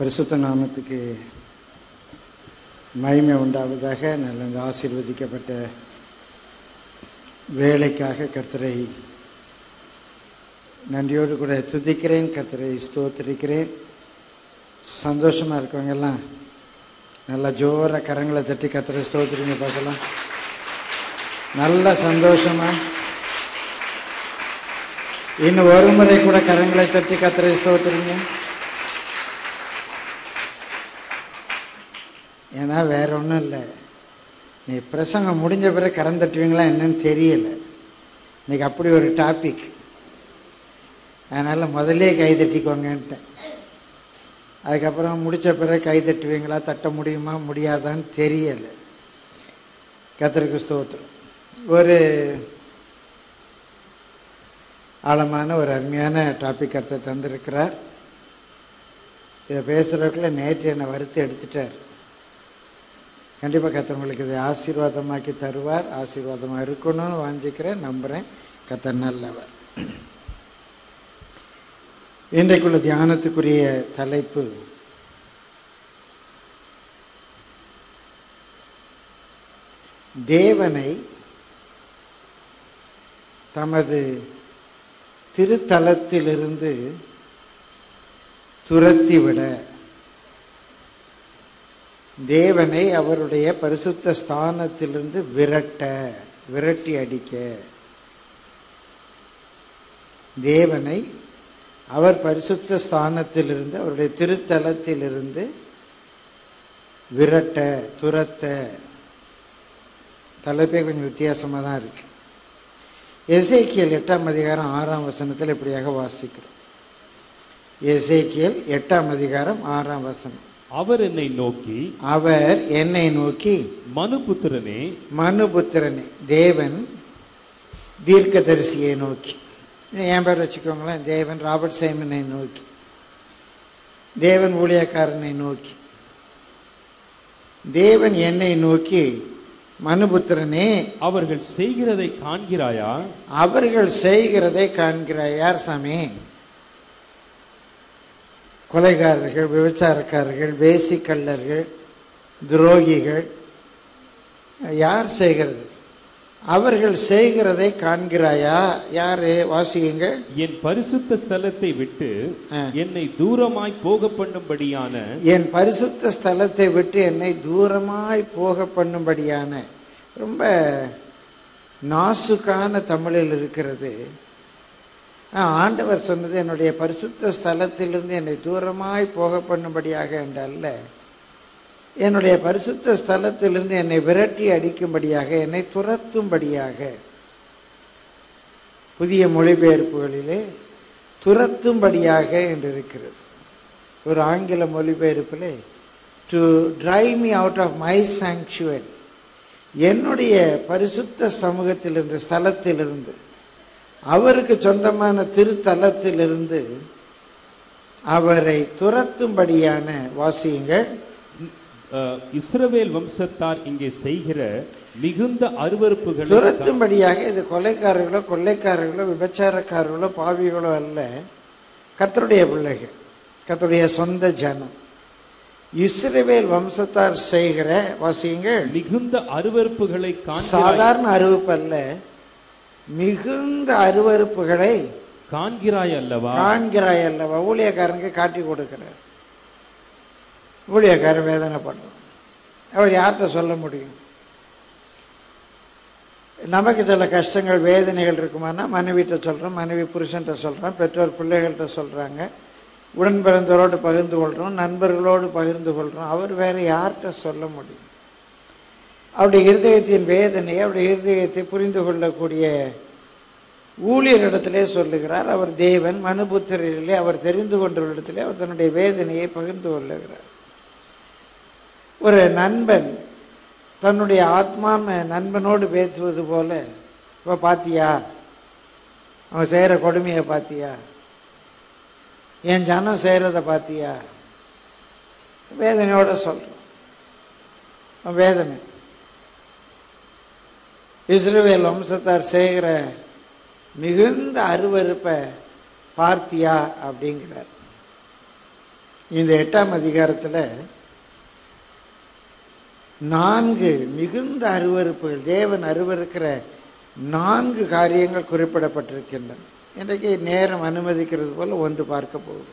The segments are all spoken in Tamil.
பரிசுத்த நாமத்துக்கு மகிமை உண்டாவதாக நல்ல இந்த ஆசீர்வதிக்கப்பட்ட வேலைக்காக கர்த்தரை நன்றியோடு கூட துதிக்கிறேன் கர்த்தரை ஸ்தோத்திரிக்கிறேன் சந்தோஷமாக இருக்கவங்க எல்லாம் நல்லா ஜோர கரங்களை தட்டி கர்த்தரை ஸ்தோத்திரிங்க பார்க்கலாம் நல்ல சந்தோஷமா இன்னும் ஒரு முறை கூட கரங்களை தட்டி கர்த்தரை ஸ்தோத்திரிங்க ஏன்னா வேற ஒன்றும் இல்லை நீ பிரசங்கம் முடிஞ்ச பிறகு கரம் தட்டுவீங்களா என்னன்னு தெரியல இன்னைக்கு அப்படி ஒரு டாபிக் அதனால் முதல்லே கை தட்டிக்கோங்கன்ட்டேன் அதுக்கப்புறம் முடித்த பிறகு கை தட்டுவீங்களா தட்ட முடியுமா முடியாதான்னு தெரியலை கத்திரிக்கு ஸ்தோத்திரம் ஒரு ஆழமான ஒரு அருமையான டாபிக் கருத்தை தந்திருக்கிறார் இதை பேசுகிறதுக்குள்ள நேற்று என்னை வறுத்து எடுத்துட்டார் கண்டிப்பாக கத்தர் உங்களுக்கு இதை ஆசீர்வாதமாக்கி தருவார் ஆசீர்வாதமாக இருக்கணும்னு வாஞ்சிக்கிறேன் நம்புகிறேன் கத்தர் நல்லவர் இன்றைக்குள்ள தியானத்துக்குரிய தலைப்பு தேவனை தமது திருத்தலத்திலிருந்து துரத்திவிட தேவனை அவருடைய பரிசுத்த ஸ்தானத்திலிருந்து விரட்ட விரட்டி அடிக்க தேவனை அவர் பரிசுத்த ஸ்தானத்திலிருந்து அவருடைய திருத்தலத்திலிருந்து விரட்ட துரத்த தலைப்பே கொஞ்சம் வித்தியாசமாக தான் இருக்கு எசேக்கியல் எட்டாம் அதிகாரம் ஆறாம் வசனத்தில் இப்படியாக வாசிக்கிறோம் எசேக்கியல் எட்டாம் அதிகாரம் ஆறாம் வசனம் அவர் என்னை நோக்கி அவர் என்னை நோக்கி மனுபுத்திரனே மனுபுத்திரனே தேவன் தீர்க்கதரிசியை நோக்கி என் பேர் வச்சுக்கோங்களேன் தேவன் ராபர்ட் சைமனை நோக்கி தேவன் ஊழியக்காரனை நோக்கி தேவன் என்னை நோக்கி மனுபுத்திரனே அவர்கள் செய்கிறதை காண்கிறாயா அவர்கள் செய்கிறதை காண்கிறாய் யார் சாமி கொலைகாரர்கள் விபச்சாரக்காரர்கள் வேசிக்கல்லர்கள் துரோகிகள் யார் செய்கிறது அவர்கள் செய்கிறதை காண்கிறாயா யாரு வாசியுங்க என் பரிசுத்த ஸ்தலத்தை விட்டு ஆ. என்னை தூரமாய் போக பண்ணும்படியான என் பரிசுத்த ஸ்தலத்தை விட்டு என்னை தூரமாய் போக பண்ணும்படியான ரொம்ப நாசுக்கான தமிழில் இருக்கிறது ஆ, ஆண்டவர் சொன்னது என்னுடைய பரிசுத்த ஸ்தலத்திலிருந்து என்னை தூரமாய் போக பண்ணும்படியாக என்றல்ல என்னுடைய பரிசுத்த ஸ்தலத்திலிருந்து என்னை விரட்டி அடிக்கும்படியாக என்னை துரத்தும்படியாக புதிய மொழிபெயர்ப்புகளிலே துரத்தும்படியாக என்று இருக்கிறது ஒரு ஆங்கில மொழிபெயர்ப்பில் to drive me out of my sanctuary என்னுடைய பரிசுத்த சமூகத்திலிருந்து ஸ்தலத்திலிருந்து அவருக்கு சொந்தமான திருத்தலத்திலிருந்து அவரை துரத்தும்படியான வாசியுங்கள் அஹ், இஸ்ரவேல் வம்சத்தார் இங்கே செய்கிற மிகுந்த அருவருப்புகளை துரத்தும்படியாக இது கொலைக்காரர்களோ கொள்ளைக்காரர்களோ விபச்சாரக்காரர்களோ பாவிகளோ அல்ல கர்த்தருடைய பிள்ளைகள் கர்த்தருடைய சொந்த ஜனம் இஸ்ரவேல் வம்சத்தார் செய்கிற வாசியுங்கள் மிகுந்த அருவருப்புகளை காண்கிறாய் சாதாரண அருவப்பு அல்ல மிகுந்த அருவருப்புகளை காண்கிறாய் அல்லவா காண்கிறாய் அல்லவா ஊழியக்காரனுக்கு காட்டி கொடுக்கிறார் ஊழியக்காரன் வேதனை பண்ணுறான் அவர் யார்கிட்ட சொல்ல முடியும் நமக்கு சில கஷ்டங்கள் வேதனைகள் இருக்குமானா மனைவிட்ட சொல்கிறோம் மனைவி புருஷன்ட்ட சொல்கிறோம் பெற்றோர் பிள்ளைகள்கிட்ட சொல்கிறாங்க உடன் பிறந்தவரோடு பகிர்ந்து கொள்கிறோம் நண்பர்களோடு பகிர்ந்து கொள்கிறோம் அவர் வேற யார்கிட்ட சொல்ல முடியும் அவருடைய இருதயத்தின் வேதனையை அவருடைய இருதயத்தை புரிந்து கொள்ளக்கூடிய ஊழியரிடத்திலே சொல்லுகிறார் அவர் தேவன் மனுபுத்திரிலே அவர் தெரிந்து கொண்டவரிடத்திலே அவர் தன்னுடைய வேதனையை பகிர்ந்து கொள்ளுகிறார் ஒரு நண்பன் தன்னுடைய ஆத்மாம நண்பனோடு பேசுவது போல இப்போ பாத்தியா அவன் செய்கிற கொடுமையை பாத்தியா என் ஜனம் செய்கிறத பாத்தியா வேதனையோட சொல்கிறான் அவன் வேதனை இஸ்ரவேல் வம்சத்தார் செய்கிற மிகுந்த அருவருப்பை பார்த்தியா அப்படிங்கிறார் இந்த எட்டாம் அதிகாரத்தில் நான்கு மிகுந்த அருவருப்புகள் தேவன் அருவருக்கிற நான்கு காரியங்கள் குறிப்பிடப்பட்டிருக்கின்றன இன்றைக்கு நேரம் அனுமதிக்கிறது போல ஒன்று பார்க்க போகுது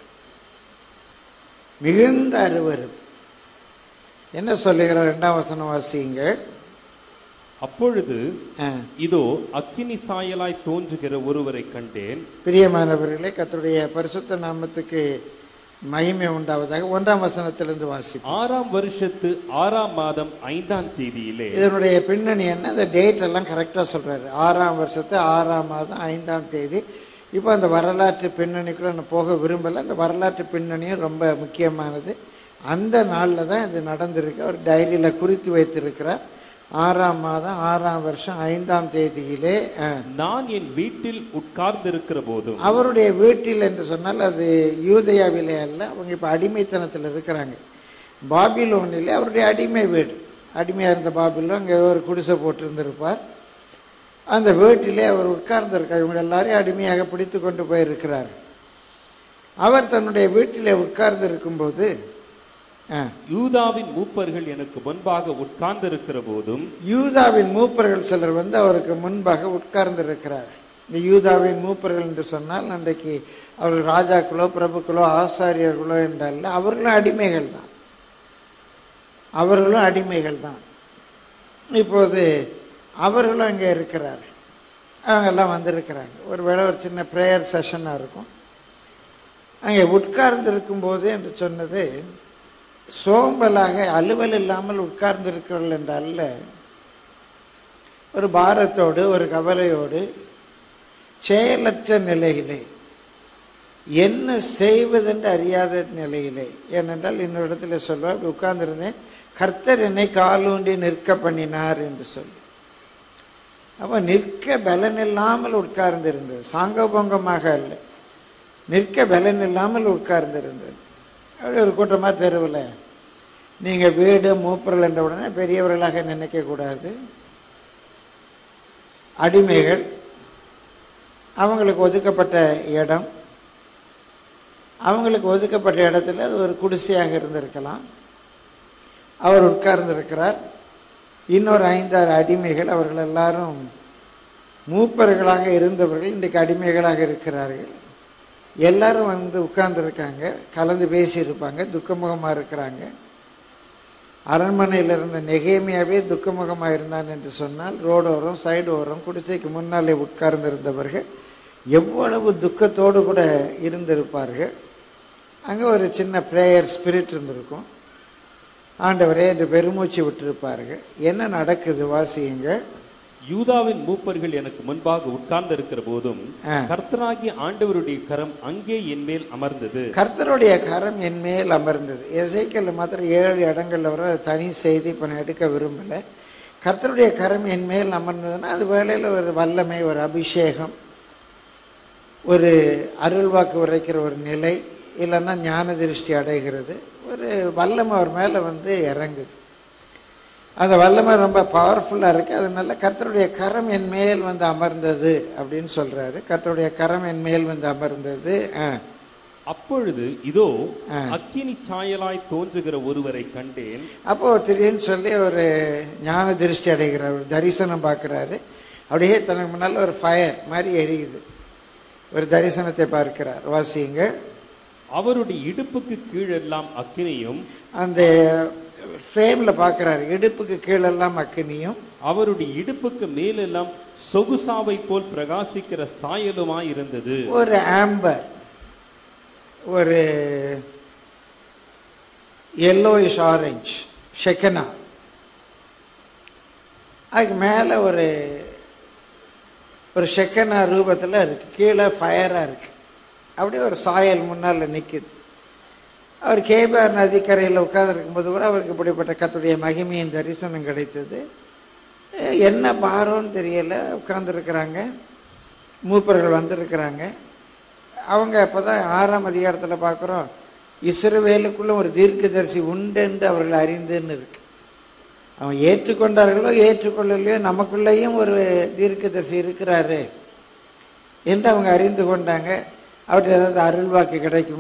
மிகுந்த அருவருப்பு என்ன சொல்லுகிறார் இரண்டாம் வசனம் வாசியுங்கள் அப்பொழுது ஆ. இதோ அக்கினி சாயலாய் தோன்றுகிற ஒருவரை கண்டேன் பிரியமானவர்களே கர்த்தருடைய பரிசுத்த நாமத்துக்கு மகிமை உண்டாவதாக ஒன்றாம் வசனத்திலிருந்து வாசிப்போம் ஆறாம் வருஷத்து ஆறாம் மாதம் ஐந்தாம் தேதியிலே இதனுடைய பின்னணி என்ன அந்த டேட் எல்லாம் கரெக்டாக சொல்றாரு ஆறாம் வருஷத்து ஆறாம் மாதம் ஐந்தாம் தேதி இப்போ அந்த வரலாற்று பின்னணிக்குள்ள நான் போக விரும்பலை அந்த வரலாற்று பின்னணியும் ரொம்ப முக்கியமானது அந்த நாளில் தான் இது நடந்திருக்கு அவர் டைரியில் குறித்து வைத்திருக்கிறார் ஆறாம் மாதம் ஆறாம் வருஷம் ஐந்தாம் தேதியிலே ஆ, நான் என் வீட்டில் உட்கார்ந்திருக்கிற போதும் அவருடைய வீட்டில் என்று சொன்னால் அது யூதயாவிலே அல்ல அவங்க இப்போ அடிமைத்தனத்தில் இருக்கிறாங்க பாபிலோனிலே அவருடைய அடிமை வீடு அடிமையாக இருந்த பாபிலோன் அங்கே ஏதோ ஒரு குடிசை போட்டிருந்திருப்பார் அந்த வீட்டிலே அவர் உட்கார்ந்திருக்கார் இவங்க எல்லாரையும் அடிமையாக பிடித்து கொண்டு போயிருக்கிறார் அவர் தன்னுடைய வீட்டிலே உட்கார்ந்து இருக்கும்போது ஆ, யூதாவின் மூப்பர்கள் எனக்கு முன்பாக உட்கார்ந்திருக்கிற போதும் யூதாவின் மூப்பர்கள் சிலர் வந்து அவருக்கு முன்பாக உட்கார்ந்திருக்கிறார் இந்த யூதாவின் மூப்பர்கள் என்று சொன்னால் அன்றைக்கு அவர்கள் ராஜாக்களோ பிரபுக்களோ ஆசாரியர்களோ என்றல்ல அவர்களும் அடிமைகள் தான் அவர்களும் அடிமைகள் தான் இப்போது அவர்களும் அங்கே இருக்கிறார் அவங்கெல்லாம் வந்திருக்கிறாங்க ஒருவேளை ஒரு சின்ன ப்ரேயர் செஷனாக இருக்கும் அங்கே உட்கார்ந்து இருக்கும்போது என்று சொன்னது சோம்பலாக அலுவல் இல்லாமல் உட்கார்ந்து இருக்கிறவர்கள் என்று அல்ல ஒரு பாரத்தோடு ஒரு கவலையோடு செயலற்ற நிலையிலே என்ன செய்வதென்று அறியாத நிலையிலே ஏனென்றால் இன்னொரு இடத்துல சொல்வார் அப்படி உட்கார்ந்திருந்தேன் கர்த்தர் என்னை காலூண்டி நிற்க பண்ணினார் என்று சொல்லி அப்போ நிற்க பலன் இல்லாமல் உட்கார்ந்து இருந்தது சாங்கபோங்கமாக அல்ல நிற்க பலன் இல்லாமல் உட்கார்ந்து இருந்தது அப்படி ஒரு கூட்டமாக தெருவில் நீங்கள் வீடு மூப்பர்கள் என்ற உடனே பெரியவர்களாக நினைக்கக்கூடாது அடிமைகள் அவங்களுக்கு ஒதுக்கப்பட்ட இடம் அவங்களுக்கு ஒதுக்கப்பட்ட இடத்துல அது ஒரு குடிசையாக இருந்திருக்கலாம் அவர் உட்கார்ந்திருக்கிறார் இன்னொரு ஐந்தாறு அடிமைகள் அவர்கள் எல்லாரும் மூப்பர்களாக இருந்தவர்கள் இன்றைக்கு அடிமைகளாக இருக்கிறார்கள் எல்லாரும் வந்து உட்கார்ந்துருக்காங்க கலந்து பேசியிருப்பாங்க துக்கமுகமாக இருக்கிறாங்க அரண்மனையில் இருந்த நெகேமியாவே துக்கமுகமாக இருந்தான் என்று சொன்னால் ரோடோரம் சைடு ஓரம் குடிசைக்கு முன்னாலே உட்கார்ந்திருந்தவர்கள் எவ்வளவு துக்கத்தோடு கூட இருந்திருப்பார்கள் அங்கே ஒரு சின்ன ப்ரேயர் ஸ்பிரிட் இருந்திருக்கும் ஆண்டவரே என்று பெருமூச்சு விட்டிருப்பார்கள் என்ன நடக்குது வாசியுங்க யூதாவின் மூப்பர்கள் எனக்கு முன்பாக உட்கார்ந்திருக்கிற போதும் ஆ. கர்த்தராகிய ஆண்டவருடைய கரம் அங்கே என் மேல் அமர்ந்தது கர்த்தருடைய கரம் என் மேல் அமர்ந்தது எசைக்கல் மாத்திரம் ஏழு இடங்கள்ல வர அது தனி செய்தி இப்போ நான் எடுக்க விரும்பலை கர்த்தருடைய கரம் என் மேல் அமர்ந்ததுன்னா அது வேளையில் ஒரு வல்லமை ஒரு அபிஷேகம் ஒரு அருள்வாக்கு உரைக்கிற ஒரு நிலை இல்லைன்னா ஞான திருஷ்டி அடைகிறது ஒரு வல்லமை அவர் மேலே வந்து இறங்குது அந்த வல்லமை ரொம்ப பவர்ஃபுல்லாக இருக்குது அதனால கர்த்தருடைய கரம் என் மேல் வந்து அமர்ந்தது அப்படின்னு சொல்கிறாரு கர்த்தருடைய கரம் என் மேல் வந்து அமர்ந்தது ஆ அப்பொழுது இதோ ஆ. அக்கினி சாயலாய் தோன்றுகிற ஒருவரை கண்டேன் அப்போ திடீர்னு சொல்லி ஒரு ஞான திருஷ்டி அடைகிறார் ஒரு தரிசனம் பார்க்குறாரு அப்படியே தனக்கு முன்னால் ஒரு ஃபயர் மாதிரி எரியுது ஒரு தரிசனத்தை பார்க்கிறார் வாசிங்க அவருடைய இடுப்புக்கு கீழெல்லாம் அக்கினியும் அந்த ஃப்ரேமில் பார்க்குறாரு இடுப்புக்கு கீழெல்லாம் அக்கினியும் அவருடைய இடுப்புக்கு மேலெல்லாம் சொகுசாவை போல் பிரகாசிக்கிற சாயலுமாய் இருந்தது ஒரு ஆம்பர் ஒரு எல்லோயிஷ் ஆரஞ்சு ஷெக்கனா அதுக்கு மேலே ஒரு ஒரு ஷெக்கனா ரூபத்தில் இருக்கு கீழே ஃபயராக இருக்கு அப்படியே ஒரு சாயல் முன்னால் நிற்குது அவர் கேபார் நதிக்கரையில் உட்கார்ந்துருக்கும்போது கூட அவருக்கு இப்படிப்பட்ட கத்துடைய மகிமையின் தரிசனம் கிடைத்தது அஹ் என்ன பாரோன்னு தெரியல உட்கார்ந்துருக்கிறாங்க மூப்பர்கள் வந்திருக்கிறாங்க அவங்க அப்போ தான் ஆறாம் அதிகாரத்தில் பார்க்குறோம் இஸ்ரவேலுக்குள்ள ஒரு தீர்க்கதரிசி உண்டென்று அவர்கள் அறிந்துன்னு இருக்கு அவன் ஏற்றுக்கொண்டார்களோ ஏற்றுக்கொள்ளலையோ நமக்குள்ளேயும் ஒரு தீர்க்கதரிசி இருக்கிறாரு என்று அவங்க அறிந்து கொண்டாங்க அவர்கிட்ட ஏதாவது அருள்வாக்கு கிடைக்குமா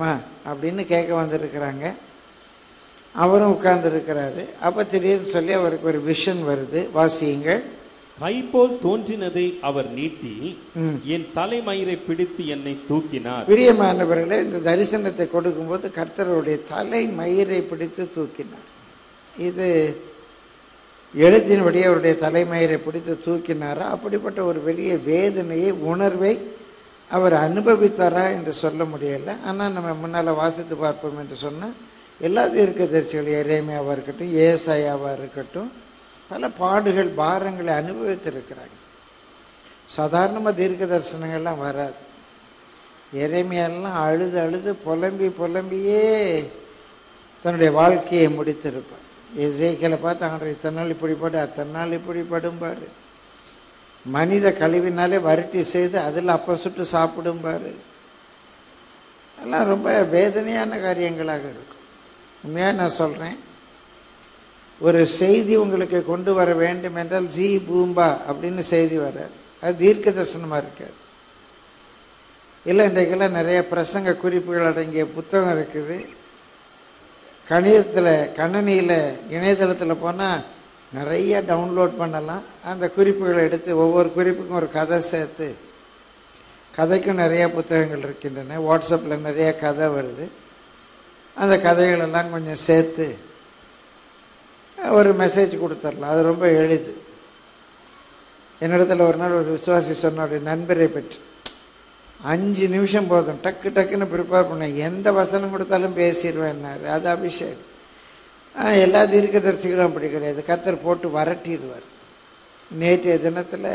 அப்படின்னு கேட்க வந்திருக்கிறாங்க அவரும் உட்கார்ந்துருக்கிறாரு அப்போ திடீர்னு சொல்லி அவருக்கு ஒரு விஷன் வருது வாசியுங்கள் கைபோல் தோன்றினதை அவர் நீட்டி ம். என் தலைமயிரை பிடித்து என்னை தூக்கினார் பிரியமானவர்களே இந்த தரிசனத்தை கொடுக்கும்போது கர்த்தருடைய தலை மயிரை பிடித்து தூக்கினார் இது எழுத்தின்படி அவருடைய தலைமயிரை பிடித்து தூக்கினாரா அப்படிப்பட்ட ஒரு பெரிய வேதனையை உணர்வை அவர் அனுபவித்தாரா என்று சொல்ல முடியல ஆனால் நம்ம முன்னால் வாசித்து பார்ப்போம் என்று சொன்னால் எல்லா தீர்க்கதரிசிகள் எரேமியாவாக இருக்கட்டும் ஏசாயாவாக இருக்கட்டும் பல பாடுகள் பாரங்களை அனுபவித்திருக்கிறாங்க சாதாரணமாக தீர்க்க தரிசனங்கள்லாம் வராது எரேமியாலாம் அழுது அழுது புலம்பி புலம்பியே தன்னுடைய வாழ்க்கையை முடித்திருப்பார் எசேக்கியலை பார்த்து ஆண்டவர் இத்தனை நாள் இப்படி படு அத்தனை நாள் இப்படி படும்பாரு மனித கழிவினாலே வரட்டி செய்து அதில் அப்போ சுட்டு சாப்பிடும்பாரு எல்லாம் ரொம்ப வேதனையான காரியங்களாக இருக்கும் உண்மையாக நான் சொல்கிறேன் ஒரு செய்தி உங்களுக்கு கொண்டு வர வேண்டும் என்றால் ஜி பூம்பா அப்படின்னு செய்தி வராது அது தீர்க்க தரிசனமாக இருக்காது இல்லை இன்றைக்கெல்லாம் நிறைய பிரசங்க குறிப்புகள் அடங்கிய புத்தகம் இருக்குது கணிதத்தில் கணனியில் இணையதளத்தில் போனால் நிறைய டவுன்லோட் பண்ணலாம் அந்த குறிப்புகளை எடுத்து ஒவ்வொரு குறிப்புக்கும் ஒரு கதை சேர்த்து கதைக்கும் நிறைய புத்தகங்கள் இருக்கின்றன வாட்ஸ்அப்பில் நிறைய கதை வருது அந்த கதைகளெல்லாம் கொஞ்சம் சேர்த்து ஒரு மெசேஜ் கொடுத்துடலாம் அது ரொம்ப எளிது என்னிடத்துல ஒரு நாள் ஒரு விசுவாசி சொன்ன நண்பரை பற்றி அஞ்சு நிமிஷம் போதும் டக்கு டக்குன்னு ப்ரிப்பேர் பண்ணேன் எந்த வசனம் கொடுத்தாலும் பேசிடுவேன்னாரு அது அபிஷேகம் ஆனால் எல்லா தீர்க்கதரிசிகளும் அப்படி கிடையாது கத்தர் போட்டு வரட்டிடுவார் நேற்றைய தினத்தில்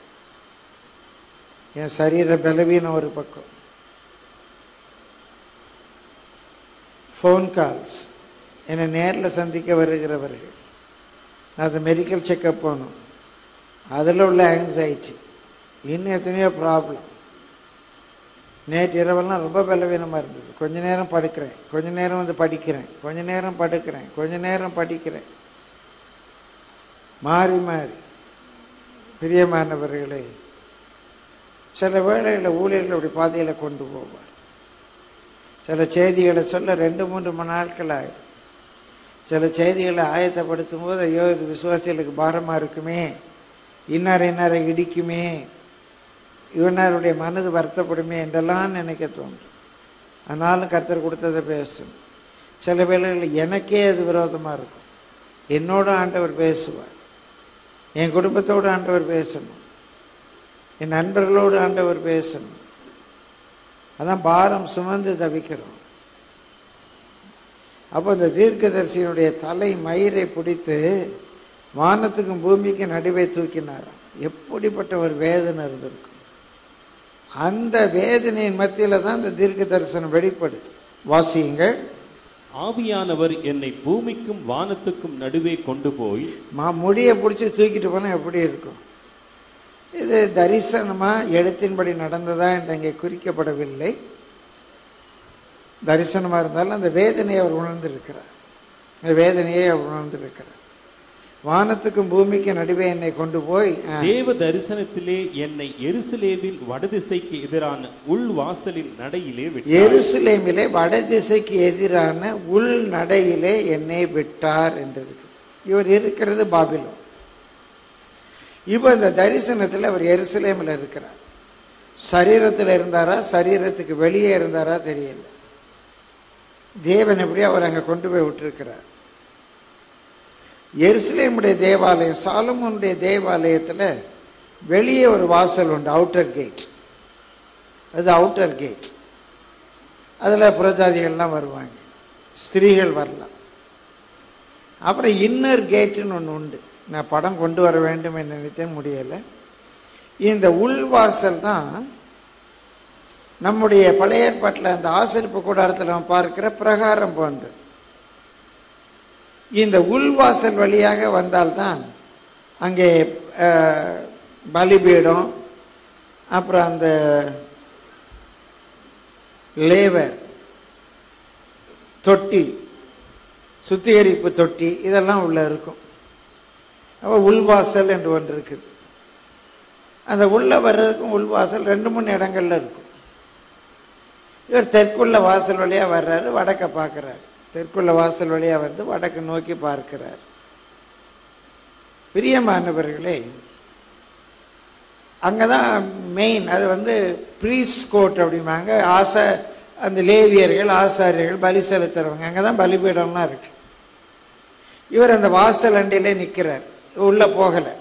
என் சரீர பலவீனம் ஒரு பக்கம் ஃபோன் கால்ஸ் என்னை நேரில் சந்திக்க வருகிறவர்கள் அது மெடிக்கல் செக்கப் போகணும் அதில் உள்ள ஆங்ஸைட்டி இன்னும் எத்தனையோ ப்ராப்ளம் நேற்று இரவெல்லாம் ரொம்ப பலவீனமாக இருந்தது கொஞ்ச நேரம் படுக்கிறேன் கொஞ்ச நேரம் வந்து படிக்கிறேன் கொஞ்ச நேரம் படுக்கிறேன் கொஞ்ச நேரம் படிக்கிறேன் மாறி மாறி பிரியமானவர்களே சில வேளைகளில் ஊழியர்கள் அப்படி பாதையில் கொண்டு போவார் சில செய்திகளை சொல்ல ரெண்டு மூன்று மணி நாட்கள் ஆயிடும் சில செய்திகளை ஆயத்தப்படுத்தும் போது ஐயோ இது விசுவாசிகளுக்கு பாரமாக இருக்குமே இன்னார் இன்னாரை இடிக்குமே இவனாருடைய மனது வருத்தப்படுமே என்றெல்லாம் நினைக்க தோன்றும் ஆனாலும் கர்த்தர் கொடுத்ததை பேசணும் சில வேளைகளில் எனக்கே அது விரோதமாக இருக்கும் என்னோட ஆண்டவர் பேசுவார் என் குடும்பத்தோடு ஆண்டவர் பேசணும் என் நண்பர்களோடு ஆண்டவர் பேசணும் அதான் பாரம் சுமந்து தவிக்கிறோம் அப்போ இந்த தீர்க்கதரிசியினுடைய தலை மயிரை பிடித்து வானத்துக்கும் பூமிக்கும் நடுவே தூக்கினாராம் எப்படிப்பட்ட ஒரு வேதனை இருந்திருக்கும் அந்த வேதனையின் மத்தியில் தான் இந்த தீர்க்க தரிசனம் வெளிப்படுது வாசியுங்கள் ஆவியானவர் என்னை பூமிக்கும் வானத்துக்கும் நடுவே கொண்டு போய் மா முடியை பிடிச்சி தூக்கிட்டு போனால் எப்படி இருக்கும் இது தரிசனமா எழுத்தின்படி நடந்ததா என்று அங்கே குறிக்கப்படவில்லை தரிசனமாக இருந்தாலும் அந்த வேதனையை அவர் உணர்ந்திருக்கிறார் அந்த வேதனையை அவர் உணர்ந்திருக்கிறார் வானத்துக்கும் பூமிக்கும் நடுவே என்னை கொண்டு போய் ஆ, தேவ தரிசனத்திலே என்னை எருசலேமில் வடதிசைக்கு எதிரான உள் வாசலின் நடையிலே விட்டார் எருசலேமிலே வடதிசைக்கு எதிரான உள் நடையிலே என்னை விட்டார் என்று இருக்கு இவர் இருக்கிறது பாபிலோன் இப்போ இந்த தரிசனத்தில் அவர் எருசலேமில் இருக்கிறார் சரீரத்தில் இருந்தாரா சரீரத்துக்கு வெளியே இருந்தாரா தெரியல தேவன் எப்படி அவர் அங்கே கொண்டு போய் விட்டுருக்கிறார் எருசலேமுடைய தேவாலயம் சாலமோனுடைய தேவாலயத்தில் வெளியே ஒரு வாசல் உண்டு அவுட்டர் கேட் அது அவுட்டர் கேட் அதில் புறஜாதிகள்லாம் வருவாங்க ஸ்திரீகள் வரலாம் அப்புறம் இன்னர் கேட்டுன்னு ஒன்று உண்டு நான் படம் கொண்டு வர வேண்டும் என்று நினைத்தேன் முடியலை இந்த உள்வாசல் தான் நம்முடைய பழைய ஏற்பாட்டில் அந்த ஆசிரிப்பு கூடாரத்தில் நம்ம பார்க்கிற பிரகாரம் போன்றது இந்த உள்வாசல் வழியாக வந்தால்தான் அங்கே அஹ், பலிபீடம் அப்புறம் அந்த லேவர் தொட்டி சுத்திகரிப்பு தொட்டி இதெல்லாம் உள்ள இருக்கும் அப்போ உள்வாசல் என்று ஒன்று இருக்குது அந்த உள்ள வர்றதுக்கும் உள்வாசல் ரெண்டு மூணு இடங்கள்ல இருக்கும் இவர் தெற்குள்ள வாசல் வழியா வர்றாரு வடக்க பார்க்கறாரு தெற்குள்ள வாசல் வழியா வந்து வடக்கு நோக்கி பார்க்கிறார் பிரியமானவர்களே அங்கதான் மெயின் அது வந்து ப்ரீஸ்ட் கோட் அப்படிம்பாங்க ஆசா அந்த லேவியர்கள் ஆசாரியர்கள் பலி செலுத்துறவங்க அங்கே தான் பலிபீடம்லாம் இருக்கு இவர் அந்த வாசல் அண்டையில நிற்கிறார் உள்ள போகலை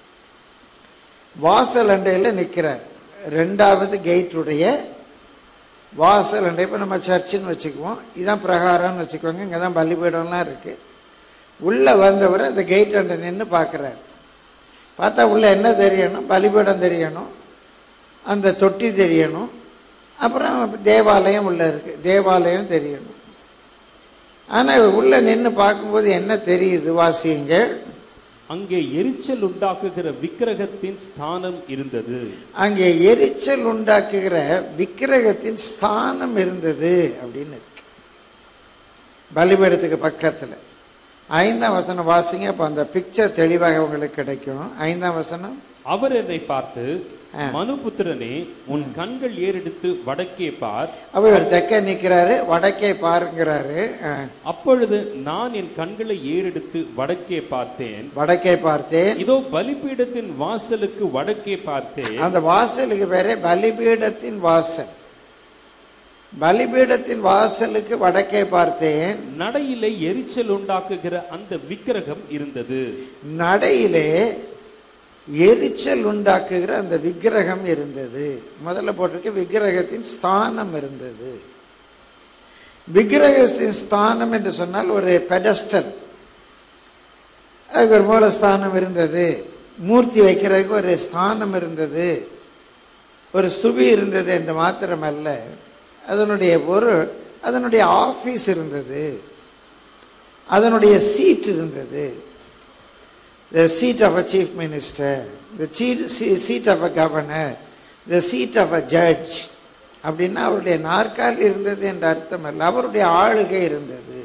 வாசல் அண்டையில் நிற்கிறார் ரெண்டாவது கேட்டுடைய வாசல் அண்டை இப்போ நம்ம சர்ச்சுன்னு வச்சுக்குவோம் இதான் பிரகாரம்னு வச்சுக்கோங்க இங்கே தான் பலிபீடம்லாம் இருக்குது உள்ளே வந்தவர் அந்த கேட் அண்டை நின்று பார்க்குறாரு பார்த்தா உள்ள என்ன தெரியணும் பலிபீடம் தெரியணும் அந்த தொட்டி தெரியணும் அப்புறம் தேவாலயம் உள்ள இருக்குது தேவாலயம் தெரியணும் ஆனால் உள்ள நின்று பார்க்கும்போது என்ன தெரியுது வாசியுங்கள் அங்கே எரிச்சல் உண்டாக்குகிற விக்கிரகத்தின் ஸ்தானம் இருந்தது அங்கே எரிச்சல் உண்டாக்குகிற விக்கிரகத்தின் ஸ்தானம் இருந்தது அப்படின்னு இருக்கு பலிபீடத்துக்கு பக்கத்தில் ஐந்தாம் வசனம் வாசிங்க அப்போ அந்த பிக்சர் தெளிவாக உங்களுக்கு கிடைக்கும் ஐந்தாம் வசனம் அவர் என்னை பார்த்து மனுபுத்திரனே உன் கண்கள் ஏறெடுத்து வடக்கே பார் அவர் இவர் தெற்க நிற்கிறாரு வடக்கே பாருங்கிறாரு ஆ. அப்பொழுது நான் என் கண்களை ஏறெடுத்து வடக்கே பார்த்தேன் வடக்கே பார்த்தேன் இதோ பலிபீடத்தின் வாசலுக்கு வடக்கே பார்த்தேன் அந்த வாசலுக்கு பேரே பலிபீடத்தின் வாசல் பலிபீடத்தின் வாசலுக்கு வடக்கே பார்த்தேன் நடையிலே எரிச்சல் உண்டாக்குகிற அந்த விக்கிரகம் இருந்தது நடையிலே எரிச்சல் உண்டாக்குகிற அந்த விக்கிரகம் இருந்தது முதல்ல போட்டிருக்கு விக்கிரகத்தின் ஸ்தானம் இருந்தது விக்கிரகத்தின் ஸ்தானம் என்று சொன்னால் ஒரு பெடஸ்டல் அதுக்கு ஒரு மூலஸ்தானம் இருந்தது மூர்த்தி வைக்கிறதுக்கு ஒரு ஸ்தானம் இருந்தது ஒரு சுபி இருந்தது என்று மாத்திரமல்ல அதனுடைய ஒரு அதனுடைய ஆஃபீஸ் இருந்தது அதனுடைய சீட் இருந்தது the seat of a chief minister, the chief- se- seat of a governor, the seat of a judge அப்படின்னா அவருடைய நாற்காலி இருந்தது என்ற அர்த்தம் அல்ல அவருடைய ஆளுகை இருந்தது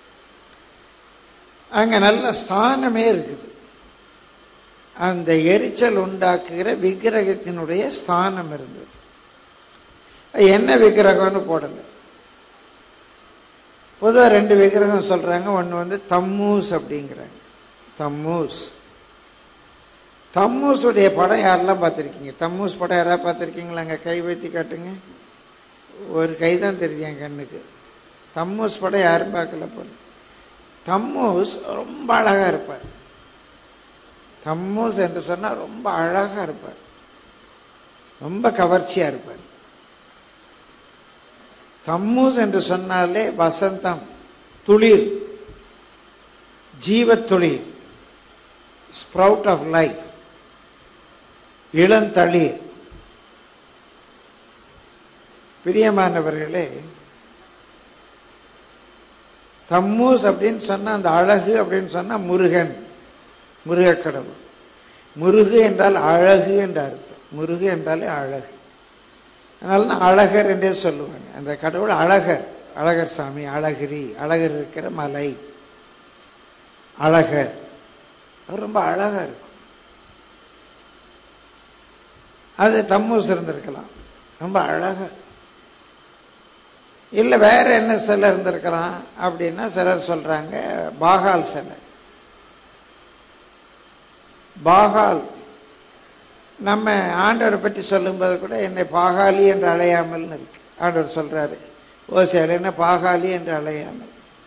அங்க நல்ல ஸ்தானமே இருக்குது அந்த எரிச்சல் உண்டாக்குகிற விக்கிரகத்தினுடைய ஸ்தானம் இருந்தது அது என்ன விக்கிரகம்னு போடல பொதுவாக ரெண்டு விக்கிரகம் சொல்றாங்க ஒன்று வந்து தம்மூஸ் அப்படிங்கிறாங்க தம்மூஸ் தம்மூஸுடைய படம் யாரெல்லாம் பார்த்துருக்கீங்க தம்மூஸ் படம் யாராவது பார்த்துருக்கீங்களா கை வைத்து காட்டுங்க ஒரு கை தான் தெரியுது என் கண்ணுக்கு தம்மூஸ் படம் யாரும் பார்க்கல போல தம்மூஸ் ரொம்ப அழகாக இருப்பார் தம்மூஸ் என்று சொன்னால் ரொம்ப அழகாக இருப்பார் ரொம்ப கவர்ச்சியாக இருப்பார் தம்மூஸ் என்று சொன்னாலே வசந்தம் துளிர் ஜீவத்துளிர் ஸ்ப்ரவுட் ஆஃப் லைஃப் இளந்தளிர் பிரியமானவர்களே தம்மூஸ் அப்படின்னு சொன்னா அந்த அழகு அப்படின்னு சொன்னா முருகன் முருகக்கடவுள் முருகு என்றால் அழகு என்ற அர்த்தம் முருகு என்றாலே அழகு அதனால தான் அழகர் என்றே சொல்லுவாங்க அந்த கடவுள் அழகர் அழகர் சாமி அழகிரி அழகர் இருக்கிற மலை அழகர் அவர் ரொம்ப அழகா இருக்கும் அது தம்மூஸ் இருந்திருக்கலாம் ரொம்ப அழகா இல்லை வேற என்ன சிலை இருந்திருக்கிறான் அப்படின்னா சிலர் சொல்றாங்க பாகால் சிலை பாகால் நம்ம ஆண்டவரை பற்றி சொல்லும்போது கூட என்னை பாகாலி என்று அழையாமல்னு இருக்கு ஆண்டவர் சொல்றாரு ஓசியார் என்ன பாகாலி என்று அழையாமல்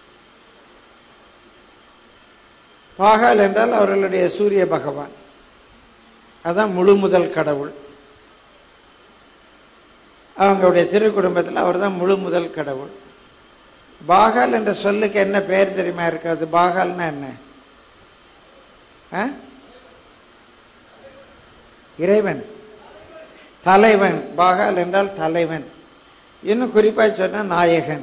பாகால் என்றால் அவர்களுடைய சூரிய பகவான் அதான் முழு முதல் கடவுள் அவங்களுடைய திருக்குடும்பத்தில் அவர் தான் முழு முதல் கடவுள் பாகால் என்ற சொல்லுக்கு என்ன பெயர் தெரியுமா இருக்காது பாகால்னா என்ன ஆ? இறைவன் தலைவன் பாகால் என்றால் தலைவன் இன்னும் குறிப்பாக சொன்னால் நாயகன்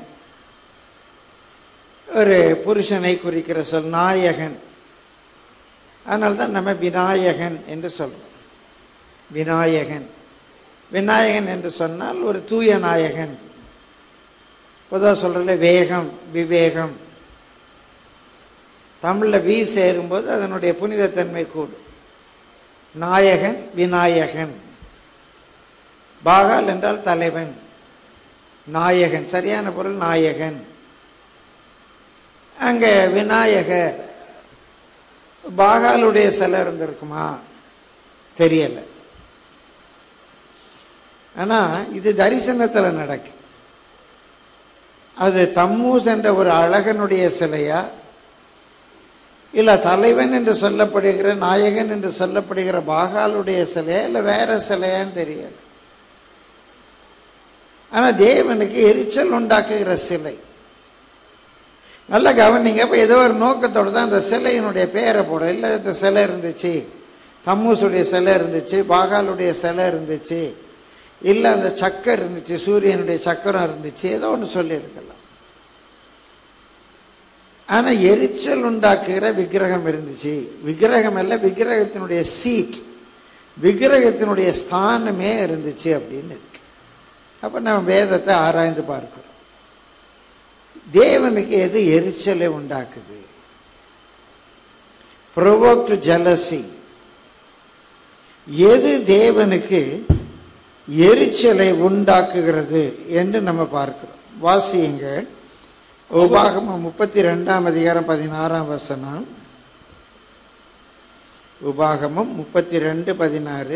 ஒரு புருஷனை குறிக்கிற சொல் நாயகன் அதனால தான் நம்ம விநாயகன் என்று சொல்றோம் விநாயகன் விநாயகன் என்று சொன்னால் ஒரு தூய நாயகன் பொதுவாக சொல்றதுல வேகம் விவேகம் தமிழில் வி சேரும்போது அதனுடைய புனிதத்தன்மை கூடும் நாயகன் விநாயகன் பாகால் என்றால் தலைவன் நாயகன் சரியான பொருள் நாயகன் அங்க விநாயகர் பாகாலுடைய சிலை இருந்திருக்குமா தெரியல ஆனா இது தரிசனத்துல நடக்கு அது தம்மூஸ் என்ற ஒரு அழகனுடைய சிலையா இல்ல தலைவன் என்று சொல்லப்படுகிற நாயகன் என்று சொல்லப்படுகிற பாகாலுடைய சிலையா இல்ல வேற சிலையான்னு தெரியல ஆனா தேவனுக்கு எரிச்சல் உண்டாக்குகிற சிலை நல்லா கவனிங்க இப்போ ஏதோ ஒரு நோக்கத்தோடு தான் அந்த சிலையினுடைய பேரை போட இல்லை இந்த சிலை இருந்துச்சு தம்மூசுடைய சிலை இருந்துச்சு பாகாலுடைய சிலை இருந்துச்சு இல்லை அந்த சக்கர் இருந்துச்சு சூரியனுடைய சக்கரம் இருந்துச்சு ஏதோ ஒன்று சொல்லியிருக்கலாம் ஆனால் எரிச்சல் உண்டாக்குகிற விக்கிரகம் இருந்துச்சு விக்கிரகம் அல்ல விக்கிரகத்தினுடைய சீட் விக்கிரகத்தினுடைய ஸ்தானமே இருந்துச்சு அப்படின்னு இருக்கு அப்போ நம்ம வேதத்தை ஆராய்ந்து பார்க்கிறோம் தேவனுக்கு எது எரிச்சலை உண்டாக்குது ப்ரொவோக்டு ஜலசி எது தேவனுக்கு எரிச்சலை உண்டாக்குகிறது என்று நம்ம பார்க்கிறோம் வாசியுங்க உபாகமம் முப்பத்தி ரெண்டாம் அதிகாரம் பதினாறாம் வசனம் உபாகமம் முப்பத்தி ரெண்டு பதினாறு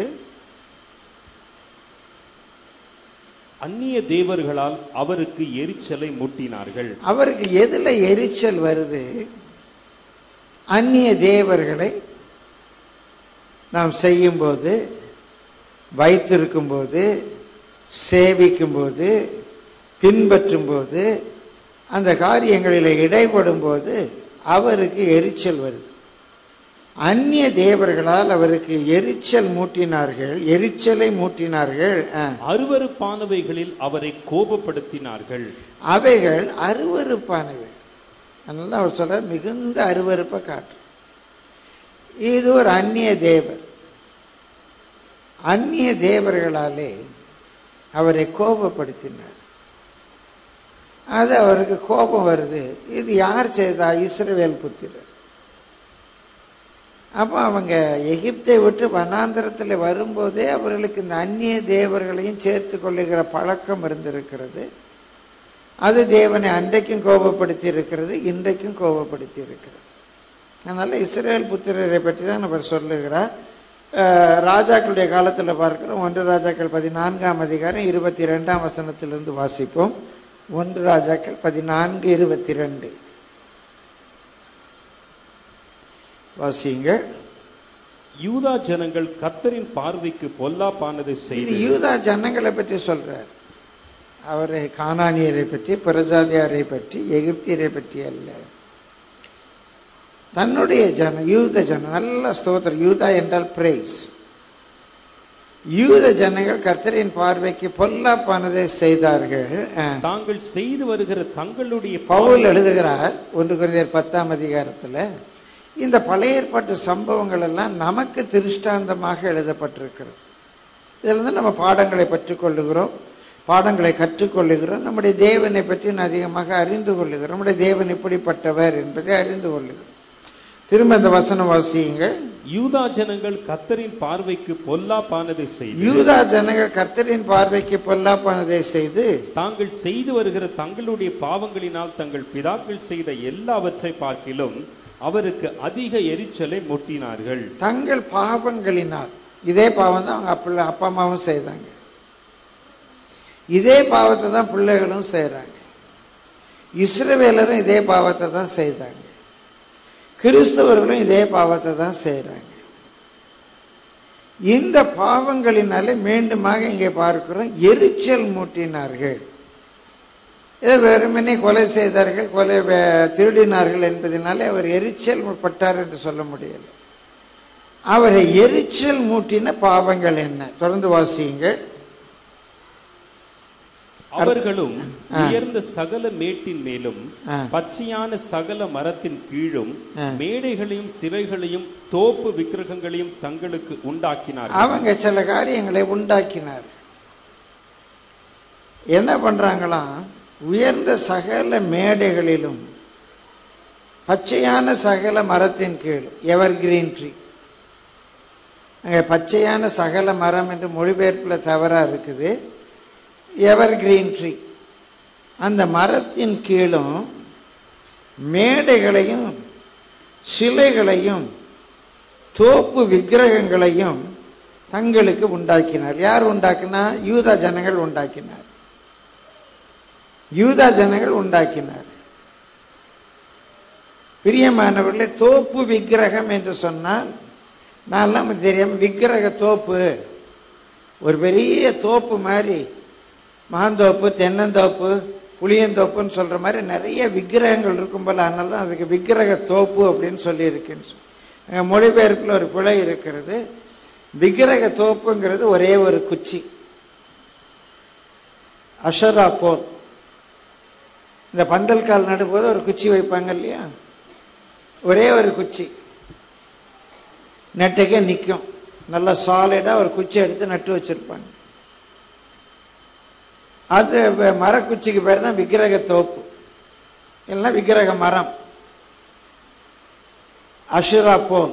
அந்நிய தேவர்களால் அவருக்கு எரிச்சலை மூட்டினார்கள் அவருக்கு எதுல எரிச்சல் வருது அந்நிய தேவர்களை நாம் செய்யும்போது வைத்திருக்கும்போது சேவிக்கும்போது பின்பற்றும்போது அந்த காரியங்களில் இடைப்படும் போது அவருக்கு எரிச்சல் வருது அந்நிய தேவர்களால் அவருக்கு எரிச்சல் மூட்டினார்கள் எரிச்சலை மூட்டினார்கள் ஆ. அருவருப்பானவைகளில் அவரை கோபப்படுத்தினார்கள் அவைகள் அருவருப்பானவை அதனால அவர் சொல்றார் மிகுந்த அருவருப்பை காட்டு இது ஒரு அந்நிய தேவர் அந்நிய தேவர்களாலே அவரை கோபப்படுத்தினார் அது அவருக்கு கோபம் வருது இது யார் செய்தா இஸ்ரவேல் புத்திரர் அப்போ அவங்க எகிப்தை விட்டு வனாந்தரத்தில் வரும்போதே அவர்களுக்கு இந்த அந்நிய தேவர்களையும் சேர்த்து கொள்ளுகிற பழக்கம் இருந்திருக்கிறது அது தேவனை அன்றைக்கும் கோபப்படுத்தி இருக்கிறது இன்றைக்கும் கோபப்படுத்தி இருக்கிறது அதனால் இஸ்ரேல் புத்திரரை பற்றி தான் அவர் சொல்லுகிறார் அஹ், ராஜாக்களுடைய காலத்தில் பார்க்கிறோம் ஒன்று ராஜாக்கள் பதினான்காம் அதிகாரம் இருபத்தி ரெண்டாம் வசனத்திலிருந்து வாசிப்போம் ஒன்று ராஜாக்கள் பதினான்கு இருபத்தி ரெண்டு வாசிங்க யூதா ஜனங்கள் கத்தரின் பார்வைக்கு பொல்லாப்பானதை இது செய்து யூதா ஜனங்களை பற்றி சொல்றார் அவரை கானானியரை பற்றி பிரஜாதியாரை பற்றி எகிப்தியரை பற்றி அல்ல தன்னுடைய ஜனம் யூத ஜனம் நல்ல ஸ்தோத்திரம் யூதா என்றால் பிரைஸ் யூத ஜனங்கள் கர்த்தரின் பார்வைக்கு பொல்லாப்பானதை செய்தார்கள் ஆ. தாங்கள் செய்து வருகிற தங்களுடைய பவுல் எழுதுகிறார் ஒன்று குறைந்தர் பத்தாம் அதிகாரத்தில் இந்த பழைய ஏற்பாட்டு சம்பவங்கள் எல்லாம் நமக்கு திருஷ்டாந்தமாக எழுதப்பட்டிருக்கிறது இதில் இருந்து நம்ம பாடங்களை பற்றுக்கொள்ளுகிறோம் பாடங்களை கற்றுக்கொள்ளுகிறோம் நம்முடைய தேவனை பற்றி நான் அதிகமாக அறிந்து கொள்ளுகிறோம் நம்முடைய தேவன் இப்படிப்பட்டவர் என்பதை அறிந்து கொள்ளுகிறோம் திரும்ப இந்த வசனம் வாசியுங்கள் யூதா ஜனங்கள் கத்தரின் பார்வைக்கு பொல்லாப்பானதை செய்து யூதா ஜனங்கள் கர்த்தரின் பார்வைக்கு பொல்லாப்பானதை செய்து தாங்கள் செய்து வருகிற தங்களுடைய பாவங்களினால் தங்கள் பிதாக்கள் செய்த எல்லாவற்றை பார்க்கிலும் அவருக்கு அதிக எரிச்சலை மூட்டினார்கள் தங்கள் பாவங்களினால் இதே பாவம் தான் அவங்க அப்பா அப்பா அம்மாவும் செய்தாங்க இதே பாவத்தை தான் பிள்ளைகளும் செய்கிறாங்க இஸ்ரவேலரும் இதே பாவத்தை தான் செய்தாங்க கிறிஸ்தவர்களும் இதே பாவத்தை தான் செய்கிறாங்க இந்த பாவங்களினாலே மீண்டுமாக இங்கே பார்க்கிறோம் எரிச்சல் மூட்டினார்கள் இதை வெறுமனே கொலை செய்தார்கள் கொலை வே- திருடினார்கள் என்பதனாலே அவர் எரிச்சல் பட்டார் என்று சொல்ல முடியலை அவரை எரிச்சல் மூட்டின பாவங்கள் என்ன தொடர்ந்து வாசியுங்கள் அவர்களும் ஆ. உயர்ந்த சகல மேட்டின் மேலும் ஆ. பச்சையான சகல மரத்தின் கீழும் ஆ. மேடைகளையும் சிறைகளையும் தோப்பு விக்கிரகங்களையும் தங்களுக்கு உண்டாக்கினார்கள் அவங்க சில காரியங்களை உண்டாக்கினார் என்ன பண்றாங்களாம் உயர்ந்த சகல மேடைகளிலும் பச்சையான சகல மரத்தின் கீழ் எவர் கிரீன் ட்ரீ அங்கே பச்சையான சகல மரம் என்று மொழிபெயர்ப்பில் தவறா இருக்குது எவர் கிரீன் ட்ரீ அந்த மரத்தின் கீழும் மேடைகளையும் சிலைகளையும் தோப்பு விக்கிரகங்களையும் தங்களுக்கு உண்டாக்கினார் யார் உண்டாக்கினா யூதா ஜனங்கள் உண்டாக்கினார் யூதா ஜனங்கள் உண்டாக்கினார் பிரியமானவர்களே தோப்பு விக்கிரகம் என்று சொன்னால் நான்லாம் தெரியாம விக்கிரக தோப்பு ஒரு பெரிய தோப்பு மாதிரி மாந்தோப்பு தென்னந்தோப்பு புளியந்தோப்புன்னு சொல்ற மாதிரி நிறைய விக்கிரகங்கள் இருக்கும் போல அதனால தான் அதுக்கு விக்கிரக தோப்பு அப்படின்னு சொல்லியிருக்குன்னு சொல்லி அங்க மொழிபெயர்ப்பில் ஒரு பிழை இருக்கிறது விக்கிரக தோப்புங்கிறது ஒரே ஒரு குச்சி அஷரா போல் இந்த பந்தல் கால் நடும்போது ஒரு குச்சி வைப்பாங்க இல்லையா ஒரே ஒரு குச்சி நெட்டைக்கே நிற்கும் நல்லா சாலிடாக ஒரு குச்சி எடுத்து நட்டு வச்சிருப்பாங்க அது வ- மரக்குச்சிக்கு பேர் தான் விக்கிரக தோப்பு இல்லைன்னா விக்கிரக மரம் அஷுரா போல்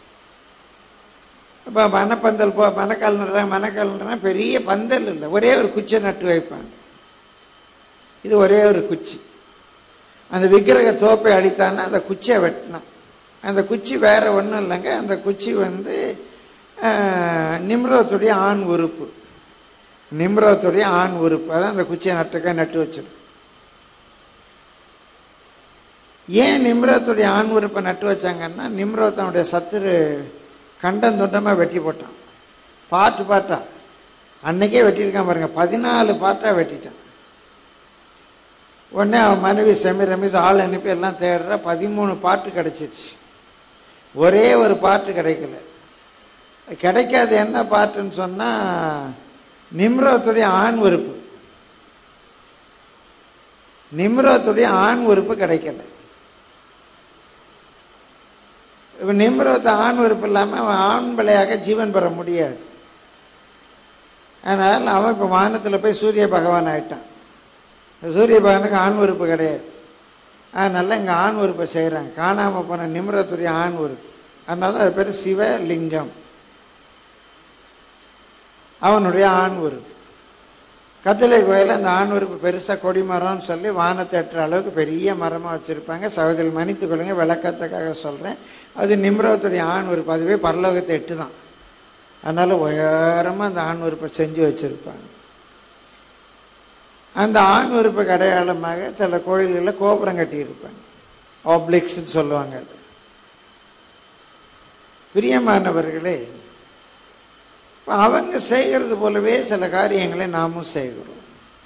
இப்போ மனப்பந்தல் போ மனக்கால் நடுறாங்க மனக்கால் நடுறாங்க பெரிய பந்தல் இல்லை ஒரே ஒரு குச்சியை நட்டு வைப்பாங்க இது ஒரே ஒரு குச்சி அந்த விக்கிரக தோப்பை அடித்தான்னா அந்த குச்சியை வெட்டினான் அந்த குச்சி வேற ஒன்றும் இல்லைங்க அந்த குச்சி வந்து ஆஹ், நிம்ரோத்துடைய ஆண் உறுப்பு நிம்ரோத்துடைய ஆண் உறுப்பு அதான் அந்த குச்சியை நட்டுக்க நட்டு வச்சிருக்கு ஏன் நிம்ரோத்துடைய ஆண் உறுப்பை நட்டு வச்சாங்கன்னா நிம்ரோத் அவனுடைய சத்துரு கண்டம் துண்டமாக வெட்டி போட்டான் பாட்டு பாட்டா அன்னைக்கே வெட்டியிருக்கான் பாருங்க பதினாலு பாட்டா வெட்டிட்டான் உடனே அவன் மனைவி செமி ரமேஷ் ஆள் அனுப்பி எல்லாம் தேடுற பதிமூணு பாட்டு கிடைச்சிருச்சு ஒரே ஒரு பாட்டு கிடைக்கல கிடைக்காது என்ன பாட்டுன்னு சொன்னா நிம்ரோத்துடைய ஆண் உறுப்பு நிம்ரோத்துடைய ஆண் உறுப்பு கிடைக்கல இப்போ நிம்ரோத் ஆண் உறுப்பு இல்லாமல் அவன் ஆண் பிள்ளையாக ஜீவன் பெற முடியாது அதனால் அவன் இப்போ வானத்தில் போய் சூரிய பகவான் ஆயிட்டான் சூரிய பகவானுக்கு ஆண் உறுப்பு கிடையாது அதனால இங்கே ஆண் உறுப்பை செய்கிறாங்க காணாமல் போன நிமிரத்துடைய ஆண் உறுப்பு அதனால அது பேர் சிவலிங்கம் அவனுடைய ஆண் உறுப்பு கத்திலை கோயிலில் அந்த ஆண் உறுப்பு பெருசாக கொடிமரம்னு சொல்லி வானத்தை எட்டுற அளவுக்கு பெரிய மரமாக வச்சுருப்பாங்க சகோதரி மன்னித்துக் கொள்ளுங்க விளக்கத்துக்காக சொல்கிறேன் அது நிம்ரத்துடைய ஆண் உறுப்பு அதுவே பரலோகத்தை எட்டு தான் அதனால் உயரமாக அந்த ஆண் உறுப்பை செஞ்சு வச்சுருப்பாங்க அந்த ஆண் உறுப்புக்கு அடையாளமாக சில கோயில்களில் கோபுரம் கட்டியிருப்பாங்க ஆப்ளிக்ஸ்ன்னு சொல்லுவாங்க அது பிரியமானவர்களே இப்ப அவங்க செய்கிறது போலவே சில காரியங்களை நாமும் செய்கிறோம்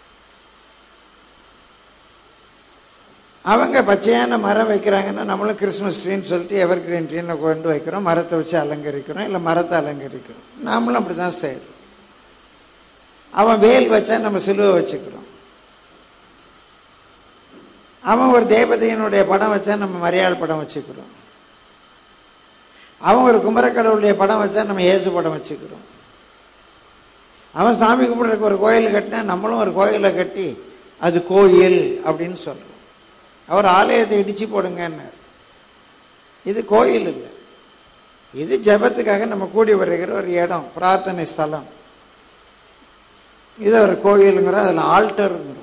அவங்க பச்சையான மரம் வைக்கிறாங்கன்னா நம்மளும் கிறிஸ்மஸ் ட்ரீன்னு சொல்லிட்டு எவர் கிரீன் ட்ரீனை கொண்டு வைக்கிறோம் மரத்தை வச்சு அலங்கரிக்கிறோம் இல்லை மரத்தை அலங்கரிக்கிறோம் நாமளும் அப்படி தான் செய்கிறோம் அவன் வேல் வச்சா நம்ம சிலுவை வச்சுக்கிறோம் அவன் ஒரு தேவதையினுடைய படம் வச்சா நம்ம மரியாள் படம் வச்சுக்கிறோம் அவன் ஒரு குமரக்கடவுளுடைய படம் வச்சா நம்ம இயேசு படம் வச்சுக்கிறோம் அவன் சாமி கும்பிட்றதுக்கு ஒரு கோயில் கட்டினா நம்மளும் ஒரு கோயிலை கட்டி அது கோயில் அப்படின்னு சொல்றோம் அவர் ஆலயத்தை இடிச்சு போடுங்கன்னார் இது கோயில் இல்லை இது ஜெபத்துக்காக நம்ம கூடி வருகிற ஒரு இடம் பிரார்த்தனை ஸ்தலம் இது ஒரு கோயிலுங்கிறோம் அதில் ஆல்டருங்கிறோம்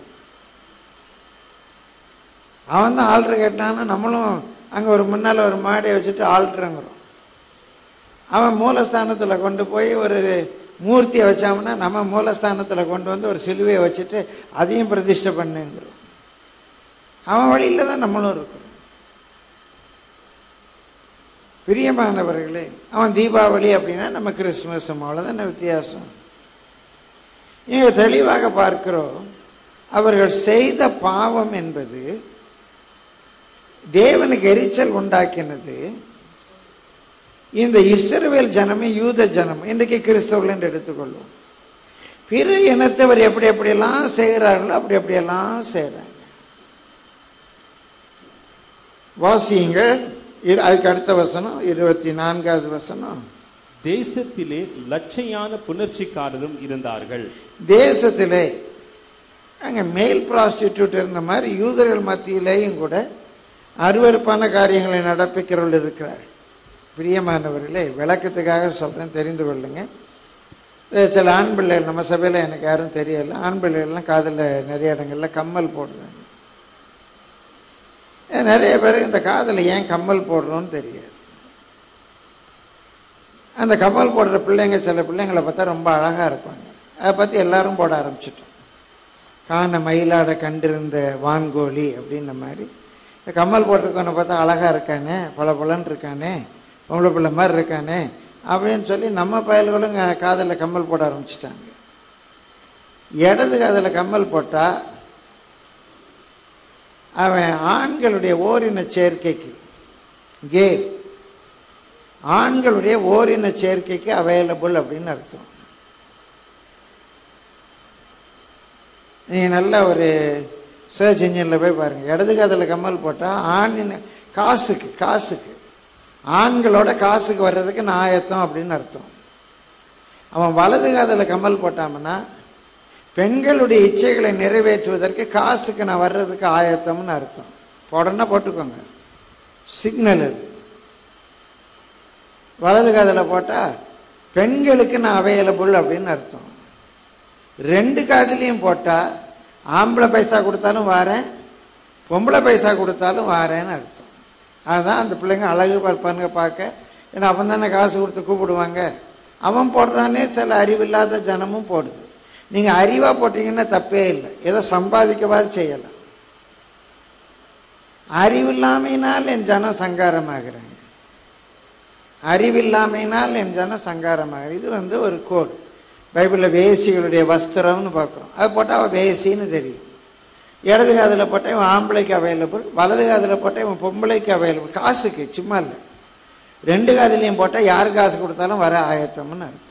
அவன் தான் ஆல்டர் கேட்டான்னு நம்மளும் அங்கே ஒரு முன்னால் ஒரு மாடியை வச்சுட்டு ஆல்டருங்கிறோம் அவன் மூலஸ்தானத்தில் கொண்டு போய் ஒரு மூர்த்தியை வச்சாங்கன்னா நம்ம மூலஸ்தானத்தில் கொண்டு வந்து ஒரு சிலுவையை வச்சுட்டு அதையும் பிரதிஷ்டை பண்ணுங்கிறோம் அவன் வழியில் தான் நம்மளும் இருக்கிறோம் பிரியமானவர்களே அவன் தீபாவளி அப்படின்னா நம்ம கிறிஸ்துமஸ் அவ்வளோதான வித்தியாசம் இங்கே தெளிவாக பார்க்கிறோம் அவர்கள் செய்த பாவம் என்பது தேவனுக்கு எரிச்சல் உண்டாக்கினது இந்த இஸ்ரவேல் ஜனமே யூத ஜனம் இன்றைக்கு கிறிஸ்தவர்கள் என்று எடுத்துக்கொள்வோம் பிற இனத்தவர் எப்படி எப்படியெல்லாம் செய்கிறார்களோ அப்படி அப்படியெல்லாம் செய்கிறாங்க வாசியுங்க இரு- அதுக்கு அடுத்த வசனம் இருபத்தி நான்காவது வசனம் தேசத்திலே லட்சையான புணர்ச்சிக்காரரும் இருந்தார்கள் தேசத்திலே அங்கே மேல் ப்ராஸ்டிடியூட் இருந்த மாதிரி யூதர்கள் மத்தியிலேயும் கூட அருவருப்பான காரியங்களை நடப்பிக்கிறவர்கள் இருக்கிறார் பிரியமானவர்களே விளக்கத்துக்காக சொல்கிறேன் தெரிந்து கொள்ளுங்க அஹ் சில ஆண் பிள்ளைகள் நம்ம சபையில் எனக்கு யாரும் தெரியல ஆண் பிள்ளைகள்லாம் காதில் நிறைய இடங்கள்ல கம்மல் போடுறாங்க அஹ் நிறைய பேருக்கு இந்த காதில் ஏன் கம்மல் போடுறோன்னு தெரியாது அந்த கம்மல் போடுற பிள்ளைங்க சில பிள்ளைங்களை பார்த்தா ரொம்ப அழகாக இருப்பாங்க அதை பற்றி எல்லாரும் போட ஆரம்பிச்சிட்டோம் காண மயிலாட கண்டிருந்த வான்கோழி அப்படின்ன மாதிரி இந்த கம்மல் போட்டிருக்கவனை பார்த்தா அழகாக இருக்கானே பல பலன்னு இருக்கானே பொம்பளை பிள்ளை மாதிரி இருக்கானே அப்படின்னு சொல்லி நம்ம பயல்களும் காதில் கம்மல் போட ஆரம்பிச்சிட்டாங்க இடது காதில் கம்மல் போட்டால் அவன் ஆண்களுடைய ஓரின சேர்க்கைக்கு கே ஆண்களுடைய ஓரின சேர்க்கைக்கு அவைலபிள் அப்படின்னு அர்த்தம் நீங்கள் நல்ல ஒரு சர்ச் இன்ஜினில் போய் பாருங்கள் இடது காதில் கம்மல் போட்டால் ஆணின் காசுக்கு காசுக்கு ஆண்களோட காசுக்கு வர்றதுக்கு நான் ஆயத்தம் அப்படின்னு அர்த்தம் அவன் வலது காதில் கம்மல் போட்டாமன்னா பெண்களுடைய இச்சைகளை நிறைவேற்றுவதற்கு காசுக்கு நான் வர்றதுக்கு ஆயத்தம்னு அர்த்தம் போடணும்னா போட்டுக்கோங்க சிக்னல் அது வலது காதில் போட்டால் பெண்களுக்கு நான் அவைலபிள் அப்படின்னு அர்த்தம் ரெண்டு காதுலேயும் போட்டால் ஆம்பளை பைசா கொடுத்தாலும் வாரேன் பொம்பளை பைசா கொடுத்தாலும் வாரேன்னு அர்த்தம் அதுதான் அந்த பிள்ளைங்க அழகு பார்ப்பானுங்க பார்க்க ஏன்னா அவன் தானே காசு கொடுத்து கூப்பிடுவாங்க அவன் போடுறானே சில அறிவில்லாத ஜனமும் போடுது நீங்கள் அறிவாக போட்டீங்கன்னா தப்பே இல்லை ஏதோ சம்பாதிக்கவாது செய்யலாம் அறிவில்லாமையினால் என் ஜனம் சங்காரமாகிறாங்க அறிவில்லாமையினால் என் ஜனம் சங்காரமாகிற இது வந்து ஒரு கோடு பைபிளில் வேசிகளுடைய வஸ்திரம்னு பார்க்குறோம் அது போட்டால் அவன் வேசின்னு தெரியும் இடது காதில் போட்டால் இவன் ஆம்பளைக்கு அவைலபிள் வலது காதில் போட்டால் இவன் பொம்பளைக்கு அவைலபிள் காசுக்கு சும்மா இல்லை ரெண்டு காதுலையும் போட்டால் யார் காசு கொடுத்தாலும் வர ஆயத்தம்னு அர்த்தம்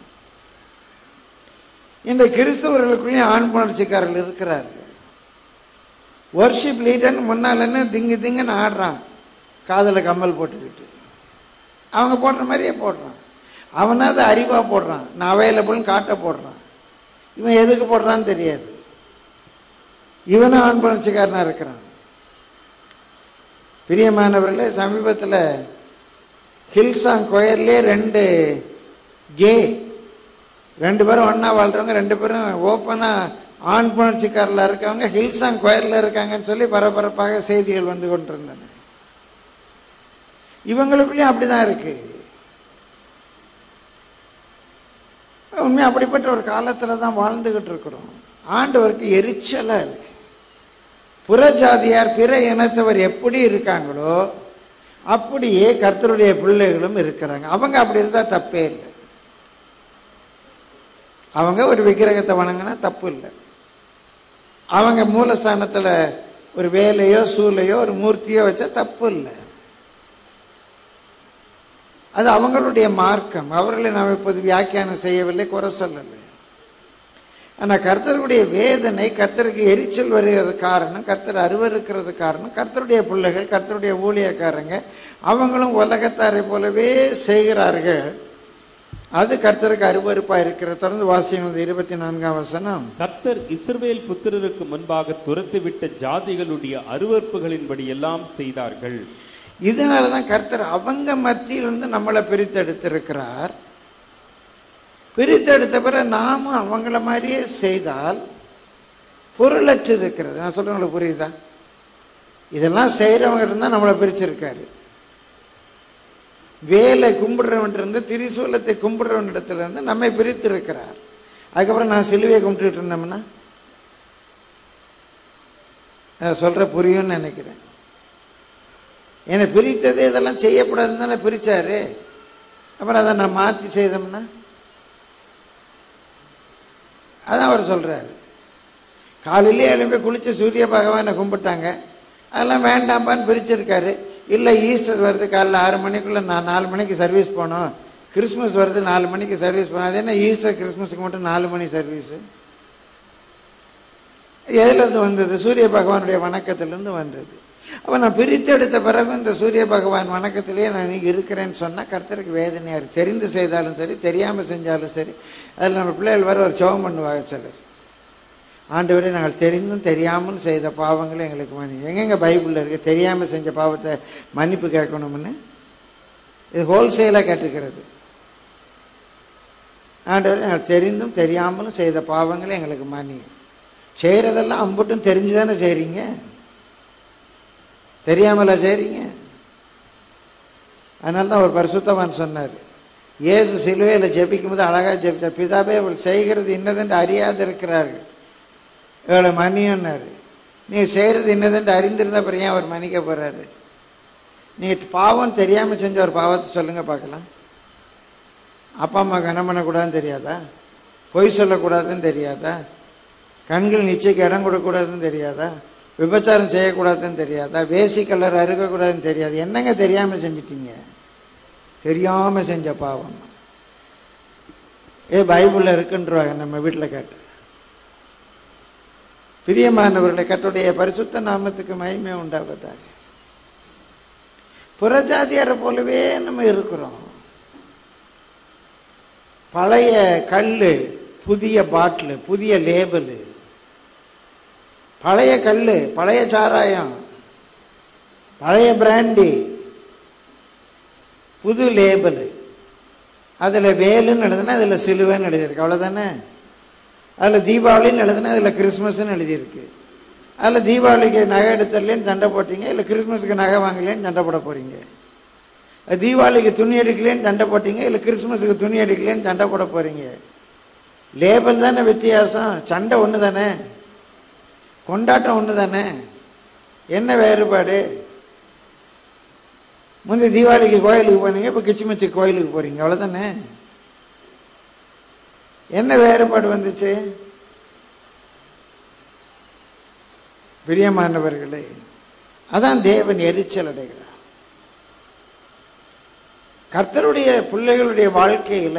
இந்த கிறிஸ்தவர்களுக்குள்ளேயும் ஆண் புணர்ச்சிக்காரர்கள் இருக்கிறார்கள் ஒர்ஷிப் லீடர்னு முன்னாலன்னு திங்கு திங்குன்னு ஆடுறான் காதில் கம்மல் போட்டுக்கிட்டு அவங்க போடுற மாதிரியே போடுறான் அவனாவது அறிவாக போடுறான் நான் அவைலபிள்னு காட்ட போடுறான் இவன் எதுக்கு போடுறான்னு தெரியாது இவனும் ஆண் புணர்ச்சிக்காரனாக இருக்கிறான் பிரியமானவர்களே சமீபத்தில் ஹில்சாங் கோயர்லேயே ரெண்டு கே ரெண்டு பேரும் ஒன்றா வாழ்கிறவங்க ரெண்டு பேரும் ஓப்பனாக ஆண் புணர்ச்சிக்காரில் இருக்கவங்க ஹில்சாங் கோயரில் இருக்காங்கன்னு சொல்லி பரபரப்பாக செய்திகள் வந்து கொண்டிருந்தன இவங்களுக்குள்ளேயும் அப்படி தான் இருக்கு உண்மையாக அப்படிப்பட்ட ஒரு காலத்தில் தான் வாழ்ந்துக்கிட்டு இருக்கிறோம் ஆண்டவருக்கு எரிச்சலாக இருக்கு புறஜாதியார் பிற இனத்தவர் எப்படி இருக்காங்களோ அப்படியே கர்த்தருடைய பிள்ளைகளும் இருக்கிறாங்க அவங்க அப்படி இருந்தால் தப்பே இல்லை அவங்க ஒரு விக்கிரகத்தை வணங்கினா தப்பு இல்லை அவங்க மூலஸ்தானத்தில் ஒரு வேலையோ சூளையோ ஒரு மூர்த்தியோ வச்சா தப்பு இல்லை அது அவங்களுடைய மார்க்கம் அவர்களை நாம் இப்போது வியாக்கியானம் செய்யவில்லை குறை சொல்லலை ஆனால் கர்த்தருடைய வேதனை கர்த்தருக்கு எரிச்சல் வருகிறது காரணம் கர்த்தர் அருவருக்கிறது காரணம் கர்த்தருடைய பிள்ளைகள் கர்த்தருடைய ஊழியக்காரங்க அவங்களும் உலகத்தாரை போலவே செய்கிறார்கள் அது கர்த்தருக்கு அருவருப்பா இருக்கிறது தொடர்ந்து வாசியம் இருபத்தி நான்காம் வசனம் கர்த்தர் இஸ்ரவேல் புத்திரருக்கு முன்பாக துரத்திவிட்ட ஜாதிகளுடைய அருவறுப்புகளின்படி எல்லாம் செய்தார்கள் இதனால தான் கர்த்தர் அவங்க மத்தியிலிருந்து நம்மளை பிரித்தெடுத்திருக்கிறார் பிரித்தெடுத்த பிறகு நாமும் அவங்கள மாதிரியே செய்தால் பொருளற்று இருக்கிறது நான் சொல்றேன் உங்களுக்கு புரியுதா இதெல்லாம் செய்கிறவங்க இருந்தால் நம்மளை பிரிச்சிருக்காரு வேலை கும்பிடுறவன் இருந்து திரிசூலத்தை கும்பிடுறவன் இடத்துல இருந்து நம்மை பிரித்து இருக்கிறார் அதுக்கப்புறம் நான் சிலுவையை கும்பிட்டுட்டு இருந்தோம்னா நான் சொல்ற புரியும்னு நினைக்கிறேன் என்னை பிரித்தது இதெல்லாம் செய்யக்கூடாதுன்னு தானே பிரிச்சாரு அப்புறம் அதை நான் மாற்றி செய்தோம்னா அதான் அவர் சொல்றாரு காலையிலே எழும்பி குளிச்சு சூரிய பகவானை கும்பிட்டாங்க அதெல்லாம் வேண்டாம்பான்னு பிரிச்சிருக்காரு இல்லை ஈஸ்டர் வருது காலைல ஆறு மணிக்குள்ளே நான் நாலு மணிக்கு சர்வீஸ் போகணும் கிறிஸ்மஸ் வருது நாலு மணிக்கு சர்வீஸ் போகணும் அது என்ன ஈஸ்டர் கிறிஸ்மஸுக்கு மட்டும் நாலு மணி சர்வீஸு எதுலேருந்து வந்தது சூரிய பகவானுடைய வணக்கத்திலேருந்து வந்தது அப்போ நான் பிரித்தெடுத்த பிறகு இந்த சூரிய பகவான் வணக்கத்திலேயே நான் இன்னைக்கு இருக்கிறேன்னு சொன்னால் கர்த்தருக்கு வேதனையாக இருக்கு தெரிந்து செய்தாலும் சரி தெரியாமல் செஞ்சாலும் சரி அதில் நம்ம பிள்ளைகள் வர ஒரு செவம் பண்ணுவாங்க சிலர் ஆண்டவரே நாங்கள் தெரிந்தும் தெரியாமல் செய்த பாவங்களை எங்களுக்கு மன்னி எங்கெங்க பைபிளில் இருக்கு தெரியாமல் செஞ்ச பாவத்தை மன்னிப்பு கேட்கணும்னு இது ஹோல்சேலாக கேட்டுக்கிறது ஆண்டவர் எங்களுக்கு தெரிந்தும் தெரியாமலும் செய்த பாவங்களை எங்களுக்கு மன்னியும் செய்கிறதெல்லாம் அம்புட்டும் தெரிஞ்சு தானே செய்கிறீங்க தெரியாமலா செய்கிறீங்க அதனால தான் ஒரு பரிசுத்தவான் சொன்னார் இயேசு சிலுவையில் ஜெபிக்கும் போது அழகாக ஜெபித்தார் பிதாவே அவள் செய்கிறது இன்னதென்று அறியாது இருக்கிறார்கள் இவளை மன்னியன்னாரு நீங்கள் செய்கிறது இன்னதென்று அறிந்திருந்த அப்புறம் ஏன் அவர் மன்னிக்க போகிறாரு நீங்கள் பாவம் தெரியாமல் செஞ்ச ஒரு பாவத்தை சொல்லுங்கள் பார்க்கலாம் அப்பா அம்மா கனம் பண்ணக்கூடாதுன்னு தெரியாதா பொய் சொல்லக்கூடாதுன்னு தெரியாதா கண்கள் நிச்சயக்கு இடம் கொடுக்கக்கூடாதுன்னு தெரியாதா விபச்சாரம் செய்யக்கூடாதுன்னு தெரியாதா வேசி கலர் அறுக்கக்கூடாதுன்னு தெரியாது என்னங்க தெரியாமல் செஞ்சிட்டீங்க தெரியாமல் செஞ்ச பாவம் ஏ பைபிளில் இருக்குன்றவாங்க நம்ம வீட்டில் கேட்டு பிரியமானவர்களை கத்துடைய பரிசுத்த நாமத்துக்கு மகிமை உண்டாவதாக புறஜாதியாரை போலவே நம்ம இருக்கிறோம் பழைய கல் புதிய பாட்டிலு புதிய லேபிளு பழைய கல் பழைய சாராயம் பழைய பிராண்டி புது லேபிளு அதில் வேலுன்னு எழுதுனா அதில் சிலுவைன்னு எழுதியிருக்கு அவ்வளோதானே அதில் தீபாவளின்னு எழுதுனா அதில் கிறிஸ்மஸ்ன்னு எழுதியிருக்கு அதில் தீபாவளிக்கு நகை எடுத்தர்லேன்னு சண்டை போட்டீங்க இல்லை கிறிஸ்மஸுக்கு நகை வாங்கலேன்னு சண்டை போட போகிறீங்க தீபாவளிக்கு துணி எடுக்கலேன்னு சண்டை போட்டீங்க இல்லை கிறிஸ்மஸுக்கு துணி எடுக்கலேன்னு சண்டை போட போகிறீங்க லேபிள் தானே வித்தியாசம் சண்டை ஒன்று தானே கொண்டாட்டம் ஒன்று தானே என்ன வேறுபாடு முந்தைய தீபாவளிக்கு கோயிலுக்கு போனீங்க இப்போ கிச்சிமச்சி கோயிலுக்கு போகிறீங்க அவ்வளோதானே என்ன வேறுபாடு வந்துச்சு பிரியமானவர்களே அதான் தேவன் எரிச்சல் அடைகிறார் கர்த்தருடைய பிள்ளைகளுடைய வாழ்க்கையில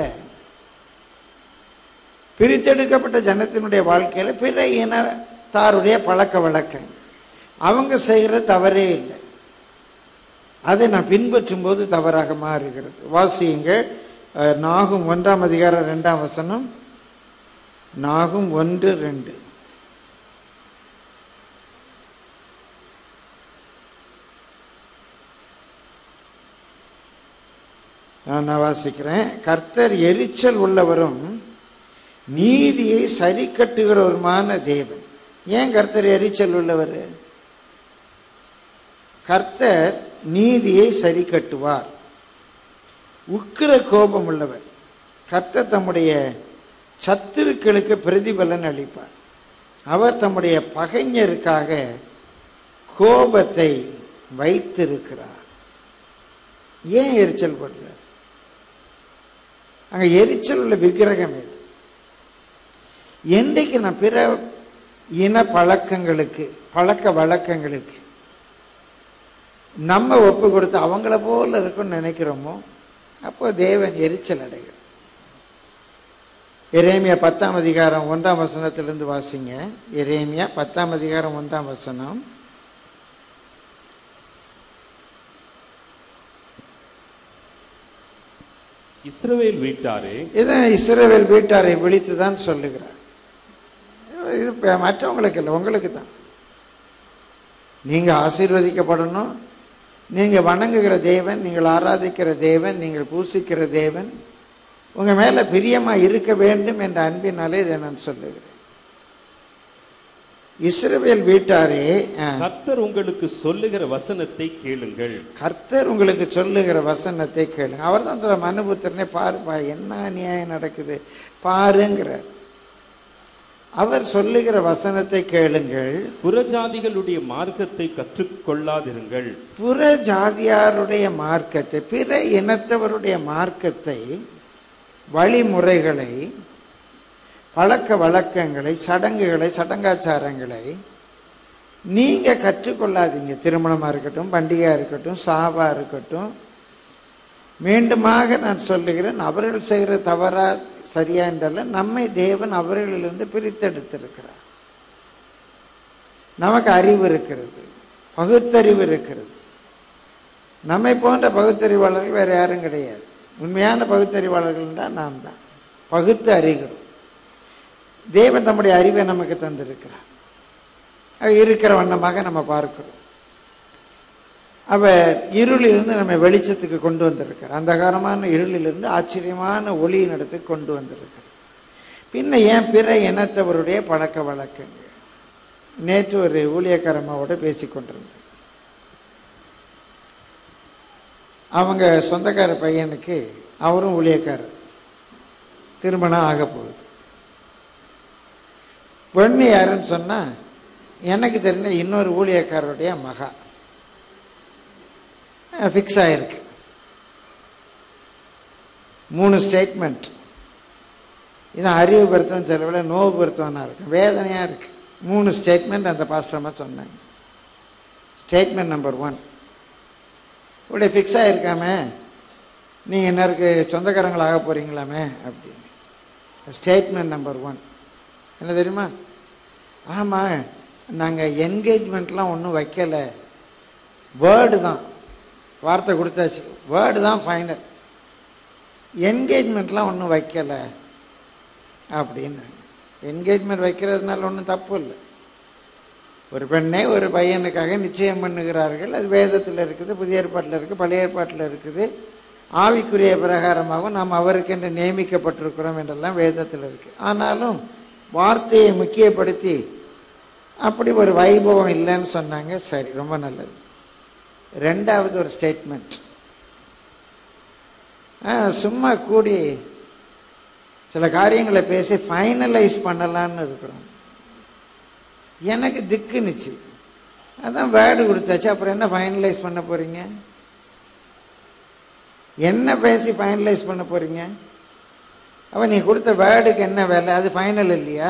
பிரித்தெடுக்கப்பட்ட ஜனத்தினுடைய வாழ்க்கையில பிற இனத்தாருடைய பழக்க வழக்கம் அவங்க செய்கிற தவறே இல்லை அதை நான் பின்பற்றும் போது தவறாக மாறுகிறது வாசியுங்க அஹ், நாகும் ஒன்றாம் அதிகாரம் ரெண்டாம் வசனம் நாகும் ஒன்று ரெண்டு நான் நான் வாசிக்கிறேன் கர்த்தர் எரிச்சல் உள்ளவரும் நீதியை சரி கட்டுகிறவருமான தேவன் ஏன் கர்த்தர் எரிச்சல் உள்ளவர் கர்த்தர் நீதியை சரி கட்டுவார் உக்கிர கோபம் உள்ளவர் கர்த்தர் தம்முடைய சத்துருக்களுக்கு பிரதிபலன் அளிப்பார் அவர் தம்முடைய பகைஞருக்காக கோபத்தை வைத்திருக்கிறார் ஏன் எரிச்சல் படுறார் அங்க எரிச்சல் உள்ள விக்கிரகம் எது என்றைக்கு நான் பிற இன பழக்கங்களுக்கு பழக்க வழக்கங்களுக்கு நம்ம ஒப்பு கொடுத்து அவங்கள போல இருக்கும்னு நினைக்கிறோமோ அப்போ தேவன் எரிச்சல் அடைகிறார் எரேமியா பத்தாம் அதிகாரம் ஒன்றாம் வசனத்திலிருந்து வாசிங்க எரேமியா பத்தாம் அதிகாரம் ஒன்றாம் வசனம் இஸ்ரவேல் வீட்டாரே இதை இஸ்ரவேல் வீட்டாரை விழித்து தான் சொல்லுகிறார் இது ப- மற்றவங்களுக்கு இல்லை உங்களுக்கு தான் நீங்கள் ஆசீர்வதிக்கப்படணும் நீங்கள் வணங்குகிற தேவன் நீங்கள் ஆராதிக்கிற தேவன் நீங்கள் பூசிக்கிற தேவன் உங்கள் மேலே பிரியமாக இருக்க வேண்டும் என்ற அன்பினாலே இதை நான் சொல்லுகிறேன் இஸ்ரவேல் வீட்டாரே ஆ, கர்த்தர் உங்களுக்கு சொல்லுகிற வசனத்தை கேளுங்கள் கர்த்தர் உங்களுக்கு சொல்லுகிற வசனத்தை கேளுங்க அவர் தான் சொல்ற மனுபுத்திரனே பாருப்பா என்ன அநியாயம் நடக்குது பாருங்கிறார் அவர் சொல்லுகிற வசனத்தை கேளுங்கள் புறஜாதிகளுடைய மார்க்கத்தை கற்றுக்கொள்ளாதிருங்கள் புற ஜாதியாருடைய மார்க்கத்தை பிற இனத்தவருடைய மார்க்கத்தை வழிமுறைகளை பழக்க வழக்கங்களை சடங்குகளை சடங்காச்சாரங்களை நீங்க கற்றுக்கொள்ளாதீங்க திருமணமா இருக்கட்டும் பண்டிகையா இருக்கட்டும் சாவா இருக்கட்டும் மீண்டுமாக நான் சொல்லுகிறேன் அவர்கள் செய்கிற தவறா சரியா என்றல்ல நம்மை தேவன் அவர்களிலிருந்து பிரித்தெடுத்திருக்கிறார் நமக்கு அறிவு இருக்கிறது பகுத்தறிவு இருக்கிறது நம்மை போன்ற பகுத்தறிவாளர்கள் வேற யாரும் கிடையாது உண்மையான பகுத்தறிவாளர்கள் தான் நாம் தான் பகுத்து அறிகிறோம் தேவன் தம்முடைய அறிவை நமக்கு தந்திருக்கிறார் அது இருக்கிற வண்ணமாக நம்ம பார்க்கிறோம் அவர் இருளிலிருந்து நம்ம வெளிச்சத்துக்கு கொண்டு வந்திருக்கார் அந்தகாரமான இருளிலிருந்து ஆச்சரியமான ஒளியின் இடத்துக்கு கொண்டு வந்திருக்கார் பின்ன ஏன் பிற இனத்தவருடைய பழக்க வழக்கங்கள் நேற்று ஒரு ஊழியக்காரம்மாவோட பேசி கொண்டிருந்தேன் அவங்க சொந்தக்கார பையனுக்கு அவரும் ஊழியக்காரர் திருமணம் ஆக போகுது பெண்ணு யாருன்னு சொன்னா எனக்கு தெரிஞ்ச இன்னொரு ஊழியக்காரருடைய மகா ஃபிக்ஸ் ஆயிருக்கு மூணு ஸ்டேட்மெண்ட் இது அறிவு பருத்தம் செலவில் நோவு பருத்தம்னா இருக்கு வேதனையாக இருக்கு மூணு ஸ்டேட்மெண்ட் அந்த பாஸ்டர்மா சொன்னாங்க ஸ்டேட்மெண்ட் நம்பர் ஒன் இப்படி ஃபிக்ஸ் ஆகிருக்காமே நீங்கள் இன்னருக்கு சொந்தக்காரங்களாக போகிறீங்களாமே அப்படின்னு ஸ்டேட்மெண்ட் நம்பர் ஒன் என்ன தெரியுமா ஆமாம் நாங்கள் என்கேஜ்மெண்ட்லாம் ஒன்றும் வைக்கலை வேர்டு தான் வார்த்தை கொடுத்தாச்சு வேர்டு தான் ஃபைனல் என்கேஜ்மெண்ட்லாம் ஒன்றும் வைக்கலை அப்படின்னு என்கேஜ்மெண்ட் வைக்கிறதுனால ஒன்றும் தப்பு இல்லை ஒரு பெண்ணை ஒரு பையனுக்காக நிச்சயம் பண்ணுகிறார்கள் அது வேதத்தில் இருக்குது புதிய ஏற்பாட்டில் இருக்குது பழைய ஏற்பாட்டில் இருக்குது ஆவிக்குரிய பிரகாரமாகவும் நாம் அவருக்கென்று நியமிக்கப்பட்டிருக்கிறோம் என்றெல்லாம் வேதத்தில் இருக்குது ஆனாலும் வார்த்தையை முக்கியப்படுத்தி அப்படி ஒரு வைபவம் இல்லைன்னு சொன்னாங்க சரி ரொம்ப நல்லது ரெண்டாவது ஒரு ஸ்டேட்மெண்ட் சும்மா கூடி சில காரியங்களை பேசி ஃபைனலைஸ் பண்ணலான்னு இருக்கிறோம் எனக்கு திக்குனுச்சு அதான் வேர்டு கொடுத்தாச்சு அப்புறம் என்ன ஃபைனலைஸ் பண்ண போறீங்க என்ன பேசி ஃபைனலைஸ் பண்ண போறீங்க அப்போ நீ கொடுத்த வேர்டுக்கு என்ன வேலை அது ஃபைனல் இல்லையா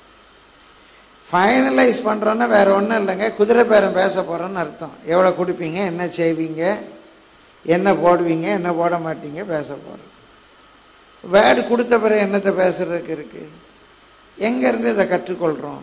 ஃபைனலைஸ் பண்ணுறோன்னா வேற ஒன்றும் இல்லைங்க குதிரை பேரம் பேச போகிறோன்னு அர்த்தம் எவ்வளோ கொடுப்பீங்க என்ன செய்வீங்க என்ன போடுவீங்க என்ன போட மாட்டீங்க பேச போகிறோம் வேர்டு கொடுத்த பிறகு என்னத்தை பேசுறதுக்கு இருக்கு எங்கேருந்து இதை கற்றுக்கொள்கிறோம்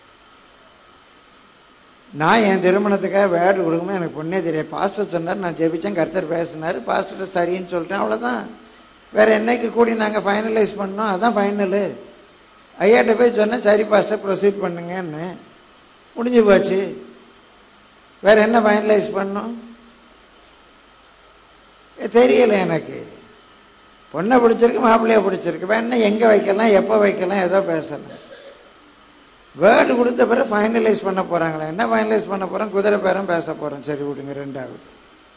நான் என் திருமணத்துக்காக வேர்டு கொடுக்கும்போது எனக்கு பொண்ணே தெரியாது பாஸ்டர் சொன்னார் நான் ஜெபிச்சேன் கர்த்தர் பேசினார் பாஸ்டர் சரின்னு சொல்லிட்டேன் அவ்வளோதான் வேற என்னைக்கு கூடி நாங்கள் ஃபைனலைஸ் பண்ணோம் அதான் ஃபைனலு ஐயாட்ட போய் சொன்னேன் சரி பாஸ்டர் ப்ரொசீட் பண்ணுங்கன்னு முடிஞ்சு போச்சு வேற என்ன ஃபைனலைஸ் பண்ணோம் தெரியல எனக்கு பொண்ணை பிடிச்சிருக்கு மாப்பிள்ளைய பிடிச்சிருக்கு வேணா எங்கே வைக்கலாம் எப்போ வைக்கலாம் ஏதோ பேசலாம் வேர்டு கொடுத்த பிறகு ஃபைனலைஸ் பண்ண போகிறாங்களே என்ன ஃபைனலைஸ் பண்ண போகிறோம் குதிரை பேரம் பேச போகிறோம் சரி விடுங்க ரெண்டாவது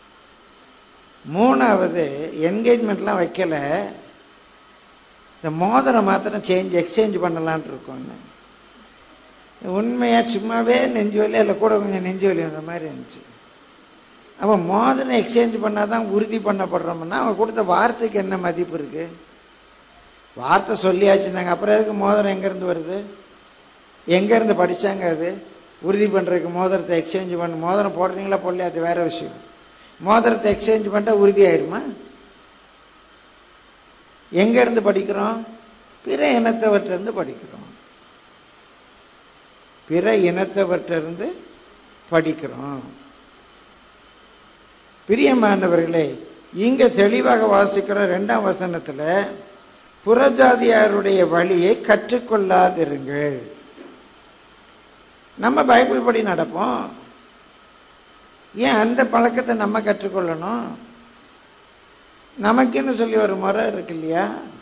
மூணாவது என்கேஜ்மெண்ட்லாம் வைக்கல இந்த மோதிரம் மாத்திரம் சேஞ்ச் எக்ஸ்சேஞ்ச் பண்ணலான் இருக்கோன்னு உண்மையாக சும்மாவே நெஞ்சு வலி இல்லை கூட கொஞ்சம் நெஞ்சு வலி அந்த மாதிரி இருந்துச்சு அப்போ மோதிரம் எக்ஸ்சேஞ்ச் பண்ணால் தான் உறுதி பண்ணப்படுறோம்னா அவங்க கொடுத்த வார்த்தைக்கு என்ன மதிப்பு இருக்கு வார்த்தை சொல்லியாச்சுனாங்க அப்புறம் எதுக்கு மோதிரம் எங்கேருந்து வருது எங்கேருந்து படித்தாங்க அது உறுதி பண்ணுறதுக்கு மோதிரத்தை எக்ஸ்சேஞ்ச் பண்ண மோதிரம் போடுறீங்களா போடலையா அது வேற விஷயம் மோதிரத்தை எக்ஸ்சேஞ்ச் பண்ணிட்டா உறுதி ஆயிருமா எங்கேருந்து படிக்கிறோம் பிற இனத்தவற்றிலிருந்து படிக்கிறோம் பிற இனத்தவற்றிலிருந்து படிக்கிறோம் பிரியமானவர்களே இங்க தெளிவாக வாசிக்கிற ரெண்டாம் வசனத்துல புறஜாதியாருடைய வழியை கற்றுக்கொள்ளாதிருங்கள் நம்ம பைபிள் படி நடப்போம் ஏன் அந்த பழக்கத்தை நம்ம கற்றுக்கொள்ளணும் நமக்குன்னு சொல்லி ஒரு முறை இருக்கு இல்லையா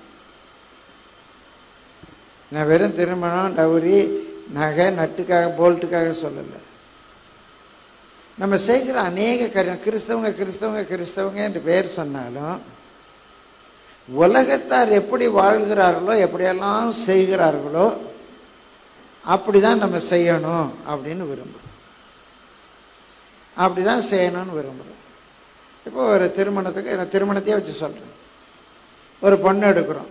நான் வெறும் திருமணம் டவுரி நகை நட்டுக்காக போல்ட்டுக்காக சொல்லலை நம்ம செய்கிற அநேக காரியம் கிறிஸ்தவங்க கிறிஸ்தவங்க கிறிஸ்தவங்க என்று பெயர் சொன்னாலும் உலகத்தார் எப்படி வாழ்கிறார்களோ எப்படியெல்லாம் செய்கிறார்களோ அப்படிதான் நம்ம செய்யணும் அப்படின்னு விரும்புகிறோம் அப்படிதான் செய்யணும்னு விரும்புகிறோம் இப்போ ஒரு திருமணத்துக்கு நான் திருமணத்தையே வச்சு சொல்கிறேன் ஒரு பொண்ணு எடுக்கிறோம்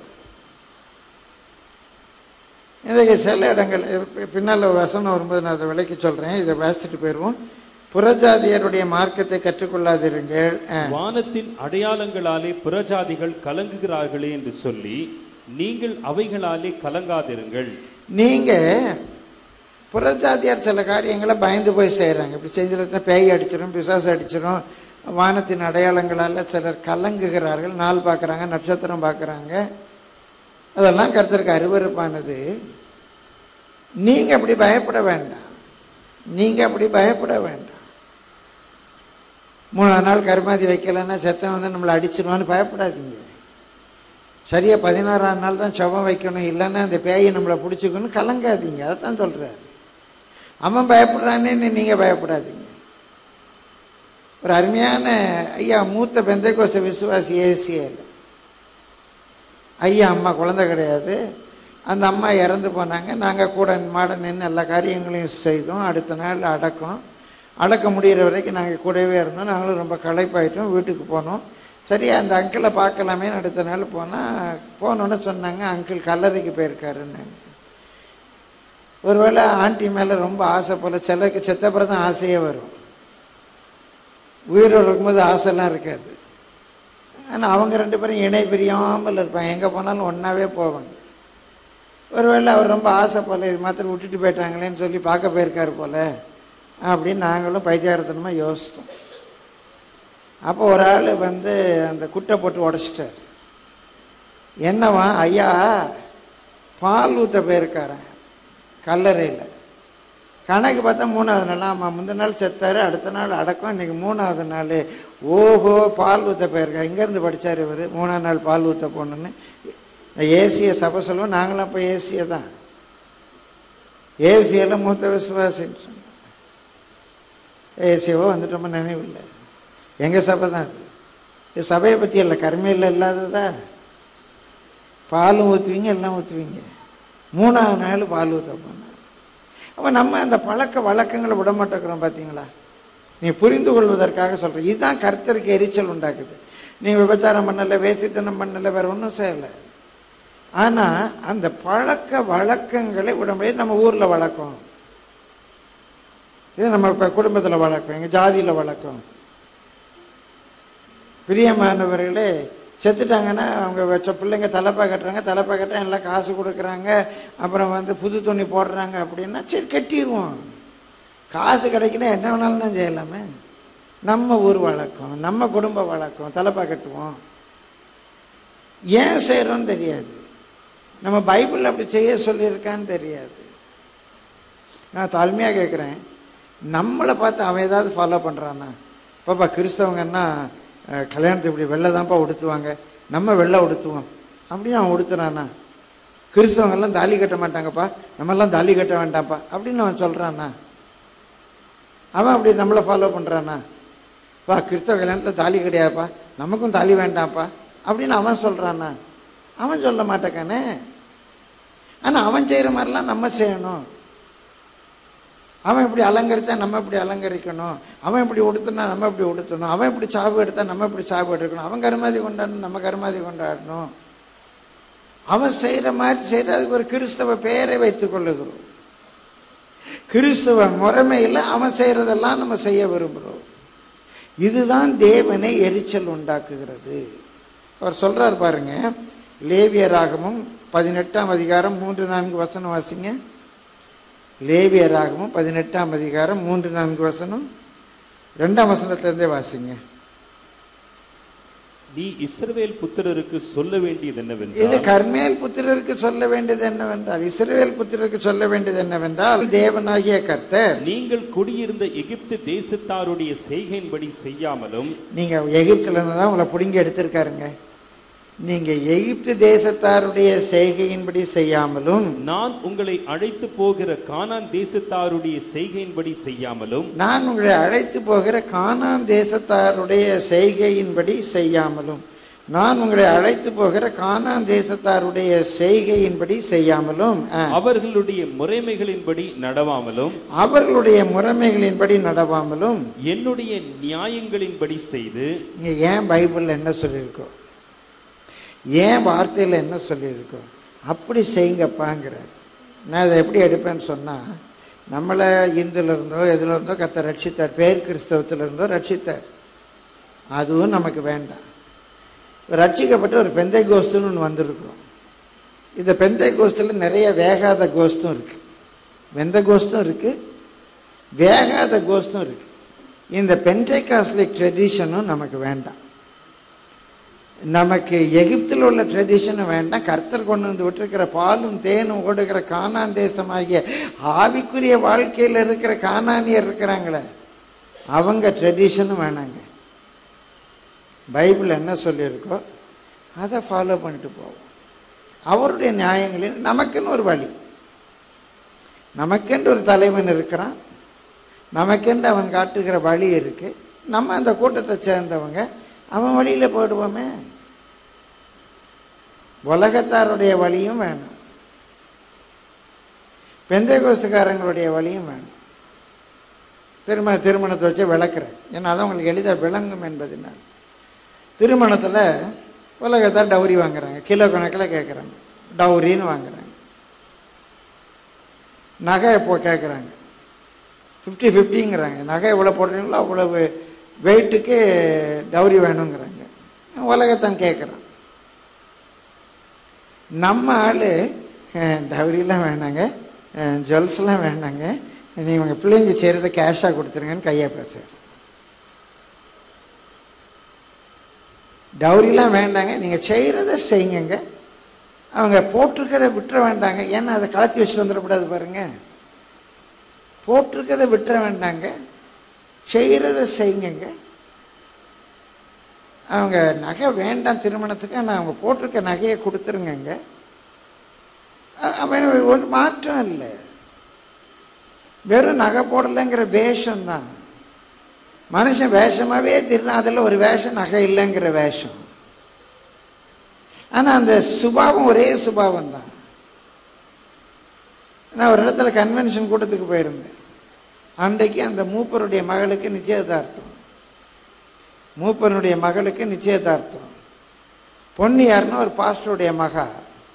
இன்றைக்கு சில இடங்கள் பின்னால் வசனம் வரும்போது நான் அதை விலைக்கு சொல்கிறேன் இதை வாசிச்சுட்டு போயிடுவோம் புறஜாதியருடைய மார்க்கத்தை கற்றுக்கொள்ளாதிருங்கள் அஹ், வானத்தின் அடையாளங்களாலே புறஜாதிகள் கலங்குகிறார்களே என்று சொல்லி நீங்கள் அவைகளாலே கலங்காதிருங்கள் நீங்க புறஜாதியார் சில காரியங்களை பயந்து போய் செய்கிறாங்க இப்படி செஞ்சுட்டு பேய் அடிச்சிடும் பிசாசு அடிச்சிடும் வானத்தின் அடையாளங்களால் சிலர் கலங்குகிறார்கள் நாள் பார்க்குறாங்க நட்சத்திரம் பார்க்குறாங்க அதெல்லாம் கருத்தருக்கு அருவருப்பானது நீங்க அப்படி பயப்பட வேண்டாம் நீங்க அப்படி பயப்பட வேண்டாம் மூணாவது நாள் கருமாதி வைக்கலைன்னா செத்தம் வந்து நம்மளை அடிச்சிருவான்னு பயப்படாதீங்க சரியா பதினாறாம் நாள் தான் செவம் வைக்கணும் இல்லைன்னா அந்த பேயை நம்மளை பிடிச்சிக்கணும் கலங்காதீங்க அதைத்தான் சொல்கிறாரு அவன் பயப்படுறானேன்னு நீங்கள் பயப்படாதீங்க ஒரு அருமையான ஐயா மூத்த பெந்தைக்கோஸ்த விசுவாசி ஏசியல் ஐயா அம்மா குழந்தை கிடையாது அந்த அம்மா இறந்து போனாங்க நாங்கள் கூட மாட நின்று எல்லா காரியங்களையும் செய்தோம் அடுத்த நாள் அடக்கம் அடக்க முடிகிற வரைக்கும் நாங்கள் கூடவே இருந்தோம் நாங்களும் ரொம்ப களைப்பாயிட்டோம் வீட்டுக்கு போனோம் சரி அந்த அங்கிளை பார்க்கலாமே அடுத்த நாள் போனால் போனோன்னு சொன்னாங்க அங்கிள் கல்லறைக்கு போயிருக்காருன்னாங்க ஒருவேளை ஆண்டி மேலே ரொம்ப ஆசை போல் சிலருக்கு செத்தப்புறம் தான் ஆசையே வரும் உயிரோடு இருக்கும்போது ஆசைலாம் இருக்காது ஆனால் அவங்க ரெண்டு பேரும் இணை பிரியாமல் இருப்பாங்க எங்கே போனாலும் ஒன்றாவே போவாங்க ஒருவேளை அவர் ரொம்ப ஆசை போல் இது மாத்திரம் விட்டுட்டு போயிட்டாங்களேன்னு சொல்லி பார்க்க போயிருக்காரு போல் அப்படின்னு நாங்களும் பைத்தியாரத்தனமாக யோசித்தோம் அப்போ ஒரு ஆள் வந்து அந்த குட்டை போட்டு உடச்சிட்டார் என்னவா ஐயா பால் ஊற்ற போயிருக்காரன் கல்லறையில் கணக்கு பார்த்தா மூணாவது நாள் ஆமாம் முந்தின நாள் செத்தாரு அடுத்த நாள் அடக்கம் இன்னைக்கு மூணாவது நாள் ஓஹோ பால் ஊற்ற போயிருக்கா எங்கேருந்து படித்தார் இவர் மூணாவது நாள் பால் ஊற்ற போகணுன்னு ஏசிய சபை சொல்லுவோம் நாங்களும் அப்போ ஏசியை தான் ஏசியெல்லாம் மூத்த விசுவாசின்னு சொன்னோம் ஏசியவோ வந்துட்டோமோ நினைவில்லை எங்கள் சபை தான் அது இது சபையை பற்றி இல்லை கருமையில் இல்லாததா பாலும் ஊற்றுவீங்க எல்லாம் ஊற்றுவீங்க மூணாவது நாள் பால் ஊற்ற போனார் அப்போ நம்ம அந்த பழக்க வழக்கங்களை விட மாட்டேங்கிறோம் பார்த்தீங்களா நீ புரிந்து கொள்வதற்காக சொல்கிறேன் இதுதான் கர்த்தருக்கு எரிச்சல் உண்டாக்குது நீ விபச்சாரம் பண்ணலை வேசித்தனம் பண்ணலை வேற ஒன்றும் செய்யலை ஆனால் அந்த பழக்க வழக்கங்களை விட முடியாது நம்ம ஊரில் வழக்கம் இது நம்ம இப்போ குடும்பத்தில் வழக்கம் எங்கள் ஜாதியில் வழக்கம் பிரியமானவர்களே செத்துட்டாங்கன்னா அவங்க வச்ச பிள்ளைங்க தலைப்பா கட்டுறாங்க தலைப்பா கட்ட எல்லாம் காசு கொடுக்குறாங்க அப்புறம் வந்து புது துணி போடுறாங்க அப்படின்னா சரி கட்டிடுவோம் காசு கிடைக்குன்னா என்ன வேணாலும் தான் செய்யலாமே நம்ம ஊர் வழக்கம் நம்ம குடும்ப வழக்கம் தலைப்பா கட்டுவோம் ஏன் செய்கிறோன்னு தெரியாது நம்ம பைபிள் அப்படி செய்ய சொல்லியிருக்கான்னு தெரியாது நான் தாழ்மையாக கேட்குறேன் நம்மளை பார்த்து அவன் ஏதாவது ஃபாலோ பண்ணுறான்னா பாப்பா கிறிஸ்தவங்கன்னா அஹ், கல்யாணத்துக்கு இப்படி வெள்ளை தான்ப்பா உடுத்துவாங்க நம்ம வெள்ளை உடுத்துவோம் அப்படின்னு அவன் உடுத்துறானா கிறிஸ்தவங்கெல்லாம் தாலி கட்ட மாட்டாங்கப்பா நம்மெல்லாம் தாலி கட்ட வேண்டாம்ப்பா அப்படின்னு அவன் சொல்கிறானா அவன் அப்படி நம்மளை ஃபாலோ பண்ணுறானா பா கிறிஸ்தவ கல்யாணத்தில் தாலி கிடையாதுப்பா நமக்கும் தாலி வேண்டாம்ப்பா அப்படின்னு அவன் சொல்கிறானா அவன் சொல்ல மாட்டேக்கானே ஆனால் அவன் செய்கிற மாதிரிலாம் நம்ம செய்யணும் அவன் இப்படி அலங்கரிச்சா நம்ம இப்படி அலங்கரிக்கணும் அவன் இப்படி உடுத்தினா நம்ம இப்படி உடுத்தணும் அவன் இப்படி சாவு எடுத்தா நம்ம இப்படி சாவு எடுக்கணும் அவன் கருமாதி கொண்டாடணும் நம்ம கருமாதி கொண்டாடணும் அவன் செய்கிற மாதிரி செய்து அதுக்கு ஒரு கிறிஸ்தவ பெயரை வைத்துக் கொள்ளுகிறோம் கிறிஸ்தவ முறைமையில் அவன் செய்கிறதெல்லாம் நம்ம செய்ய விரும்புகிறோம் இதுதான் தேவனை எரிச்சல் உண்டாக்குகிறது அவர் சொல்றார் பாருங்க லேவியராகமும் பதினெட்டாம் அதிகாரம் மூன்று நான்கு வசனம் வாசிங்க லேவியராகமும் பதினெட்டாம் அதிகாரம் மூன்று நான்கு வசனம் ரெண்டாம் வசனத்திலிருந்தே வாசிங்க நீ இஸ்ரவேல் புத்திரருக்கு சொல்ல வேண்டியது இது என்னவென்றால் கர்மேல் புத்திரருக்கு சொல்ல வேண்டியது என்னவென்றால் இஸ்ரவேல் புத்திரருக்கு சொல்ல வேண்டியது என்னவென்றால் தேவனாகிய கர்த்தர் நீங்கள் குடியிருந்த எகிப்து தேசத்தாருடைய செய்கையின்படி செய்யாமலும் நீங்க எகிப்துல இருந்து தான் உங்களை பிடுங்கி எடுத்திருக்காருங்க நீங்க எகிப்து தேசத்தாருடைய செய்கையின்படி செய்யாமலும் நான் உங்களை அழைத்து போகிற கானான் தேசத்தாருடைய செய்கையின்படி செய்யாமலும் நான் உங்களை அழைத்து போகிற கானான் தேசத்தாருடைய செய்கையின்படி செய்யாமலும் நான் உங்களை அழைத்து போகிற கானான் தேசத்தாருடைய செய்கையின்படி செய்யாமலும் ஆ, அவர்களுடைய முறைமைகளின்படி நடவாமலும் அவர்களுடைய முறைமைகளின்படி நடவாமலும் என்னுடைய நியாயங்களின்படி செய்து நீங்க ஏன் பைபிள்ல என்ன சொல்லியிருக்கோம் ஏன் வார்த்தையில் என்ன சொல்லியிருக்கோம் அப்படி செய்யுங்கப்பாங்கிறார் நான் இதை எப்படி எடுப்பேன்னு சொன்னால் நம்மளை இந்துல இருந்தோ எதுல இருந்தோ கத்த ரட்சித்தார் பேர் கிறிஸ்தவத்தில் இருந்தோ ரட்சித்தார் அதுவும் நமக்கு வேண்டாம் ரட்சிக்கப்பட்டு ஒரு பெந்தை கோஸ்துன்னு ஒன்று வந்திருக்கிறோம் இந்த பெந்தை கோஸ்தில் நிறைய வேகாத கோஸ்தும் இருக்கு வெந்த கோஸ்தும் இருக்கு வேகாத கோஸ்தும் இருக்கு இந்த பென்டைகாஸ்லிக் ட்ரெடிஷனும் நமக்கு வேண்டாம் நமக்கு எகிப்தில் உள்ள ட்ரெடிஷனும் வேண்டாம் கர்த்தர் கொண்டு வந்து விட்டுருக்கிற பாலும் தேனும் ஓடுகிற கானான் தேசமாகிய ஆவிக்குரிய வாழ்க்கையில் இருக்கிற கானானியர் இருக்கிறாங்களே அவங்க ட்ரெடிஷனும் வேணாங்க பைபிள் என்ன சொல்லியிருக்கோ அதை ஃபாலோ பண்ணிட்டு போவோம் அவருடைய நியாயங்களில் நமக்குன்னு ஒரு வழி நமக்கென்று ஒரு தலைவன் இருக்கிறான் நமக்கென்று அவன் காட்டுகிற வழி இருக்கு நம்ம அந்த கூட்டத்தை சேர்ந்தவங்க அவன் வழியில் போயிடுவோமே உலகத்தாருடைய வழியும் வேணும் பெந்தைகோஸ்துக்காரங்களுடைய வழியும் வேணும் திருமண திருமணத்தை வச்சு விளக்குறேன் ஏன்னா அதான் உங்களுக்கு எளிதாக விளங்கும் என்பதனால் திருமணத்தில் உலகத்தார் டவுரி வாங்குறாங்க கிலோ கணக்கில் கேட்குறாங்க டவுரின்னு வாங்குறாங்க நகை இப்போ கேட்குறாங்க ஃபிஃப்டி ஃபிஃப்டிங்கிறாங்க நகை எவ்வளோ போடுறீங்களோ அவ்வளவு வெயிட்டுக்கு டவுரி வேணுங்கிறாங்க உலகத்தான் கேட்குறான் நம்ம ஆள் டவுரிலாம் வேணாங்க ஜுவல்ஸ்லாம் வேணாங்க நீங்கள் உங்கள் பிள்ளைங்க செய்கிறத கேஷாக கொடுத்துருங்கன்னு கையாக பேசுகிறார் டவுரிலாம் வேண்டாங்க நீங்கள் செய்கிறத செய்யுங்க அவங்க போட்டிருக்கதை விட்டுற வேண்டாங்க ஏன்னா அதை கலத்தி வச்சுட்டு வந்துடக்கூடாது பாருங்க போட்டிருக்கதை விட்டுற வேண்டாங்க செய்கிறத செய்யுங்க அவங்க நகை வேண்டாம் திருமணத்துக்கு ஆனால் அவங்க போட்டிருக்க நகையை கொடுத்துருங்கங்க அ- அவன் ஒரு மாற்றம் இல்லை வெறும் நகை போடலைங்கிற வேஷம்தான் மனுஷன் வேஷமாவே திருநாள் அதில் ஒரு வேஷம் நகை இல்லைங்கிற வேஷம் ஆனால் அந்த சுபாவம் ஒரே சுபாவம் தான் நான் ஒரு இடத்துல கன்வென்ஷன் கூட்டத்துக்கு போயிருந்தேன் அன்றைக்கு அந்த மூப்பருடைய மகளுக்கு நிச்சயதார்த்தம் மூப்பனுடைய மகளுக்கு நிச்சயதார்த்தம் பொண்ணு யாருன்னா ஒரு பாஸ்டருடைய மகா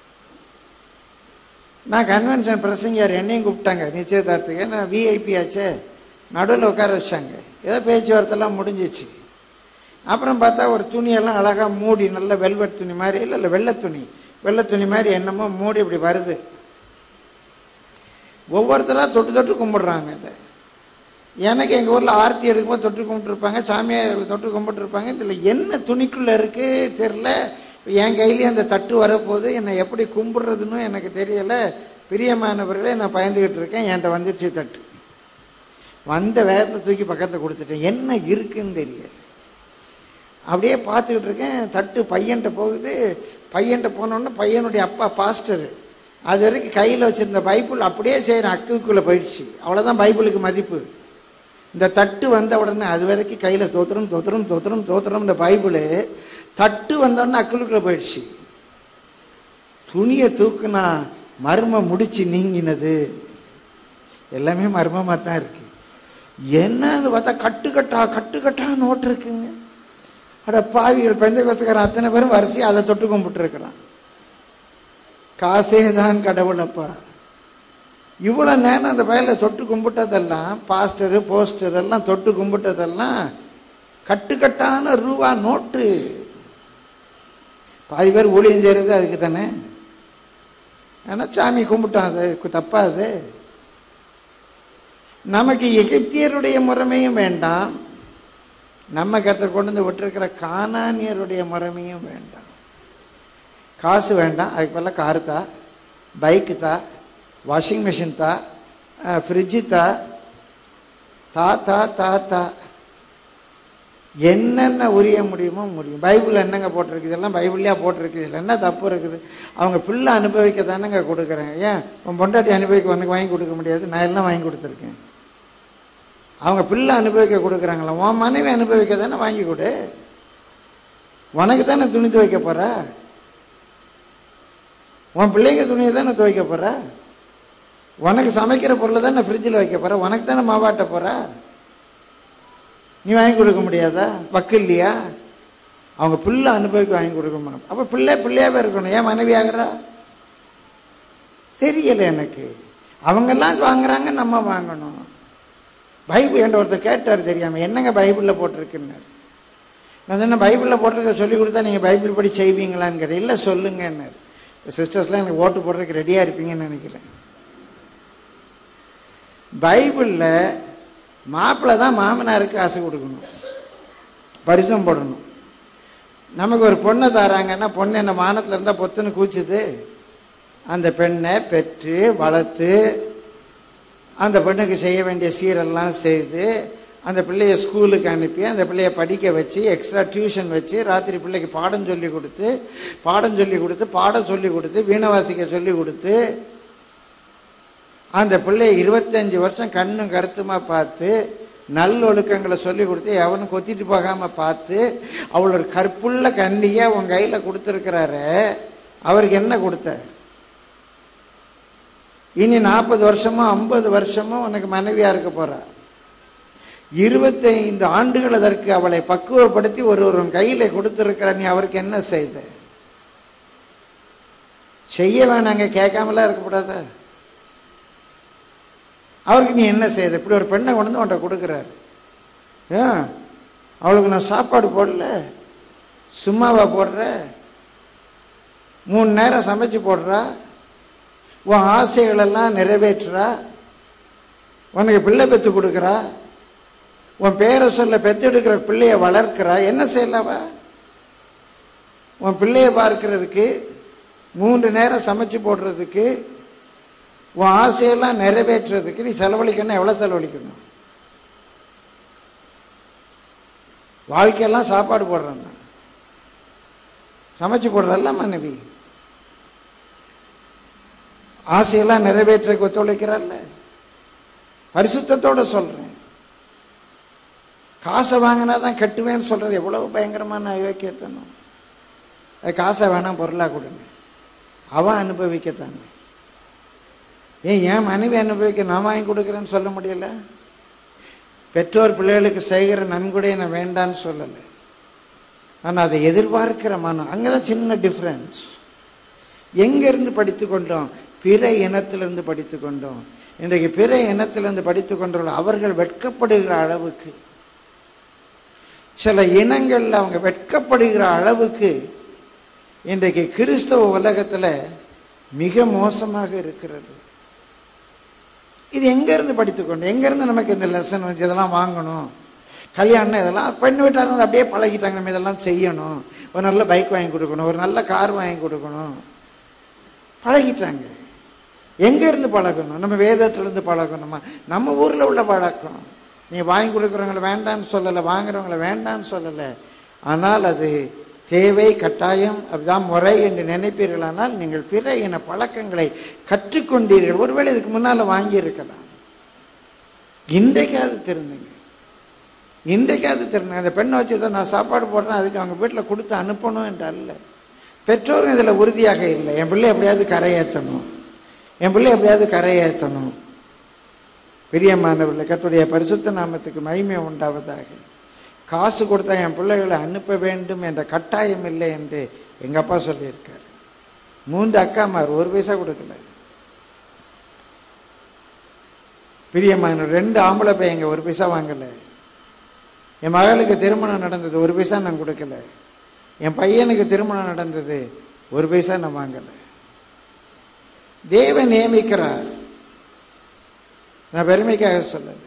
நான் கன்வென்ஷன் பிரசங்கியார் என்னையும் கூப்பிட்டாங்க நிச்சயதார்த்தத்துக்கு நான் விஐபி ஆச்சே நடுவில் உட்கார வச்சாங்க ஏதோ பேச்சுவார்த்தைலாம் முடிஞ்சிச்சு அப்புறம் பார்த்தா ஒரு துணியெல்லாம் அழகாக மூடி நல்ல வெல்வெட் துணி மாதிரி இல்லை இல்லை வெள்ளை துணி வெள்ளை துணி மாதிரி என்னமோ மூடி இப்படி வருது ஒவ்வொருத்தராக தொட்டு தொட்டு கும்பிடுறாங்க இதை எனக்கு எங்கள் ஊரில் ஆர்த்தி எடுக்கும்போது தொட்டு கும்பிட்டுருப்பாங்க சாமியார் தொட்டு கும்பிட்டுருப்பாங்க இதில் என்ன துணிக்குள்ளே இருக்குது தெரில என் கையிலேயே அந்த தட்டு வரப்போகுது என்னை எப்படி கும்பிடுறதுன்னு எனக்கு தெரியலை பிரியமானவர்களே நான் பயந்துக்கிட்டு இருக்கேன் என்கிட்ட வந்துருச்சு தட்டு வந்த வேகத்தை தூக்கி பக்கத்தில் கொடுத்துட்டேன் என்ன இருக்குன்னு தெரியல அப்படியே பார்த்துக்கிட்டு இருக்கேன் தட்டு பையன்கிட்ட போகுது பையன்கிட்ட போனோடனே பையனுடைய அப்பா பாஸ்டர் அது வரைக்கும் கையில் வச்சிருந்த பைபிள் அப்படியே செய்கிறேன் அக்குக்குள்ளே போயிடுச்சு அவ்வளோதான் பைபிளுக்கு மதிப்பு இந்த தட்டு வந்த உடனே அது வரைக்கும் கையில் தோத்திரம் தோத்திரம் தோத்திரம் தோத்திரம் இந்த பைபிளு தட்டு வந்தோடனே அக்குளுக்குள்ளே போயிடுச்சு துணியை தூக்குனா மர்மம் முடிச்சு நீங்கினது எல்லாமே மர்மமாக தான் இருக்கு என்னன்னு பார்த்தா கட்டு கட்டா கட்டு கட்டா நோட்டு இருக்குங்க அட பாவிகள் பெந்த கோஸ்துக்காரன் அத்தனை பேரும் வரிசையா அதை தொட்டு கும்பிட்டுருக்கிறான் காசே தான் கடவுளப்பா இவ்வளோ நேரம் அந்த வயலை தொட்டு கும்பிட்டதெல்லாம் பாஸ்டரு போஸ்டர் எல்லாம் தொட்டு கும்பிட்டதெல்லாம் கட்டுக்கட்டான ரூபா நோட்டு பாதி பேர் ஊழியம் செய்கிறது அதுக்கு தானே ஆனால் சாமி கும்பிட்டான் அது தப்பா அது நமக்கு எகிப்தியருடைய முறைமையும் வேண்டாம் நம்ம கருத்தை கொண்டு வந்து விட்டுருக்கிற கானானியருடைய முறைமையும் வேண்டாம் காசு வேண்டாம் அதுக்கு பதிலாக காரு தா பைக்கு தா வாஷிங் மிஷின் தா ஃப்ரிட்ஜு தா தா தா தா தா என்னென்ன உரிய முடியுமோ முடியும் பைபிள் என்னங்க போட்டிருக்கு இதெல்லாம் பைபிள்லையா போட்டிருக்கு இதில் என்ன தப்பு இருக்குது அவங்க பிள்ளை அனுபவிக்க தானேங்க கொடுக்குறேன் ஏன் உன் பொண்டாட்டி அனுபவிக்க உனக்கு வாங்கி கொடுக்க முடியாது நான் எல்லாம் வாங்கி கொடுத்துருக்கேன் அவங்க பிள்ளை அனுபவிக்க கொடுக்குறாங்களா உன் மனைவி அனுபவிக்க தானே வாங்கி கொடு உனக்கு தானே துணி துவைக்க போற உன் பிள்ளைங்க துணியை தானே துவைக்க போற உனக்கு சமைக்கிற பொருளை தானே ஃப்ரிட்ஜில் வைக்க போற உனக்கு தானே மாவாட்ட போற நீ வாங்கி கொடுக்க முடியாதா பக்கு இல்லையா அவங்க பிள்ளை அனுபவிக்க வாங்கி கொடுக்க மாட்டோம் அப்போ பிள்ளை பிள்ளையாவே இருக்கணும் ஏன் மனைவி ஆகிறா தெரியல எனக்கு அவங்கெல்லாம் வாங்குறாங்க நம்ம வாங்கணும் பைபிள் என்ற ஒருத்தர் கேட்டார் தெரியாம என்னங்க பைபிளில் போட்டிருக்குன்னாரு நான் என்ன பைபிளில் போட்டிருக்க சொல்லி கொடுத்தா நீங்கள் பைபிள் படி செய்வீங்களான்னு கேட்டேன் இல்லை சொல்லுங்கன்னாரு சிஸ்டர்ஸ்லாம் எனக்கு ஓட்டு போடுறதுக்கு ரெடியாக இருப்பீங்கன்னு நினைக்கிறேன் பைபிளில் மாப்பிள்ளை தான் மாமனாருக்கு காசு கொடுக்கணும் பரிசம் போடணும் நமக்கு ஒரு பொண்ணை தராங்கன்னா பொண்ணு என்ன மானத்தில் இருந்தால் பொத்துன்னு கூச்சுது அந்த பெண்ணை பெற்று வளர்த்து அந்த பெண்ணுக்கு செய்ய வேண்டிய சீரெல்லாம் செய்து அந்த பிள்ளைய ஸ்கூலுக்கு அனுப்பி அந்த பிள்ளைய படிக்க வச்சு எக்ஸ்ட்ரா டியூஷன் வச்சு ராத்திரி பிள்ளைக்கு பாடம் சொல்லி கொடுத்து பாடம் சொல்லி கொடுத்து பாடம் சொல்லி கொடுத்து வீணை வாசிக்க சொல்லி கொடுத்து அந்த பிள்ளைய இருபத்தஞ்சு வருஷம் கண்ணும் கருத்துமா பார்த்து நல்லொழுக்கங்களை சொல்லி கொடுத்து எவனும் கொத்திட்டு போகாம பார்த்து அவள் ஒரு கற்புள்ள கண்ணியை உன் கையில கொடுத்துருக்கிறாரு அவருக்கு என்ன கொடுத்த இனி நாற்பது வருஷமோ ஐம்பது வருஷமோ உனக்கு மனைவியா இருக்க போறா இருபத்தைந்து ஆண்டுகள் அதற்கு அவளை பக்குவப்படுத்தி ஒரு ஒரு கையில கொடுத்திருக்கிற நீ அவருக்கு என்ன செய்த செய்ய வேணாங்க கேட்காமலாம் இருக்கக்கூடாதா அவருக்கு நீ என்ன செய்த இப்படி ஒரு பெண்ணை கொண்டு வந்து உன்ட்ட கொடுக்குறாரு ஏன் அவளுக்கு நான் சாப்பாடு போடல சும்மாவா போடுற மூணு நேரம் சமைச்சு போடுறா உன் ஆசைகளெல்லாம் நிறைவேற்றுறா உனக்கு பிள்ளை பெற்று கொடுக்குறா உன் பேரை சொல்ல பெத்தெடுக்கிற பிள்ளைய வளர்க்கிறா என்ன செய்யலவா உன் பிள்ளைய பார்க்கிறதுக்கு மூன்று நேரம் சமைச்சு போடுறதுக்கு உன் ஆசையெல்லாம் நிறைவேற்றுறதுக்கு நீ செலவழிக்கணும் எவ்வளோ செலவழிக்கணும் வாழ்க்கையெல்லாம் சாப்பாடு போடுறேன் நான். சமைச்சு போடுறதல்ல மனைவி ஆசையெல்லாம் நிறைவேற்றுறதுக்கு ஒத்துழைக்கிறாள்ல பரிசுத்தத்தோட சொல்றேன் காசை வாங்கினா தான் கட்டுவேன்னு சொல்றது எவ்வளவு பயங்கரமான அயோக்கியத்தனம் அது காசை வேணாம் பொருளாக கொடுங்க அவன் அனுபவிக்கத்தானே ஏன் என் மனைவி அனுபவிக்க நான் வாங்கி கொடுக்குறேன்னு சொல்ல முடியல பெற்றோர் பிள்ளைகளுக்கு செய்கிற நன்கொடையை நான் வேண்டான்னு சொல்லலை ஆனால் அதை எதிர்பார்க்கிற மனம் அங்கே தான் சின்ன டிஃப்ரென்ஸ் எங்கேருந்து படித்து கொண்டோம் பிற இனத்திலிருந்து படித்து கொண்டோம் இன்றைக்கு பிற இனத்திலிருந்து படித்து கொண்டோம் அவர்கள் வெட்கப்படுகிற அளவுக்கு சில இனங்கள்ல அவங்க வெட்கப்படுகிற அளவுக்கு இன்றைக்கு கிறிஸ்தவ உலகத்தில் மிக மோசமாக இருக்கிறது இது எங்கேருந்து படித்துக்கொண்டு எங்கேருந்து நமக்கு இந்த லெசன் வந்து இதெல்லாம் வாங்கணும் கல்யாணம் இதெல்லாம் பெண் வீட்டார் இருந்து அப்படியே பழகிட்டாங்க நம்ம இதெல்லாம் செய்யணும் ஒரு நல்ல பைக் வாங்கி கொடுக்கணும் ஒரு நல்ல கார் வாங்கி கொடுக்கணும் பழகிட்டாங்க எங்கேருந்து பழகணும் நம்ம வேதத்திலேருந்து பழகணுமா நம்ம ஊரில் உள்ள பழக்கம் நீ வாங்கி கொடுக்குறவங்கள வேண்டான்னு சொல்லலை வாங்குறவங்கள வேண்டான்னு சொல்லலை ஆனால் அது தேவை கட்டாயம் அதுதான் முறை என்று நினைப்பீர்களானால் நீங்கள் பிற இன பழக்கங்களை கற்றுக்கொண்டீர்கள் ஒருவேளை இதுக்கு முன்னால் வாங்கியிருக்கலாம் இன்றைக்காவது திருந்துங்க இன்றைக்காவது திருந்துங்க அந்த பெண்ணை வச்சு தான் நான் சாப்பாடு போடுறேன் அதுக்கு அவங்க வீட்டில் கொடுத்து அனுப்பணும் என்று அல்ல பெற்றோரும் இதில் உறுதியாக இல்லை என் பிள்ளை எப்படியாவது கரையேற்றணும் என் பிள்ளை எப்படியாவது கரையேற்றணும் பிரியமானவர்களே கர்த்தருடைய பரிசுத்த நாமத்துக்கு மகிமை உண்டாவதாக காசு கொடுத்தா என் பிள்ளைகளை அனுப்ப வேண்டும் என்ற கட்டாயம் இல்லை என்று எங்க அப்பா சொல்லியிருக்கார் மூன்று அக்காமார் ஒரு பைசா கொடுக்கல பிரியமான ரெண்டு ஆம்பளை பையங்க ஒரு பைசா வாங்கல என் மகளுக்கு திருமணம் நடந்தது ஒரு பைசா நான் கொடுக்கல என் பையனுக்கு திருமணம் நடந்தது ஒரு பைசா நான் வாங்கல தேவன் நியமிக்கிறார் நான் பெருமைக்காக சொல்லலை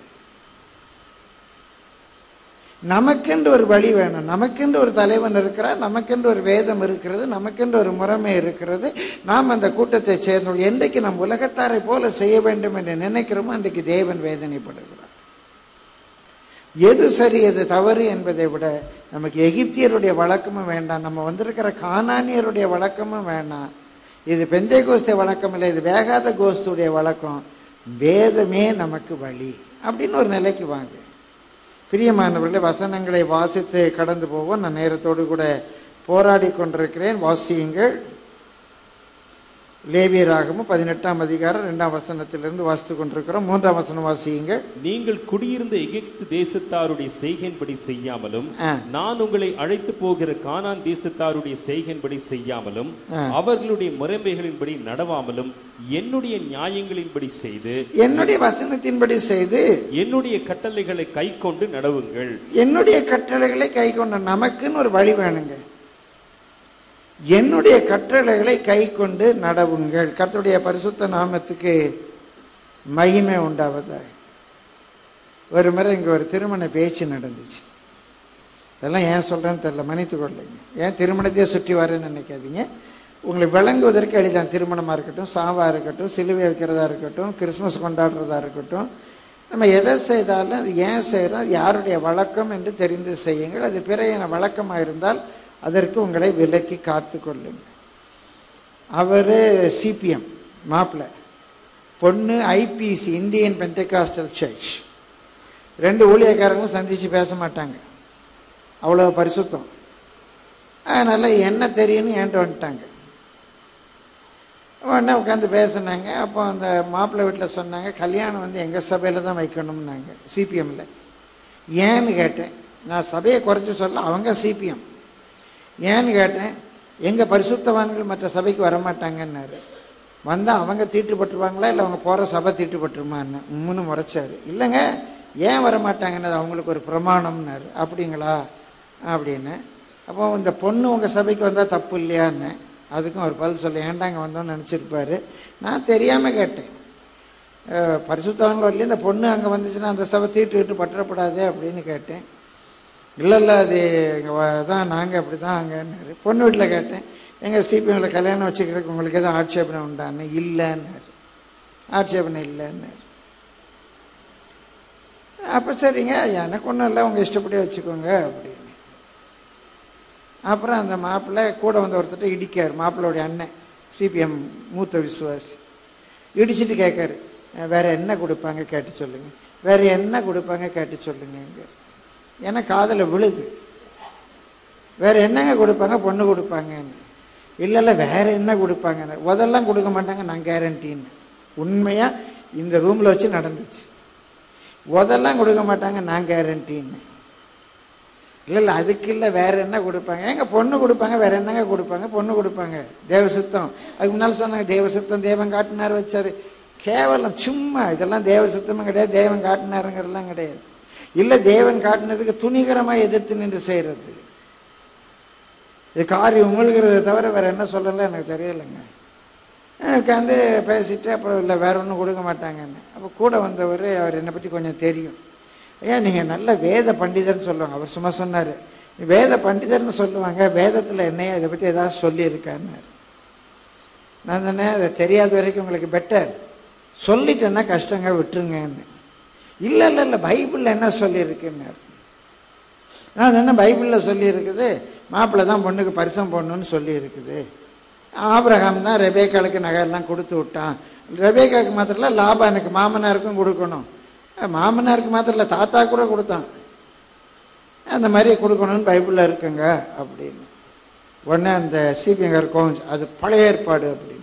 நமக்கென்று ஒரு வழி வேணும் நமக்கென்று ஒரு தலைவன் இருக்கிறார் நமக்கென்று ஒரு வேதம் இருக்கிறது நமக்கென்று ஒரு முறைமை இருக்கிறது நாம் அந்த கூட்டத்தை சேர்ந்தோம் என்றைக்கு நம் உலகத்தாரை போல செய்ய வேண்டும் என்று நினைக்கிறோமோ அன்றைக்கு தேவன் வேதனைப்படுகிறார் எது சரி எது தவறு என்பதை விட நமக்கு எகிப்தியருடைய வழக்கமும் வேண்டாம் நம்ம வந்திருக்கிற கானானியருடைய வழக்கமும் வேண்டாம் இது பெந்தை கோஸ்தை வழக்கம் இல்லை இது வேகாத கோஸ்துடைய வழக்கம் வேதமே நமக்கு வழி அப்படின்னு ஒரு நிலைக்கு வாங்க பிரியமானவர்களே வசனங்களை வாசித்து கடந்து போவோம் நான் நேரத்தோடு கூட போராடி கொண்டிருக்கிறேன் வாசியுங்கள் லேவியராகமும் பதினெட்டாம் அதிகாரம் இரண்டாம் வசனத்திலிருந்து வாசித்து கொண்டிருக்கிறோம் மூன்றாம் வசனம் வாசியுங்கள் நீங்கள் குடியிருந்த எகிப்து தேசத்தாருடைய செய்கையின்படி செய்யாமலும் ஆ. நான் உங்களை அழைத்து போகிற கானான் தேசத்தாருடைய செய்கையின்படி செய்யாமலும் ஆ. அவர்களுடைய முறைமைகளின்படி நடவாமலும் என்னுடைய நியாயங்களின்படி செய்து என்னுடைய வசனத்தின்படி செய்து என்னுடைய கட்டளைகளை கைக்கொண்டு நடவுங்கள் என்னுடைய கட்டளைகளை கை கொண்ட நமக்குன்னு ஒரு வழி வேணுங்க என்னுடைய கட்டளைகளை கை கொண்டு நடவுங்கள் கர்த்தருடைய பரிசுத்த நாமத்துக்கு மகிமை உண்டாவதாக ஒரு முறை இங்கே ஒரு திருமண பேச்சு நடந்துச்சு இதெல்லாம் ஏன் சொல்கிறேன்னு தெரில மன்னித்து கொள்ளுங்க ஏன் திருமணத்தையே சுற்றி வரேன்னு நினைக்காதீங்க உங்களை விளங்குவதற்கு எளிதான் திருமணமாக இருக்கட்டும் சாவாக இருக்கட்டும் சிலுவை வைக்கிறதா இருக்கட்டும் கிறிஸ்மஸ் கொண்டாடுறதா இருக்கட்டும் நம்ம எதை செய்தாலும் அது ஏன் செய்கிறோம் அது யாருடைய வழக்கம் என்று தெரிந்து செய்யுங்கள் அது பிறையின வழக்கமாக இருந்தால் அதற்கு உங்களை விலக்கி காத்து கொள்ளுங்கள் அவர் சிபிஎம் மாப்பிள்ளை பொண்ணு ஐபிசி இந்தியன் பென்டகாஸ்டல் சர்ச் ரெண்டு ஊழியக்காரங்களும் சந்தித்து பேச மாட்டாங்க அவ்வளோ பரிசுத்தம் அதனால் என்ன தெரியும்னு என்கிட்ட வந்துட்டாங்க உடனே உட்காந்து பேசினாங்க அப்போ அந்த மாப்பிள்ளை வீட்டில் சொன்னாங்க கல்யாணம் வந்து எங்கள் சபையில் தான் வைக்கணும்னாங்க சிபிஎம்மில் ஏன்னு கேட்டேன் நான் சபையை குறைச்சி சொல்ல அவங்க சிபிஎம் ஏன்னு கேட்டேன் எங்கள் பரிசுத்தவான்கள் மற்ற சபைக்கு வரமாட்டாங்கன்னாரு வந்தால் அவங்க தீட்டுப்பட்டுருவாங்களா இல்லை அவங்க போகிற சபை தீட்டுப்பட்டுருமான்னு உம்முன்னு முறைச்சாரு இல்லைங்க ஏன் வரமாட்டாங்கன்னு அவங்களுக்கு ஒரு பிரமாணம்னாரு அப்படிங்களா அப்படின்னு அப்போ இந்த பொண்ணு உங்கள் சபைக்கு வந்தால் தப்பு இல்லையான்னு அதுக்கும் ஒரு பதில் சொல்ல ஏன்டாங்க வந்தோன்னு நினச்சிருப்பாரு நான் தெரியாமல் கேட்டேன் அஹ், பரிசுத்தவான்கள் வரலையே இந்த பொண்ணு அங்கே வந்துச்சுன்னா அந்த சபை தீட்டு விட்டு பற்றப்படாது அப்படின்னு கேட்டேன் இல்லை இல்லை அது இங்கே தான் நாங்கள் அப்படி தான் அங்கன்னாரு பொண்ணு வீட்டில் கேட்டேன் எங்கள் சிபிஎம்மில் கல்யாணம் வச்சுக்கிறதுக்கு உங்களுக்கு எதுவும் ஆட்சேபனை உண்டான்னு இல்லைன்னாரு ஆட்சேபனை இல்லைன்னாரு அப்போ சரிங்க எனக்கு ஒன்றும் இல்லை உங்கள் இஷ்டப்படி வச்சுக்கோங்க அப்படின்னு அப்புறம் அந்த மாப்பிள்ளை கூட வந்து ஒருத்தர்ட்ட இடிக்கார் மாப்பிள்ளையோடைய அண்ணன் சிபிஎம் மூத்த விசுவாசி இடிச்சிட்டு கேட்காரு "அஹ், வேற என்ன கொடுப்பாங்க கேட்டு சொல்லுங்க வேற என்ன கொடுப்பாங்க கேட்டு சொல்லுங்க ஏன்னா காதில் விழுது வேற என்னங்க கொடுப்பாங்க பொண்ணு கொடுப்பாங்கன்னு இல்லை இல்லை வேற என்ன கொடுப்பாங்க உதெல்லாம் கொடுக்க மாட்டாங்க நான் கேரண்டின்னு உண்மையாக இந்த ரூமில் வச்சு நடந்துச்சு உதெல்லாம் கொடுக்க மாட்டாங்க நான் கேரண்டின்னு இல்லை இல்லை அதுக்கு இல்லை வேற என்ன கொடுப்பாங்க எங்க பொண்ணு கொடுப்பாங்க வேற என்னங்க கொடுப்பாங்க பொண்ணு கொடுப்பாங்க தேவசித்தம் அதுக்கு முன்னால் சொன்னாங்க தேவசித்தம் தேவன் காட்டினார் வச்சாரு கேவலம் சும்மா இதெல்லாம் தேவசித்தமும் கிடையாது தேவன் காட்டினாருங்கிறதெல்லாம் கிடையாது இல்லை தேவன் காட்டினதுக்கு துணிகரமாக எதிர்த்து நின்று செய்கிறது இது காரியம் உங்களுங்கிறத தவிர வேற என்ன சொல்லலை எனக்கு தெரியலைங்க உட்காந்து பேசிட்டு அப்புறம் இல்லை வேற ஒன்றும் கொடுக்க மாட்டாங்கன்னு அப்போ கூட வந்தவர் அவர் என்னை பற்றி கொஞ்சம் தெரியும் ஏன் நீங்கள் நல்ல வேத பண்டிதர்னு சொல்லுவாங்க அவர் சும்மா சொன்னார் வேத பண்டிதர்னு சொல்லுவாங்க வேதத்தில் என்னையா இதை பற்றி ஏதாவது சொல்லியிருக்காருன்னாரு நான் சொன்னேன் அது தெரியாத வரைக்கும் உங்களுக்கு பெட்டர் சொல்லிட்டேன்னா கஷ்டங்க விட்டுருங்கன்னு இல்லை இல்லை இல்லை பைபிளில் என்ன சொல்லியிருக்குன்னாரு நான் என்ன பைபிளில் சொல்லியிருக்குது மாப்பிள்ளை தான் பொண்ணுக்கு பரிசம் போடணும்னு சொல்லியிருக்குது ஆபிரகாம் தான் ரெபேக்காளுக்கு நகையெல்லாம் கொடுத்து விட்டான் ரெபேக்காவுக்கு மாத்திரம் இல்லை லாபானுக்கு மாமனாருக்கும் கொடுக்கணும் அஹ் மாமனாருக்கு மாத்திரம் இல்லை தாத்தா கூட கொடுத்தான் அந்த மாதிரி கொடுக்கணும்னு பைபிளில் இருக்குங்க அப்படின்னு உடனே அந்த சிபிஎங்கர் கோவம் அது பழைய ஏற்பாடு அப்படின்னு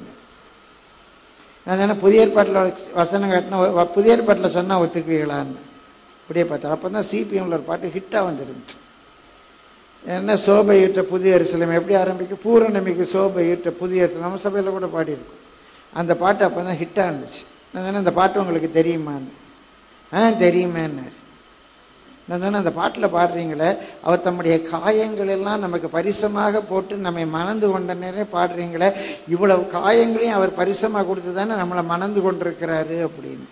நான் என்ன புதிய ஏற்பாட்டில் வசனம் காட்டினா புதிய ஏற்பாட்டில் சொன்னால் ஒத்துக்குவீங்களான்னு இப்படியே பார்த்தா அப்போ தான் சிபிஎம்ல ஒரு பாட்டு ஹிட்டாக வந்துருந்துச்சு என்ன சோபை ஈட்ட புதிய அரிசலம் எப்படி ஆரம்பிக்கும் பூரணமிக்கு சோபை ஈட்ட புதிய அரிசலம் நம்ம சபையில் கூட பாடியிருக்கோம் அந்த பாட்டு அப்போ தான் ஹிட்டாக இருந்துச்சு நான் சொன்னேன் அந்த பாட்டு உங்களுக்கு தெரியுமான்னு ஆ தெரியுமேன்னாரு நான் சொன்னேன் அந்த பாட்டில் பாடுறீங்களே அவர் தம்முடைய காயங்கள் எல்லாம் நமக்கு பரிசமாக போட்டு நம்மை மணந்து கொண்ட நேரம் பாடுறீங்களே இவ்வளவு காயங்களையும் அவர் பரிசமாக கொடுத்து தானே நம்மளை மணந்து கொண்டிருக்கிறாரு அப்படின்னு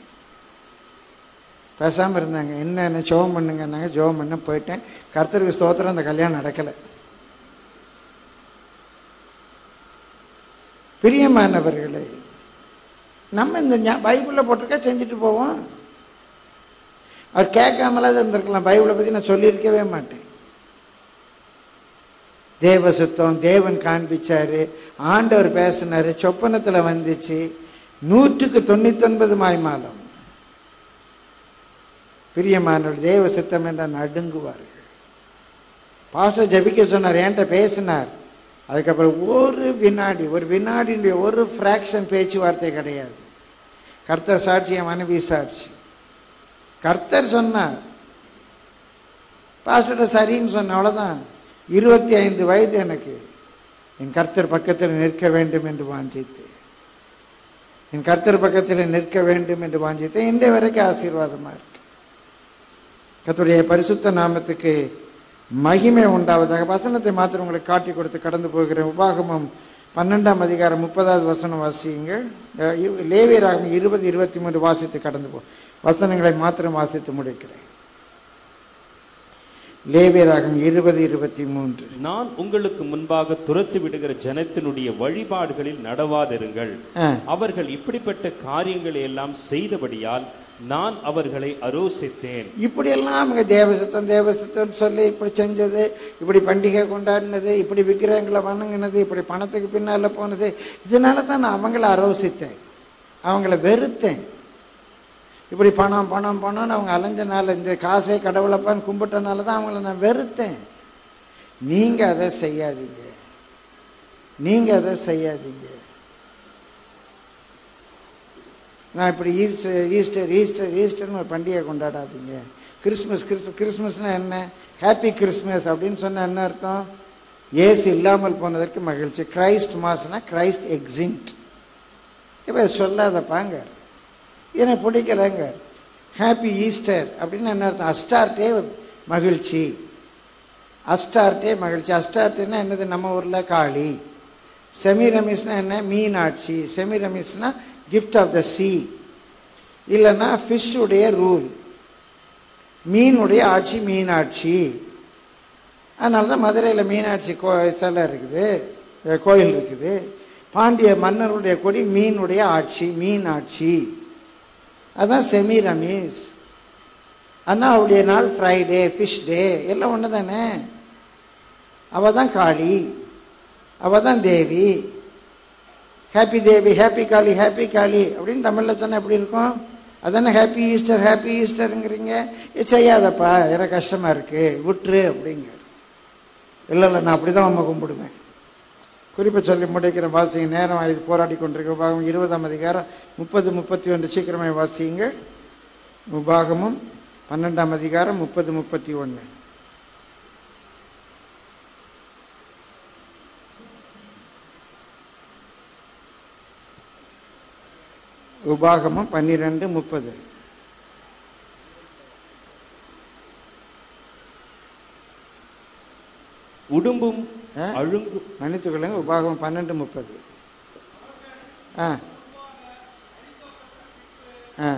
பேசாமல் இருந்தாங்க என்ன என்ன ஜோம் பண்ணுங்கன்னாங்க ஜோம் பண்ண போயிட்டேன் கர்த்தருக்கு ஸ்தோத்திரம் அந்த கல்யாணம் நடக்கலை பிரியமானவர்களே நம்ம இந்த ஞா- பைபிளில் போட்டிருக்கா செஞ்சுட்டு போவோம் அவர் கேட்காமலாவது இருந்திருக்கலாம் பைபிளை பற்றி நான் சொல்லியிருக்கவே மாட்டேன் தேவ சுத்தம் தேவன் காண்பிச்சாரு ஆண்டவர் பேசினாரு சொப்பனத்தில் வந்துச்சு நூற்றுக்கு தொண்ணூத்தொன்பது மாய்மாலம் பிரியமானவர் தேவ சித்தம் என்றால் நடுங்குவார்கள் பாஸ்டர் ஜபிக்க சொன்னார் என்கிட்ட பேசினார் அதுக்கப்புறம் ஒரு வினாடி ஒரு வினாடியுடைய ஒரு ஃப்ராக்ஷன் பேச்சுவார்த்தை கிடையாது கர்த்தர் சாட்சி என் மனைவி சாட்சி கர்த்தர் சொன்னார் பாஸ்டர்கிட்ட சரின்னு சொன்ன அவ்வளோதான் இருபத்தி ஐந்து வயது எனக்கு என் கர்த்தர் பக்கத்தில் நிற்க வேண்டும் என்று வாஞ்சித்து என் கர்த்தர் பக்கத்தில் நிற்க வேண்டும் என்று வாஞ்சித்தேன் இன்றைய வரைக்கும் ஆசீர்வாதமாக இருக்கு கர்த்தருடைய பரிசுத்த நாமத்துக்கு மகிமை உண்டாவதாக வசனத்தை மாத்திரம் உங்களுக்கு காட்டி கொடுத்து கடந்து போகிறேன் உபாகமம் பன்னெண்டாம் அதிகாரம் முப்பதாவது வசனம் வாசியுங்க அஹ் இவ்- லேவியராகமம் இருபது இருபத்தி மூன்று வாசித்து கடந்து போ வசனங்களை மாத்திரம் வாசித்து முடிக்கிறேன் லேவியராகம் இருபது இருபத்தி மூன்று நான் உங்களுக்கு முன்பாக துரத்தி விடுகிற ஜனத்தினுடைய வழிபாடுகளில் நடவாதிருங்கள் ஆ அவர்கள் இப்படிப்பட்ட காரியங்களை எல்லாம் செய்தபடியால் நான் அவர்களை அரோசித்தேன் இப்படியெல்லாம் அவங்க தேவசத்தம் தேவசத்தம் சொல்லி இப்படி செஞ்சது இப்படி பண்டிகை கொண்டாடினது இப்படி விக்கிரகங்களை வணங்கினது இப்படி பணத்துக்கு பின்னால் போனது இதனால தான் நான் அவங்கள அரோசித்தேன் அவங்கள வெறுத்தேன் இப்படி பணம் பணம் பணம்னு அவங்க அலைஞ்சனால இந்த காசே கடவுளப்பான்னு கும்பிட்டனால தான் அவங்கள நான் வெறுத்தேன் நீங்கள் அதை செய்யாதீங்க நீங்கள் அதை செய்யாதீங்க நான் இப்படி ஈஸ்டர் ஈஸ்டர் ஈஸ்டர் ஈஸ்டர்னு ஒரு பண்டிகை கொண்டாடாதீங்க கிறிஸ்மஸ் கிறிஸ் கிறிஸ்மஸ்னா என்ன ஹாப்பி கிறிஸ்மஸ் அப்படின்னு சொன்ன என்ன அர்த்தம் ஏசு இல்லாமல் போனதற்கு மகிழ்ச்சி கிரைஸ்ட் மாஸ்னா கிரைஸ்ட் எக்ஸிங்ட் இப்போ சொல்லாதப்பாங்க எனக்கு பிடிக்கலைங்க ஹாப்பி ஈஸ்டர் அப்படின்னு என்ன அர்த்தம் அஸ்டார்டே மகிழ்ச்சி அஸ்டார்டே மகிழ்ச்சி அஸ்டார்டேன்னா என்னது நம்ம ஊரில் காளி செமிரமிஸ்னா என்ன மீனாட்சி செமிரமிஸ்னா கிஃப்ட் ஆஃப் த சீ இல்லைன்னா ஃபிஷ்ஷுடைய ரூல் மீனுடைய ஆட்சி மீனாட்சி அதனால தான் மதுரையில் மீனாட்சி கோ சிலை இருக்குது அஹ் கோயில் இருக்குது பாண்டிய மன்னருடைய கொடி மீனுடைய ஆட்சி மீனாட்சி அதான் செமிரமீஸ் ஆனால் அவருடைய நாள் ஃப்ரைடே ஃபிஷ் டே எல்லாம் ஒன்று தானே அவள் தான் காளி அவள் தான் Devi happy Devi happy Kali happy Kali அப்படின்னு தமிழில் சொன்னால் எப்படி இருக்கும் அதானே ஹாப்பி ஈஸ்டர் ஹாப்பி ஈஸ்டருங்கிறீங்க "ஏ, செய்யாதப்பா எனக்கு கஷ்டமாக இருக்குது விட்டுரு அப்படிங்க இல்லை இல்லை நான் அப்படி தான் அம்மா கும்பிடுவேன் குறிப்பை சொல்லி முடிக்கிற வாசிங்க நேரம் இது போராடி கொண்டிருக்க உபாகம் இருபதாம் அதிகாரம் முப்பது முப்பத்தி ஒன்று சீக்கிரமே வாசிங்க உபாகமும் பன்னெண்டாம் அதிகாரம் முப்பது முப்பத்தி ஒன்று உபாகமும் பன்னிரெண்டு முப்பது உடும்பும் ஆ? அழுங்கு மன்னித்துக்கொள்ளுங்க உபாகமம் பன்னெண்டு முப்பது ஆ ஆ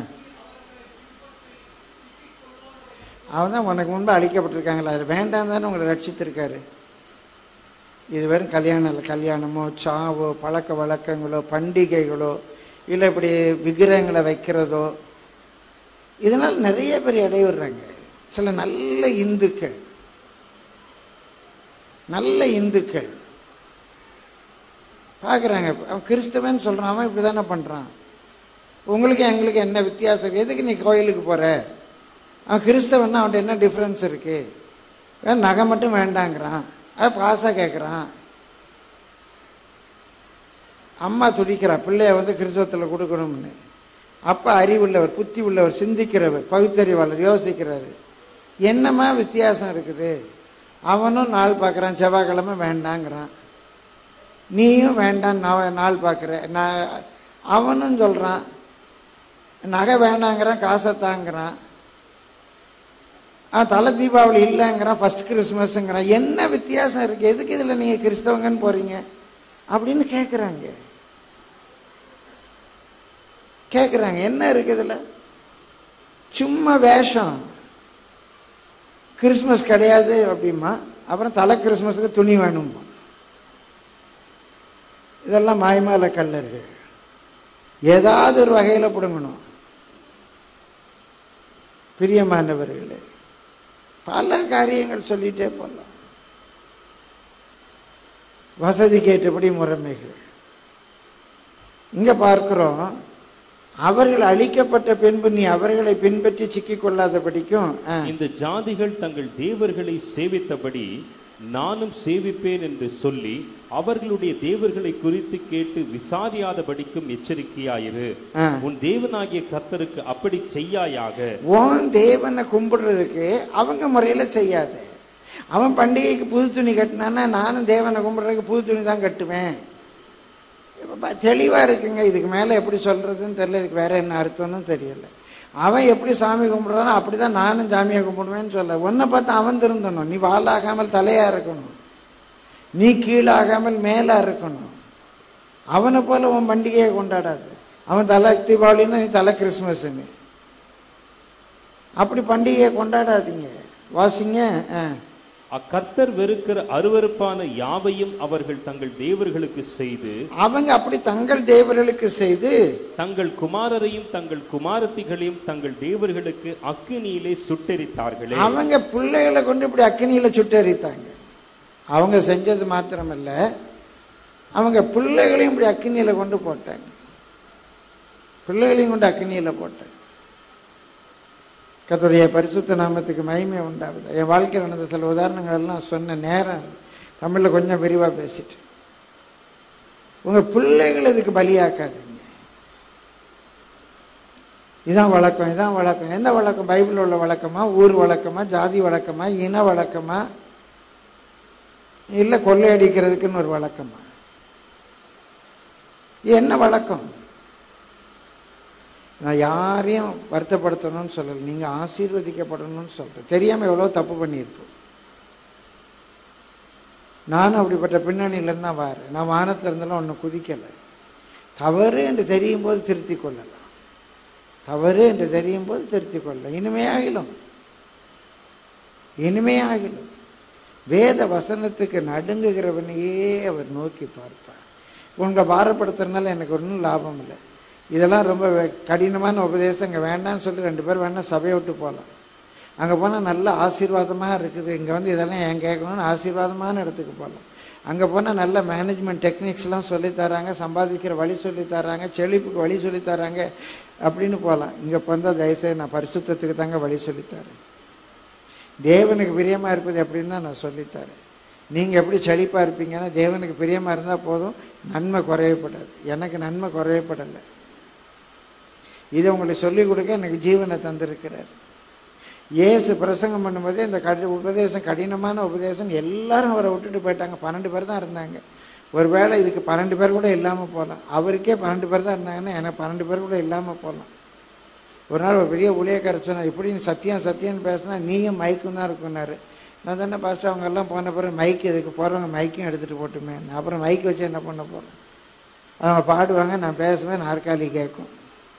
அவன் தான் உனக்கு முன்பு அழிக்கப்பட்டிருக்காங்களா அது வேண்டாம் தானே உங்களை ரட்சித்திருக்காரு இது வெறும் கல்யாணம் இல்லை கல்யாணமோ சாவோ பழக்க வழக்கங்களோ பண்டிகைகளோ இல்லை இப்படி விக்கிரகங்களை வைக்கிறதோ இதனால் நிறைய பேர் இடைவிடுறாங்க சில நல்ல இந்துக்கள் நல்ல இந்துக்கள் பார்க்குறாங்க அவன் கிறிஸ்தவன் சொல்கிறான் அவன் இப்படி தானே பண்ணுறான் உங்களுக்கு எங்களுக்கு என்ன வித்தியாசம் எதுக்கு நீ கோயிலுக்கு போகிற அவன் கிறிஸ்தவன்னா அவன்கிட்ட என்ன டிஃப்ரென்ஸ் இருக்குது வேறு நகை மட்டும் வேண்டாங்கிறான் அது பாசாக கேட்குறான் அம்மா துடிக்கிறா பிள்ளைய வந்து கிறிஸ்தவத்தில் கொடுக்கணும்னு அப்பா அறிவுள்ளவர் புத்தி உள்ளவர் சிந்திக்கிறவர் பகுத்தறிவாளர் யோசிக்கிறாரு என்னம்மா வித்தியாசம் இருக்குது அவனும் நாள் பார்க்குறான் செவ்வாய்க்கிழமை வேண்டாங்கிறான் நீயும் வேண்டாம் நான் நாள் பார்க்குற நான் அவனும் சொல்கிறான் நகை வேண்டாங்கிறான் காசை தாங்கிறான் அவன் தலை தீபாவளி இல்லைங்கிறான் ஃபர்ஸ்ட் கிறிஸ்மஸ்ங்கிறான் என்ன வித்தியாசம் இருக்குது எதுக்கு இதில் நீங்கள் கிறிஸ்தவங்கன்னு போகிறீங்க அப்படின்னு கேட்குறாங்க கேட்குறாங்க என்ன இருக்குது இதில் சும்மா வேஷம் கிறிஸ்மஸ் கிடையாது அப்படிமா அப்புறம் தலை கிறிஸ்மஸுக்கு துணி வேணுமா இதெல்லாம் மாய்மால கல்லர்கள் ஏதாவது ஒரு வகையில் பிடுங்கணும் பிரியமானவர்களே பல காரியங்கள் சொல்லிட்டே போகலாம் வசதிக்கு ஏற்றபடி முறைமைகள் இங்க பார்க்கிறோம் அவர்கள் அழிக்கப்பட்ட பின்பு நீ அவர்களை பின்பற்றி சிக்கிக் கொள்ளாதபடிக்கும் ஆ, இந்த ஜாதிகள் தங்கள் தேவர்களை சேவித்தபடி நானும் சேவிப்பேன் என்று சொல்லி அவர்களுடைய தேவர்களை குறித்து கேட்டு விசாரியாதபடிக்கும் எச்சரிக்கையாயிரு ஆ. உன் தேவனாகிய கர்த்தருக்கு அப்படி செய்யாயாக உன் தேவனை கும்பிடுறதுக்கு அவங்க முறையில செய்யாத அவன் பண்டிகைக்கு புது துணி கட்டினான்னா நானும் தேவனை கும்பிடுறதுக்கு புது துணி தான் கட்டுவேன் இப்ப பா- தெளிவா இருக்குங்க இதுக்கு மேல எப்படி சொல்றதுன்னு தெரியல இதுக்கு வேற என்ன அர்த்தம்னு தெரியல அவன் எப்படி சாமி கும்பிடுறானோ அப்படிதான் நானும் சாமியை கும்பிடுவேன்னு சொல்ல உன்னை பார்த்து அவன் திருந்தணும் நீ வாலாகாமல் தலையா இருக்கணும் நீ கீழாகாமல் மேலா இருக்கணும் அவனை போல உன் பண்டிகையை கொண்டாடாது அவன் தலை தீபாவளின்னா நீ தலை கிறிஸ்மஸ்ன்னு அப்படி பண்டிகையை கொண்டாடாதீங்க வாசிங்க ஆ. அக்கர்த்தர் வெறுக்கிற அருவருப்பான யாவையும் அவர்கள் தங்கள் தேவர்களுக்கு செய்து அவங்க அப்படி தங்கள் தேவர்களுக்கு செய்து தங்கள் குமாரரையும் தங்கள் குமாரத்திகளையும் தங்கள் தேவர்களுக்கு அக்கினியிலே சுட்டெரித்தார்களே அவங்க பிள்ளைகளை கொண்டு இப்படி அக்கினியில சுட்டெரித்தாங்க அவங்க செஞ்சது மாத்திரமல்ல அவங்க பிள்ளைகளையும் இப்படி அக்கினியில கொண்டு போட்டாங்க பிள்ளைகளையும் கொண்டு அக்கினியில போட்டாங்க கர்த்தருடைய பரிசுத்த நாமத்துக்கு மகிமை உண்டாகுது என் வாழ்க்கையில் நடந்த சில உதாரணங்கள் எல்லாம் சொன்ன நேரம் தமிழில் கொஞ்சம் விரிவாக பேசிட்டு உங்க பிள்ளைகள் இதுக்கு பலியாக்காதீங்க இதான் வழக்கம் இதான் வழக்கம் எந்த வழக்கம் பைபிளில் உள்ள வழக்கமா ஊர் வழக்கமா ஜாதி வழக்கமா இன வழக்கமா இல்லை கொள்ளையடிக்கிறதுக்குன்னு ஒரு வழக்கமா இது என்ன வழக்கம் நான் யாரையும் வருத்தப்படுத்தணும்னு சொல்லலை நீங்கள் ஆசீர்வதிக்கப்படணும்னு சொல்கிறேன் தெரியாமல் எவ்வளோ தப்பு பண்ணியிருப்போம் நானும் அப்படிப்பட்ட பின்னணியிலேருந்து தான் வரேன் நான் வானத்தில் இருந்தெல்லாம் ஒன்றும் குதிக்கலை தவறு என்று தெரியும் போது திருத்தி கொள்ளலாம் தவறு என்று தெரியும் போது திருத்திக் கொள்ளலாம் இனிமையாகிலும் இனிமையாகிலும் வேத வசனத்துக்கு நடுங்குகிறவனையே அவர் நோக்கி பார்ப்பார் உங்களை பாரப்படுத்துறதுனால எனக்கு ஒன்றும் லாபம் இல்லை இதெல்லாம் ரொம்ப வே- கடினமான உபதேசம் இங்கே வேண்டாம்னு சொல்லி ரெண்டு பேர் வேணா சபையை விட்டு போகலாம் அங்கே போனால் நல்ல ஆசீர்வாதமாக இருக்குது இங்கே வந்து இதெல்லாம் ஏன் கேட்கணும்னு ஆசீர்வாதமான இடத்துக்கு போகலாம் அங்கே போனால் நல்ல மேனேஜ்மெண்ட் டெக்னிக்ஸ்லாம் சொல்லித் தராங்க சம்பாதிக்கிற வழி சொல்லித் தராங்க செழிப்புக்கு வழி சொல்லித் தராங்க அப்படின்னு போகலாம் இங்கே வந்தால் தயவுசெய்து நான் பரிசுத்தத்துக்கு தாங்க வழி சொல்லித் தரேன் தேவனுக்கு பிரியமாக இருப்பது எப்படின்னு தான் நான் சொல்லித்தரேன் நீங்கள் எப்படி செழிப்பாக இருப்பீங்கன்னா தேவனுக்கு பிரியமாக இருந்தால் போதும் நன்மை குறையப்படாது எனக்கு நன்மை குறையப்படலை இதை உங்களுக்கு சொல்லிக் கொடுக்க எனக்கு ஜீவனை தந்திருக்கிறார் இயேசு பிரசங்கம் பண்ணும்போதே இந்த கடி உபதேசம் கடினமான உபதேசம் எல்லாரும் அவரை விட்டுட்டு போயிட்டாங்க பன்னெண்டு பேர் தான் இருந்தாங்க ஒருவேளை இதுக்கு பன்னெண்டு பேர் கூட இல்லாமல் போகலாம் அவருக்கே பன்னெண்டு பேர் தான் இருந்தாங்கன்னா எனக்கு பன்னெண்டு பேர் கூட இல்லாமல் போகலாம் ஒரு நாள் ஒரு பெரிய ஊழியக்காரர் சொன்னார் இப்படி நீ சத்தியம் சத்தியம்னு பேசினா நீயும் மைக்கும் தான் இருக்குன்னாரு நான் தானே பாஸ்டர் அவங்க எல்லாம் போன பிறகு மைக் இதுக்கு போகிறவங்க மைக்கும் எடுத்துகிட்டு போட்டுமே அப்புறம் மைக் வச்சு என்ன பண்ண போகிறோம் அவங்க பாடுவாங்க நான் பேசுவேன் நாற்காலி கேட்கும்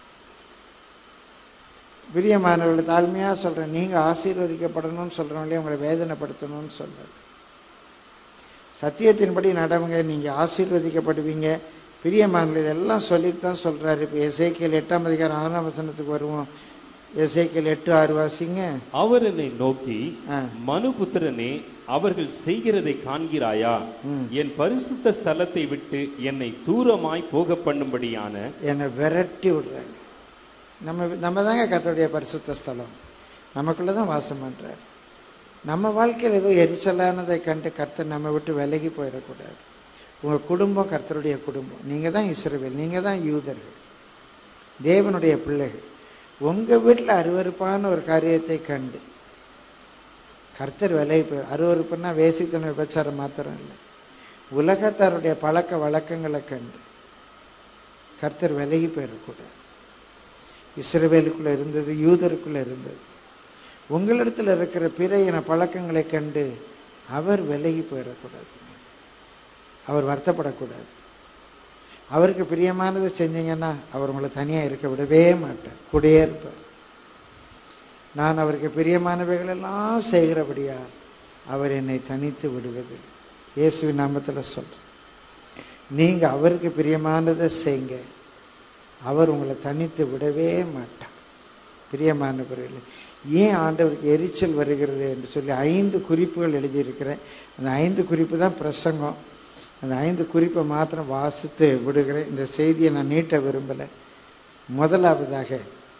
பிரியமானவர்கள் தாழ்மையாக சொல்கிறேன் நீங்கள் ஆசீர்வதிக்கப்படணும்னு சொல்கிறவங்களே உங்களை வேதனைப்படுத்தணும்னு சொல்கிறேன் சத்தியத்தின்படி நடவுங்க நீங்கள் ஆசீர்வதிக்கப்படுவீங்க பிரியமானவர்கள் இதெல்லாம் சொல்லிட்டு தான் சொல்கிறாரு இப்போ எசேக்கியல் எட்டாம் அதிகாரம் ஆறாம் வசனத்துக்கு வருவோம் எசேக்கியல் எட்டு ஆறு வாசிங்க அவர் என்னை நோக்கி ஆ மனுபுத்திரனே அவர்கள் செய்கிறதை காண்கிறாயா ம். என் பரிசுத்த ஸ்தலத்தை விட்டு என்னை தூரமாய் போக பண்ணும்படியான என்னை விரட்டி விடுறாங்க நம்ம நம்ம தாங்க கர்த்தருடைய பரிசுத்த ஸ்தலம் நமக்குள்ளே தான் வாசம் பண்ணுறார் நம்ம வாழ்க்கையில் ஏதோ எரிச்சலானதை கண்டு கர்த்தர் நம்ம விட்டு விலகி போயிடக்கூடாது உங்கள் குடும்பம் கர்த்தருடைய குடும்பம் நீங்கள் தான் இஸ்ரவேல் நீங்கள் தான் யூதர்கள் தேவனுடைய பிள்ளைகள் உங்கள் வீட்டில் அருவருப்பான ஒரு காரியத்தை கண்டு கர்த்தர் விலகி போய் அருவருப்புன்னா வேசித்தன விபச்சாரம் மாத்திரம் இல்லை உலகத்தாருடைய பழக்க வழக்கங்களை கண்டு கர்த்தர் விலகி போயிடக்கூடாது இஸ்ரவேலுக்குள்ள இருந்தது யூதருக்குள்ள இருந்தது உங்களிடத்தில் இருக்கிற பிற இன பழக்கங்களை கண்டு அவர் விலகி போயிடக்கூடாது அவர் வருத்தப்படக்கூடாது அவருக்கு பிரியமானதை செஞ்சீங்கன்னா அவர் உங்களை தனியாக இருக்க விடவே மாட்டார் கூடயே இருப்பார் நான் அவருக்கு பிரியமானவைகளெல்லாம் செய்கிறபடியால் அவர் என்னை தனித்து விடுவதில்லை இயேசுவின் நாமத்தில் சொல்கிறேன் நீங்கள் அவருக்கு பிரியமானதை செய்யுங்க அவர் உங்களை தனித்து விடவே மாட்டார் பிரியமானவர்களே ஏன் ஆண்டவருக்கு எரிச்சல் வருகிறது என்று சொல்லி ஐந்து குறிப்புகள் எழுதியிருக்கிறேன் அந்த ஐந்து குறிப்பு தான் பிரசங்கம் அந்த ஐந்து குறிப்பை மாத்திரம் வாசித்து விடுகிறேன் இந்த செய்தியை நான் நீட்ட விரும்பலை முதலாவதாக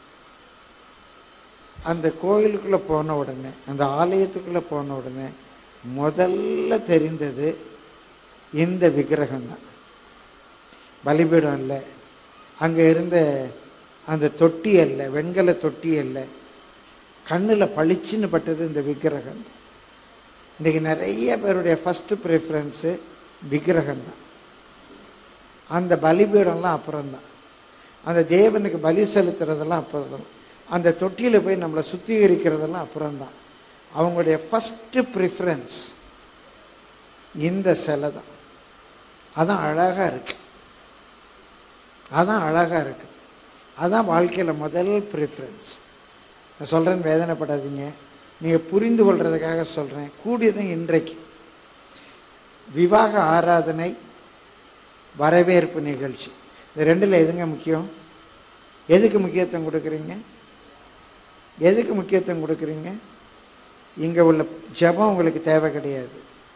அந்த கோயிலுக்குள்ளே போன உடனே அந்த ஆலயத்துக்குள்ளே போன உடனே முதல்ல தெரிந்தது இந்த விக்கிரகம் தான் பலிபீடம் இல்லை அங்கே இருந்த அந்த தொட்டி அல்ல வெண்கல தொட்டி அல்ல கண்ணில் பளிச்சுன்னு பட்டது இந்த விக்கிரகம் தான் இன்றைக்கி நிறைய பேருடைய ஃபஸ்ட்டு ப்ரிஃபரன்ஸு விக்கிரகம் தான் அந்த பலிபீடம்லாம் அப்புறம்தான் அந்த தேவனுக்கு பலி செலுத்துறதெல்லாம் அப்புறம் தான் அந்த தொட்டியில் போய் நம்மளை சுத்திகரிக்கிறதெல்லாம் அப்புறம்தான் அவங்களுடைய ஃபஸ்ட்டு ப்ரிஃபரன்ஸ் இந்த சிலை தான் அதான் அழகாக இருக்கு அதான் அழகாக இருக்குது அதான் வாழ்க்கையில் முதல் ப்ரிஃபரன்ஸ் நான் சொல்கிறேன்னு வேதனைப்படாதீங்க நீங்கள் புரிந்து கொள்றதுக்காக சொல்கிறேன் கூடியதும் இன்றைக்கு விவாக ஆராதனை வரவேற்பு நிகழ்ச்சி இந்த ரெண்டில் எதுங்க முக்கியம் எதுக்கு முக்கியத்துவம் கொடுக்குறீங்க எதுக்கு முக்கியத்துவம் கொடுக்குறீங்க இங்கே உள்ள ஜெபம் உங்களுக்கு தேவை கிடையாது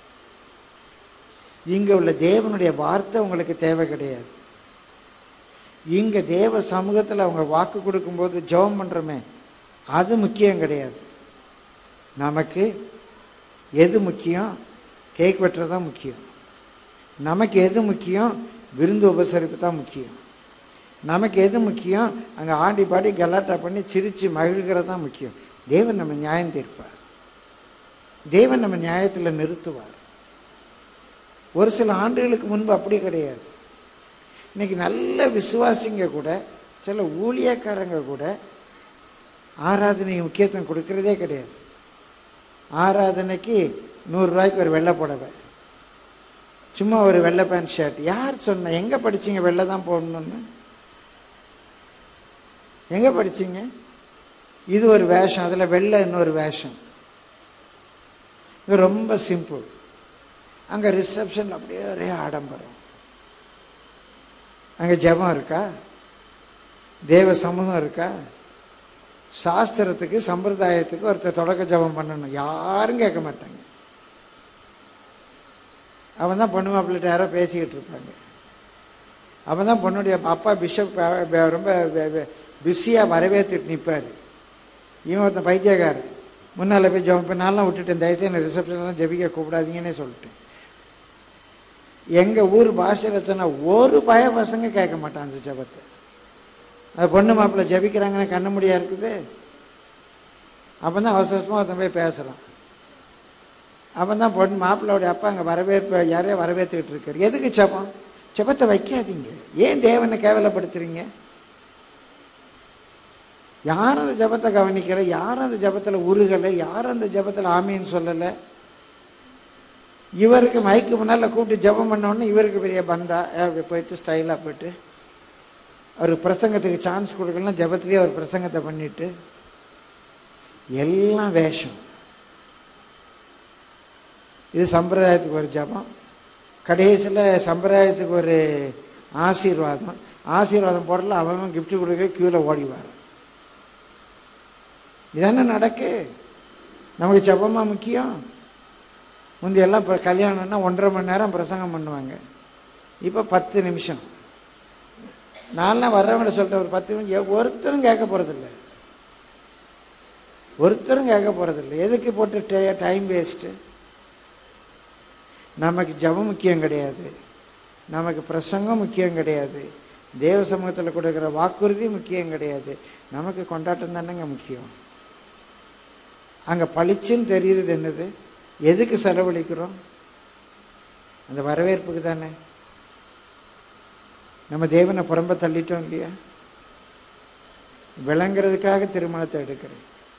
இங்கே உள்ள தேவனுடைய வார்த்தை உங்களுக்கு தேவை கிடையாது இங்கே தேவ சமூகத்தில் அவங்க வாக்கு கொடுக்கும்போது ஜெபம் பண்ணுறோமே அது முக்கியம் கிடையாது நமக்கு எது முக்கியம் கேக் வெட்டுறது தான் முக்கியம் நமக்கு எது முக்கியம் விருந்து உபசரிப்பு தான் முக்கியம் நமக்கு எது முக்கியம் அங்கே ஆண்டி பாடி கலாட்டா பண்ணி சிரித்து மகிழ்கிறது தான் முக்கியம் தேவன் நம்ம நியாயம் தீர்ப்பார் தேவன் நம்ம நியாயத்தில் நிறுத்துவார் ஒரு சில ஆண்டுகளுக்கு முன்பு அப்படி கிடையாது இன்னைக்கு நல்ல விசுவாசிங்க கூட சில ஊழியக்காரங்க கூட ஆராதனை முக்கியத்துவம் கொடுக்கறதே கிடையாது ஆராதனைக்கு நூறுரூவாய்க்கு ஒரு வெள்ளை புடவை சும்மா ஒரு வெள்ளை பேண்ட் ஷர்ட் யார் சொன்ன எங்கே படிச்சீங்க வெள்ளை தான் போடணும்னு எங்கே படிச்சீங்க இது ஒரு வேஷம் அதில் வெள்ளை இன்னொரு வேஷம் இது ரொம்ப சிம்பிள் அங்கே ரிசப்ஷன் அப்படியே ஒரே ஆடம்பரம் அங்கே ஜெபம் இருக்கா தேவ சமூகம் இருக்கா சாஸ்திரத்துக்கு சம்பிரதாயத்துக்கு ஒருத்தர் தொடக்க ஜெபம் பண்ணணும் யாரும் கேட்க மாட்டாங்க அவன் தான் பொண்ணு மாப்பிள்ளைட்ட யாரோ பேசிக்கிட்டு இருப்பாங்க அவன் தான் பொண்ணுடைய அப்பா பிஷப் ரொம்ப பிஸியாக வரவேற்றுட்டு நிற்பார் இவன் ஒருத்தன் பைத்தியக்காரன் முன்னால் போய் ஜெபம் இப்போ நான்லாம் விட்டுட்டேன் தயவுசெய்து என்னை ரிசப்ஷன்லாம் ஜெபிக்க கூப்பிடாதீங்கன்னே சொல்லிட்டேன் எங்கள் ஊர் பாஷையில் சொன்னால் ஒரு பய பசங்க கேட்க மாட்டான் அந்த ஜெபத்தை அது பொண்ணு மாப்பிள்ளை ஜெபிக்கிறாங்கன்னு கண்ண முடியா இருக்குது அப்போ தான் அவசர அவசரமாக ஒருத்தன் போய் பேசுகிறான் அப்போ தான் பொண்ணு மாப்பிள்ளையோடைய அப்பா அங்கே வரவேற்பு யாரையோ வரவேற்றுக்கிட்டு இருக்காரு எதுக்கு ஜெபம் ஜெபத்தை வைக்காதீங்க ஏன் தேவனை கேவலப்படுத்துறீங்க யாரும் அந்த ஜெபத்தை கவனிக்கலை யாரும் அந்த ஜெபத்தில் உருகலை யாரும் அந்த ஜெபத்தில் ஆமீன்னு சொல்லலை இவருக்கு மைக்கு முன்னால் கூப்பிட்டு ஜெபம் பண்ணோன்னு இவருக்கு பெரிய பந்தா ஏ, போயிட்டு ஸ்டைலாக போயிட்டு அவர் பிரசங்கத்துக்கு சான்ஸ் கொடுக்கலாம் ஜெபத்திலேயே அவர் பிரசங்கத்தை பண்ணிட்டு எல்லாம் வேஷம் இது சம்பிரதாயத்துக்கு ஒரு ஜெபம் கடைசியில் சம்பிரதாயத்துக்கு ஒரு ஆசீர்வாதம் ஆசீர்வாதம் போடல அவன் கிஃப்ட் கொடுக்க க்யூவில் ஓடி வரான் இதானே நடக்கு நமக்கு ஜெபமா முக்கியம் முந்தையெல்லாம் இப்போ கல்யாணம்னா ஒன்றரை மணி நேரம் பிரசங்கம் பண்ணுவாங்க இப்போ பத்து நிமிஷம் நான்லாம் வர்றவங்க சொல்லிட்டேன் ஒரு பத்து நிமிஷம் ஒருத்தரும் கேட்க போகிறதில்ல ஒருத்தரும் கேட்க போகிறதில்ல எதுக்கு போட்டு டைம் வேஸ்ட்டு நமக்கு ஜெபம் முக்கியம் கிடையாது நமக்கு பிரசங்கம் முக்கியம் கிடையாது தேவ சமூகத்தில் கொடுக்குற வாக்குறுதி முக்கியம் கிடையாது நமக்கு கொண்டாட்டம் தானேங்க முக்கியம் அங்கே பளிச்சுன்னு தெரியுறது என்னது எதுக்கு செலவழிக்கிறோம் அந்த வரவேற்புக்கு தானே நம்ம தேவனை புறம்ப தள்ளிட்டோம் இல்லையா விளங்குறதுக்காக திருமணத்தை எடுக்கிறேன்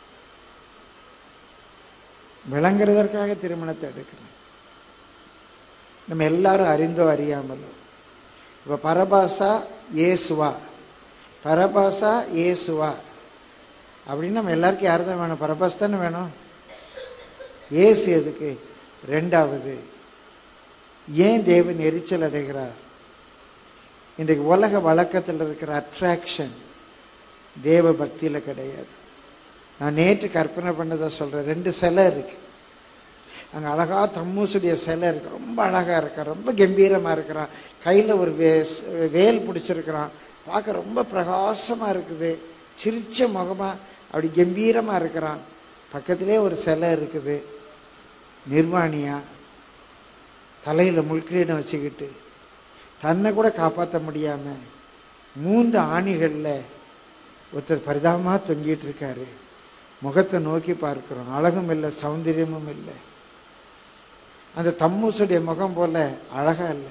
விளங்குறதற்காக திருமணத்தை எடுக்கிறேன் நம்ம எல்லாரும் அறிந்தோ அறியாமலோ இப்போ பரபாசா ஏசுவா பரபாசா ஏசுவா அப்படின்னு நம்ம எல்லாருக்கும் யார் தான் வேணும் பரபாஸ் தானே வேணும் ஏசு எதுக்கு ரெண்டாவது ஏன் தேவன் எரிச்சல் அடைகிறார் இன்றைக்கு உலக வழக்கத்தில் இருக்கிற அட்ராக்ஷன் தேவ பக்தியில் கிடையாது நான் நேற்று கற்பனை பண்ணதை சொல்கிறேன் ரெண்டு சிலை இருக்கு அங்கே அழகா தம்மூசுடைய சிலை இருக்கு ரொம்ப அழகாக இருக்கான் ரொம்ப கம்பீரமாக இருக்கிறான் கையில் ஒரு வே வேல் பிடிச்சிருக்கிறான் பார்க்க ரொம்ப பிரகாசமாக இருக்குது சிரிச்ச முகமாக அப்படி கம்பீரமாக இருக்கிறான் பக்கத்திலே ஒரு சிலை இருக்குது நிர்வாணியா தலையில் முள்கிரீடம் வச்சுக்கிட்டு தன்னை கூட காப்பாற்ற முடியாமல் மூன்று ஆணிகளில் ஒருத்தர் பரிதாபமாக தொங்கிட்டு இருக்காரு முகத்தை நோக்கி பார்க்கிறோம் அழகும் இல்லை சௌந்தரியமும் இல்லை அந்த தம்மூசுடைய முகம் போல அழகா இல்லை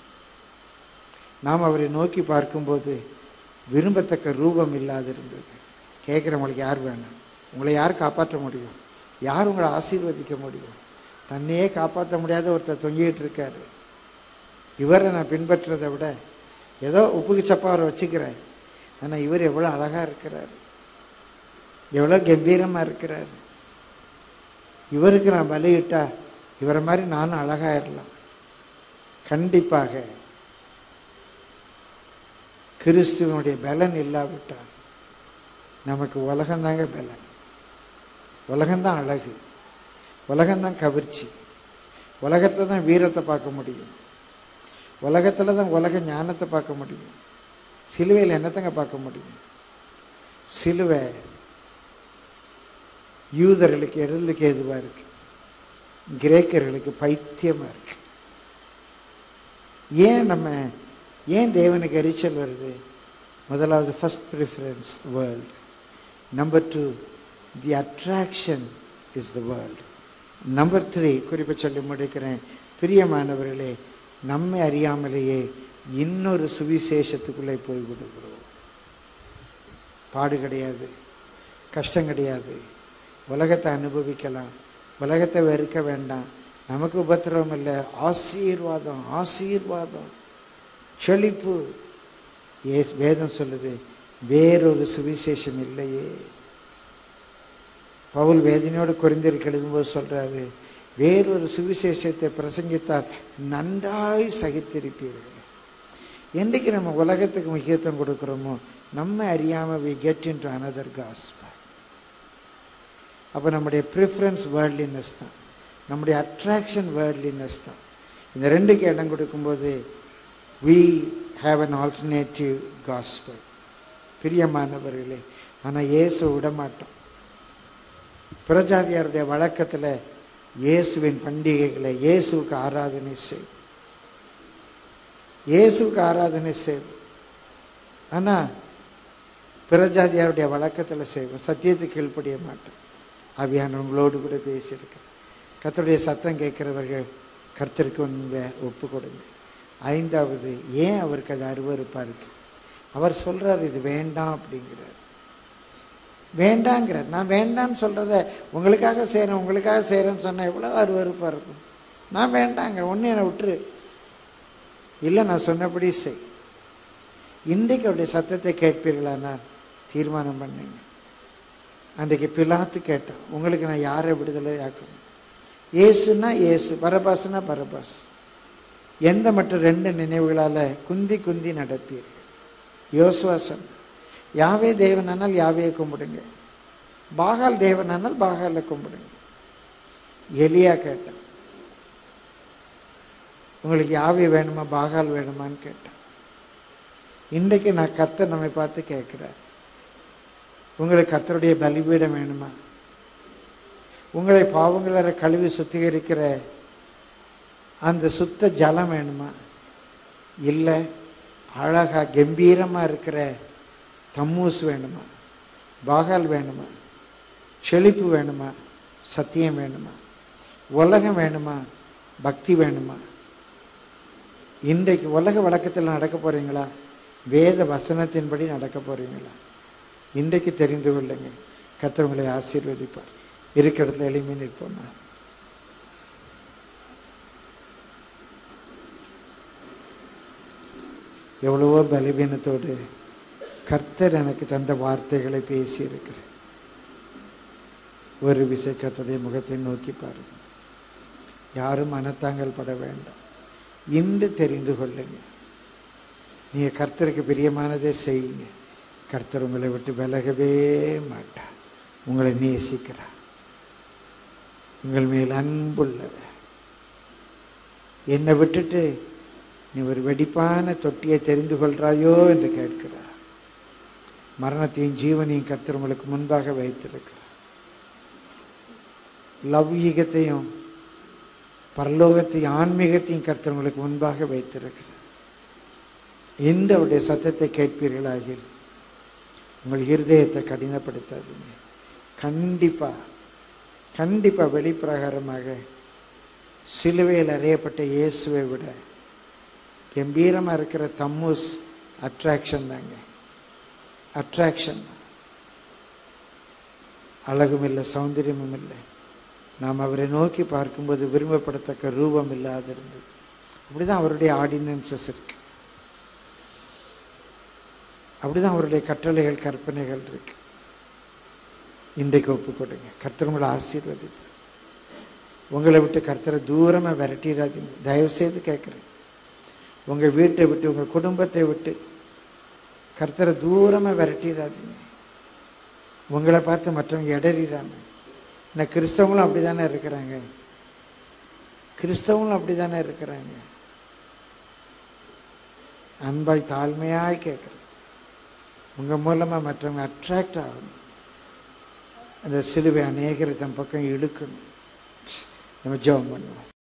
நாம் அவரை நோக்கி பார்க்கும்போது விரும்பத்தக்க ரூபம் இல்லாதிருந்தது கேட்குறவங்களுக்கு யார் வேணும் உங்களை யார் காப்பாற்ற முடியும் யார் உங்களை ஆசீர்வதிக்க முடியும் தன்னையே காப்பாற்ற முடியாத ஒருத்தர் தொங்கிட்டு இருக்காரு இவரை நான் பின்பற்றுறதை விட ஏதோ உப்புக்கு சப்பா அவரை வச்சுக்கிறேன் ஆனால் இவர் எவ்வளோ அழகாக இருக்கிறார் எவ்வளோ கம்பீரமாக இருக்கிறார் இவருக்கு நான் பலியிட்டா இவரை மாதிரி நானும் அழகாயிரலாம் கண்டிப்பாக கிறிஸ்துவனுடைய பலன் இல்லாவிட்டால் நமக்கு உலகம்தாங்க பலன் உலகம்தான் அழகு உலகம்தான் கவர்ச்சி உலகத்தில் தான் வீரத்தை பார்க்க முடியும் உலகத்தில் தான் உலக ஞானத்தை பார்க்க முடியும் சிலுவையில் என்னத்தங்க பார்க்க முடியும் சிலுவை யூதர்களுக்கு எருளுக்கு எதுவாக இருக்கு கிரேக்கர்களுக்கு பைத்தியமாக இருக்கு ஏன் நம்ம ஏன் தேவனுக்கு எரிச்சல் வருது முதலாவது first preference world number two the attraction is the world number three குறிப்பை சொல்லி முடிக்கிறேன் பிரியமானவர்களே நம்மை அறியாமலேயே இன்னொரு சுவிசேஷத்துக்குள்ளே போய் விடுகிறோம் பாடு கிடையாது கஷ்டம் கிடையாது உலகத்தை அனுபவிக்கலாம் உலகத்தை வெறுக்க வேண்டாம் நமக்கு உபத்திரவம் இல்லை ஆசீர்வாதம் ஆசீர்வாதம் செழிப்பு ஏஸ் வேதம் சொல்லுது வேறொரு சுவிசேஷம் இல்லையே பவுல் வேதனையோடு குறைந்திருக்கு எழுதும்போது சொல்றாரு வேறொரு சுவிசேஷத்தை பிரசங்கித்தால் நன்றாய் சகித்திருப்பீர்கள் என்றைக்கு நம்ம உலகத்துக்கு முக்கியத்துவம் கொடுக்குறோமோ நம்ம அறியாமல் we get into another gospel அப்போ நம்முடைய ப்ரிஃபரன்ஸ் வேர்ல்ட்லினஸ் தான் நம்முடைய அட்ராக்ஷன் வேர்ல்ட்லினஸ் தான் இந்த ரெண்டுக்கு இடம் கொடுக்கும்போது we have an alternative gospel பிரியமானவர்களே ஆனால் இயேசு விடமாட்டோம் பிரஜாதியாருடைய வழக்கத்தில் இயேசுவின் பண்டிகைகளை இயேசுவுக்கு ஆராதனை செய் இயேசுவுக்கு ஆராதனை செய்வோம் ஆனால் பிரஜாதியாருடைய வழக்கத்தில் செய்வோம் சத்தியத்துக்கு கீழ்ப்படிய மாட்டோம் அவியானவங்களோடு கூட பேசியிருக்கேன் கர்த்தருடைய சத்தம் கேட்கிறவர்கள் கர்த்தருக்கு உண்மை ஒப்பு கொடுங்க ஐந்தாவது ஏன் அவருக்கு அது அருவருப்பாக இருக்கு அவர் சொல்றார் இது வேண்டாம் அப்படிங்கிறார் வேண்டாங்கிறார் நான் வேண்டான்னு சொல்கிறத உங்களுக்காக செய்கிறேன் உங்களுக்காக செய்கிறேன்னு சொன்னால் எவ்வளோ அருவருப்பாக இருக்கும் நான் வேண்டாங்கிற ஒன்று என்னை விட்டுரு இல்லை நான் சொன்னபடி செய் இன்றைக்கு அவருடைய சத்தத்தை கேட்பீர்களானால் தீர்மானம் பண்ணுங்க அன்றைக்கு பிலாத்து கேட்டான் உங்களுக்கு நான் யாரை விடுதலை ஆக்கணும் ஏசுனா ஏசு பரபாசுனா பரபாஸ் எந்த மற்ற ரெண்டு நினைவுகளால் குந்தி குந்தி நடப்பீர்கள் யோசுவாசன் யாவே தேவனானால் யாவையை கும்பிடுங்க பாகால் தேவனானால் பாகாலை கும்பிடுங்க எலியா கேட்டான் உங்களுக்கு யாவே வேணுமா பாகால் வேணுமான்னு கேட்டான் இன்றைக்கு நான் கர்த்தர் நம்மை பார்த்து கேட்குறார் உங்களுக்கு கர்த்தருடைய பலிபீடம் வேணுமா உங்களை பாவங்கள கழுவி சுத்திகரிக்கிற அந்த சுத்த ஜலம் வேணுமா இல்லை அழகா கம்பீரமாக இருக்கிற தம்மூஸ் வேணுமா பாகால் வேணுமா செழிப்பு வேணுமா சத்தியம் வேணுமா உலகம் வேணுமா பக்தி வேணுமா இன்றைக்கு உலக வழக்கத்தில் நடக்க போறீங்களா வேத வசனத்தின்படி நடக்க போறீங்களா இன்றைக்கு தெரிந்து கொள்ளுங்க கர்த்தர் உங்களை ஆசீர்வதிப்பார் இருக்கிற இடத்துல எளிமை நிற்போமா எவ்வளவோ பலவீனத்தோடு கர்த்தர் எனக்கு தந்த வார்த்தைகளை பேசியிருக்கிறேன் ஒரு விசை கர்த்தருடைய முகத்தை நோக்கி பாருங்க யாரும் மனத்தாங்கல் பட வேண்டாம் இன்று தெரிந்து கொள்ளுங்க நீங்க கர்த்தருக்கு பிரியமானதை செய்யுங்க கர்த்தர் உங்களை விட்டு விலகவே மாட்டார் உங்களை நேசிக்கிறார் உங்கள் மேல் அன்புள்ளவர் என்னை விட்டுட்டு நீ ஒரு வெடிப்பான தொட்டியை தெரிந்து கொள்றாயோ என்று கேட்கிறார் மரணத்தையும் ஜீவனையும் கர்த்தர் உங்களுக்கு முன்பாக வைத்திருக்கிறார் லௌகீகத்தையும் பரலோகத்தையும் ஆன்மீகத்தையும் கர்த்தர் உங்களுக்கு முன்பாக வைத்திருக்கிறார் இன்று அவருடைய சத்தத்தை கேட்பீர்களாகில் உங்கள் இருதயத்தை கடினப்படுத்தாதீங்க கண்டிப்பா கண்டிப்பா வெளிப்பிரகாரமாக சிலுவையில் அறையப்பட்ட இயேசுவை விட கம்பீரமாக இருக்கிற தம்மூஸ் அட்ராக்ஷன் தாங்க அட்ராக்ஷன் அழகும் இல்லை சௌந்தரியமும் இல்லை நாம் அவரை நோக்கி பார்க்கும்போது விரும்பப்படத்தக்க ரூபம் இல்லாது இருந்தது அப்படிதான் அவருடைய ஆர்டினன்சஸ் இருக்கு அப்படிதான் அவருடைய கட்டளைகள் கற்பனைகள் இருக்கு இன்றைக்கு ஒப்பு கொடுங்க கர்த்தர் உங்களை ஆசீர்வதிப்பார் உங்களை விட்டு கர்த்தரை தூரமாக விரட்டிடாதீங்க தயவு செய்து கேட்குறேன் உங்கள் வீட்டை விட்டு உங்கள் குடும்பத்தை விட்டு கர்த்தரை தூரமாக விரட்டிடாதீங்க உங்களை பார்த்து மற்றவங்க இடறிறாங்க ஏன்னா கிறிஸ்தவங்களும் அப்படி தானே இருக்கிறாங்க கிறிஸ்தவங்களும் அப்படி தானே இருக்கிறாங்க அன்பாய் தாழ்மையாய் கேட்குறேன் உங்கள் மூலமாக மற்றவங்க அட்ராக்ட் ஆகணும் அந்த சிலுவை அநேகரை தன் பக்கம் இழுக்கணும் நம்ம ஜெபம் பண்ணுவோம்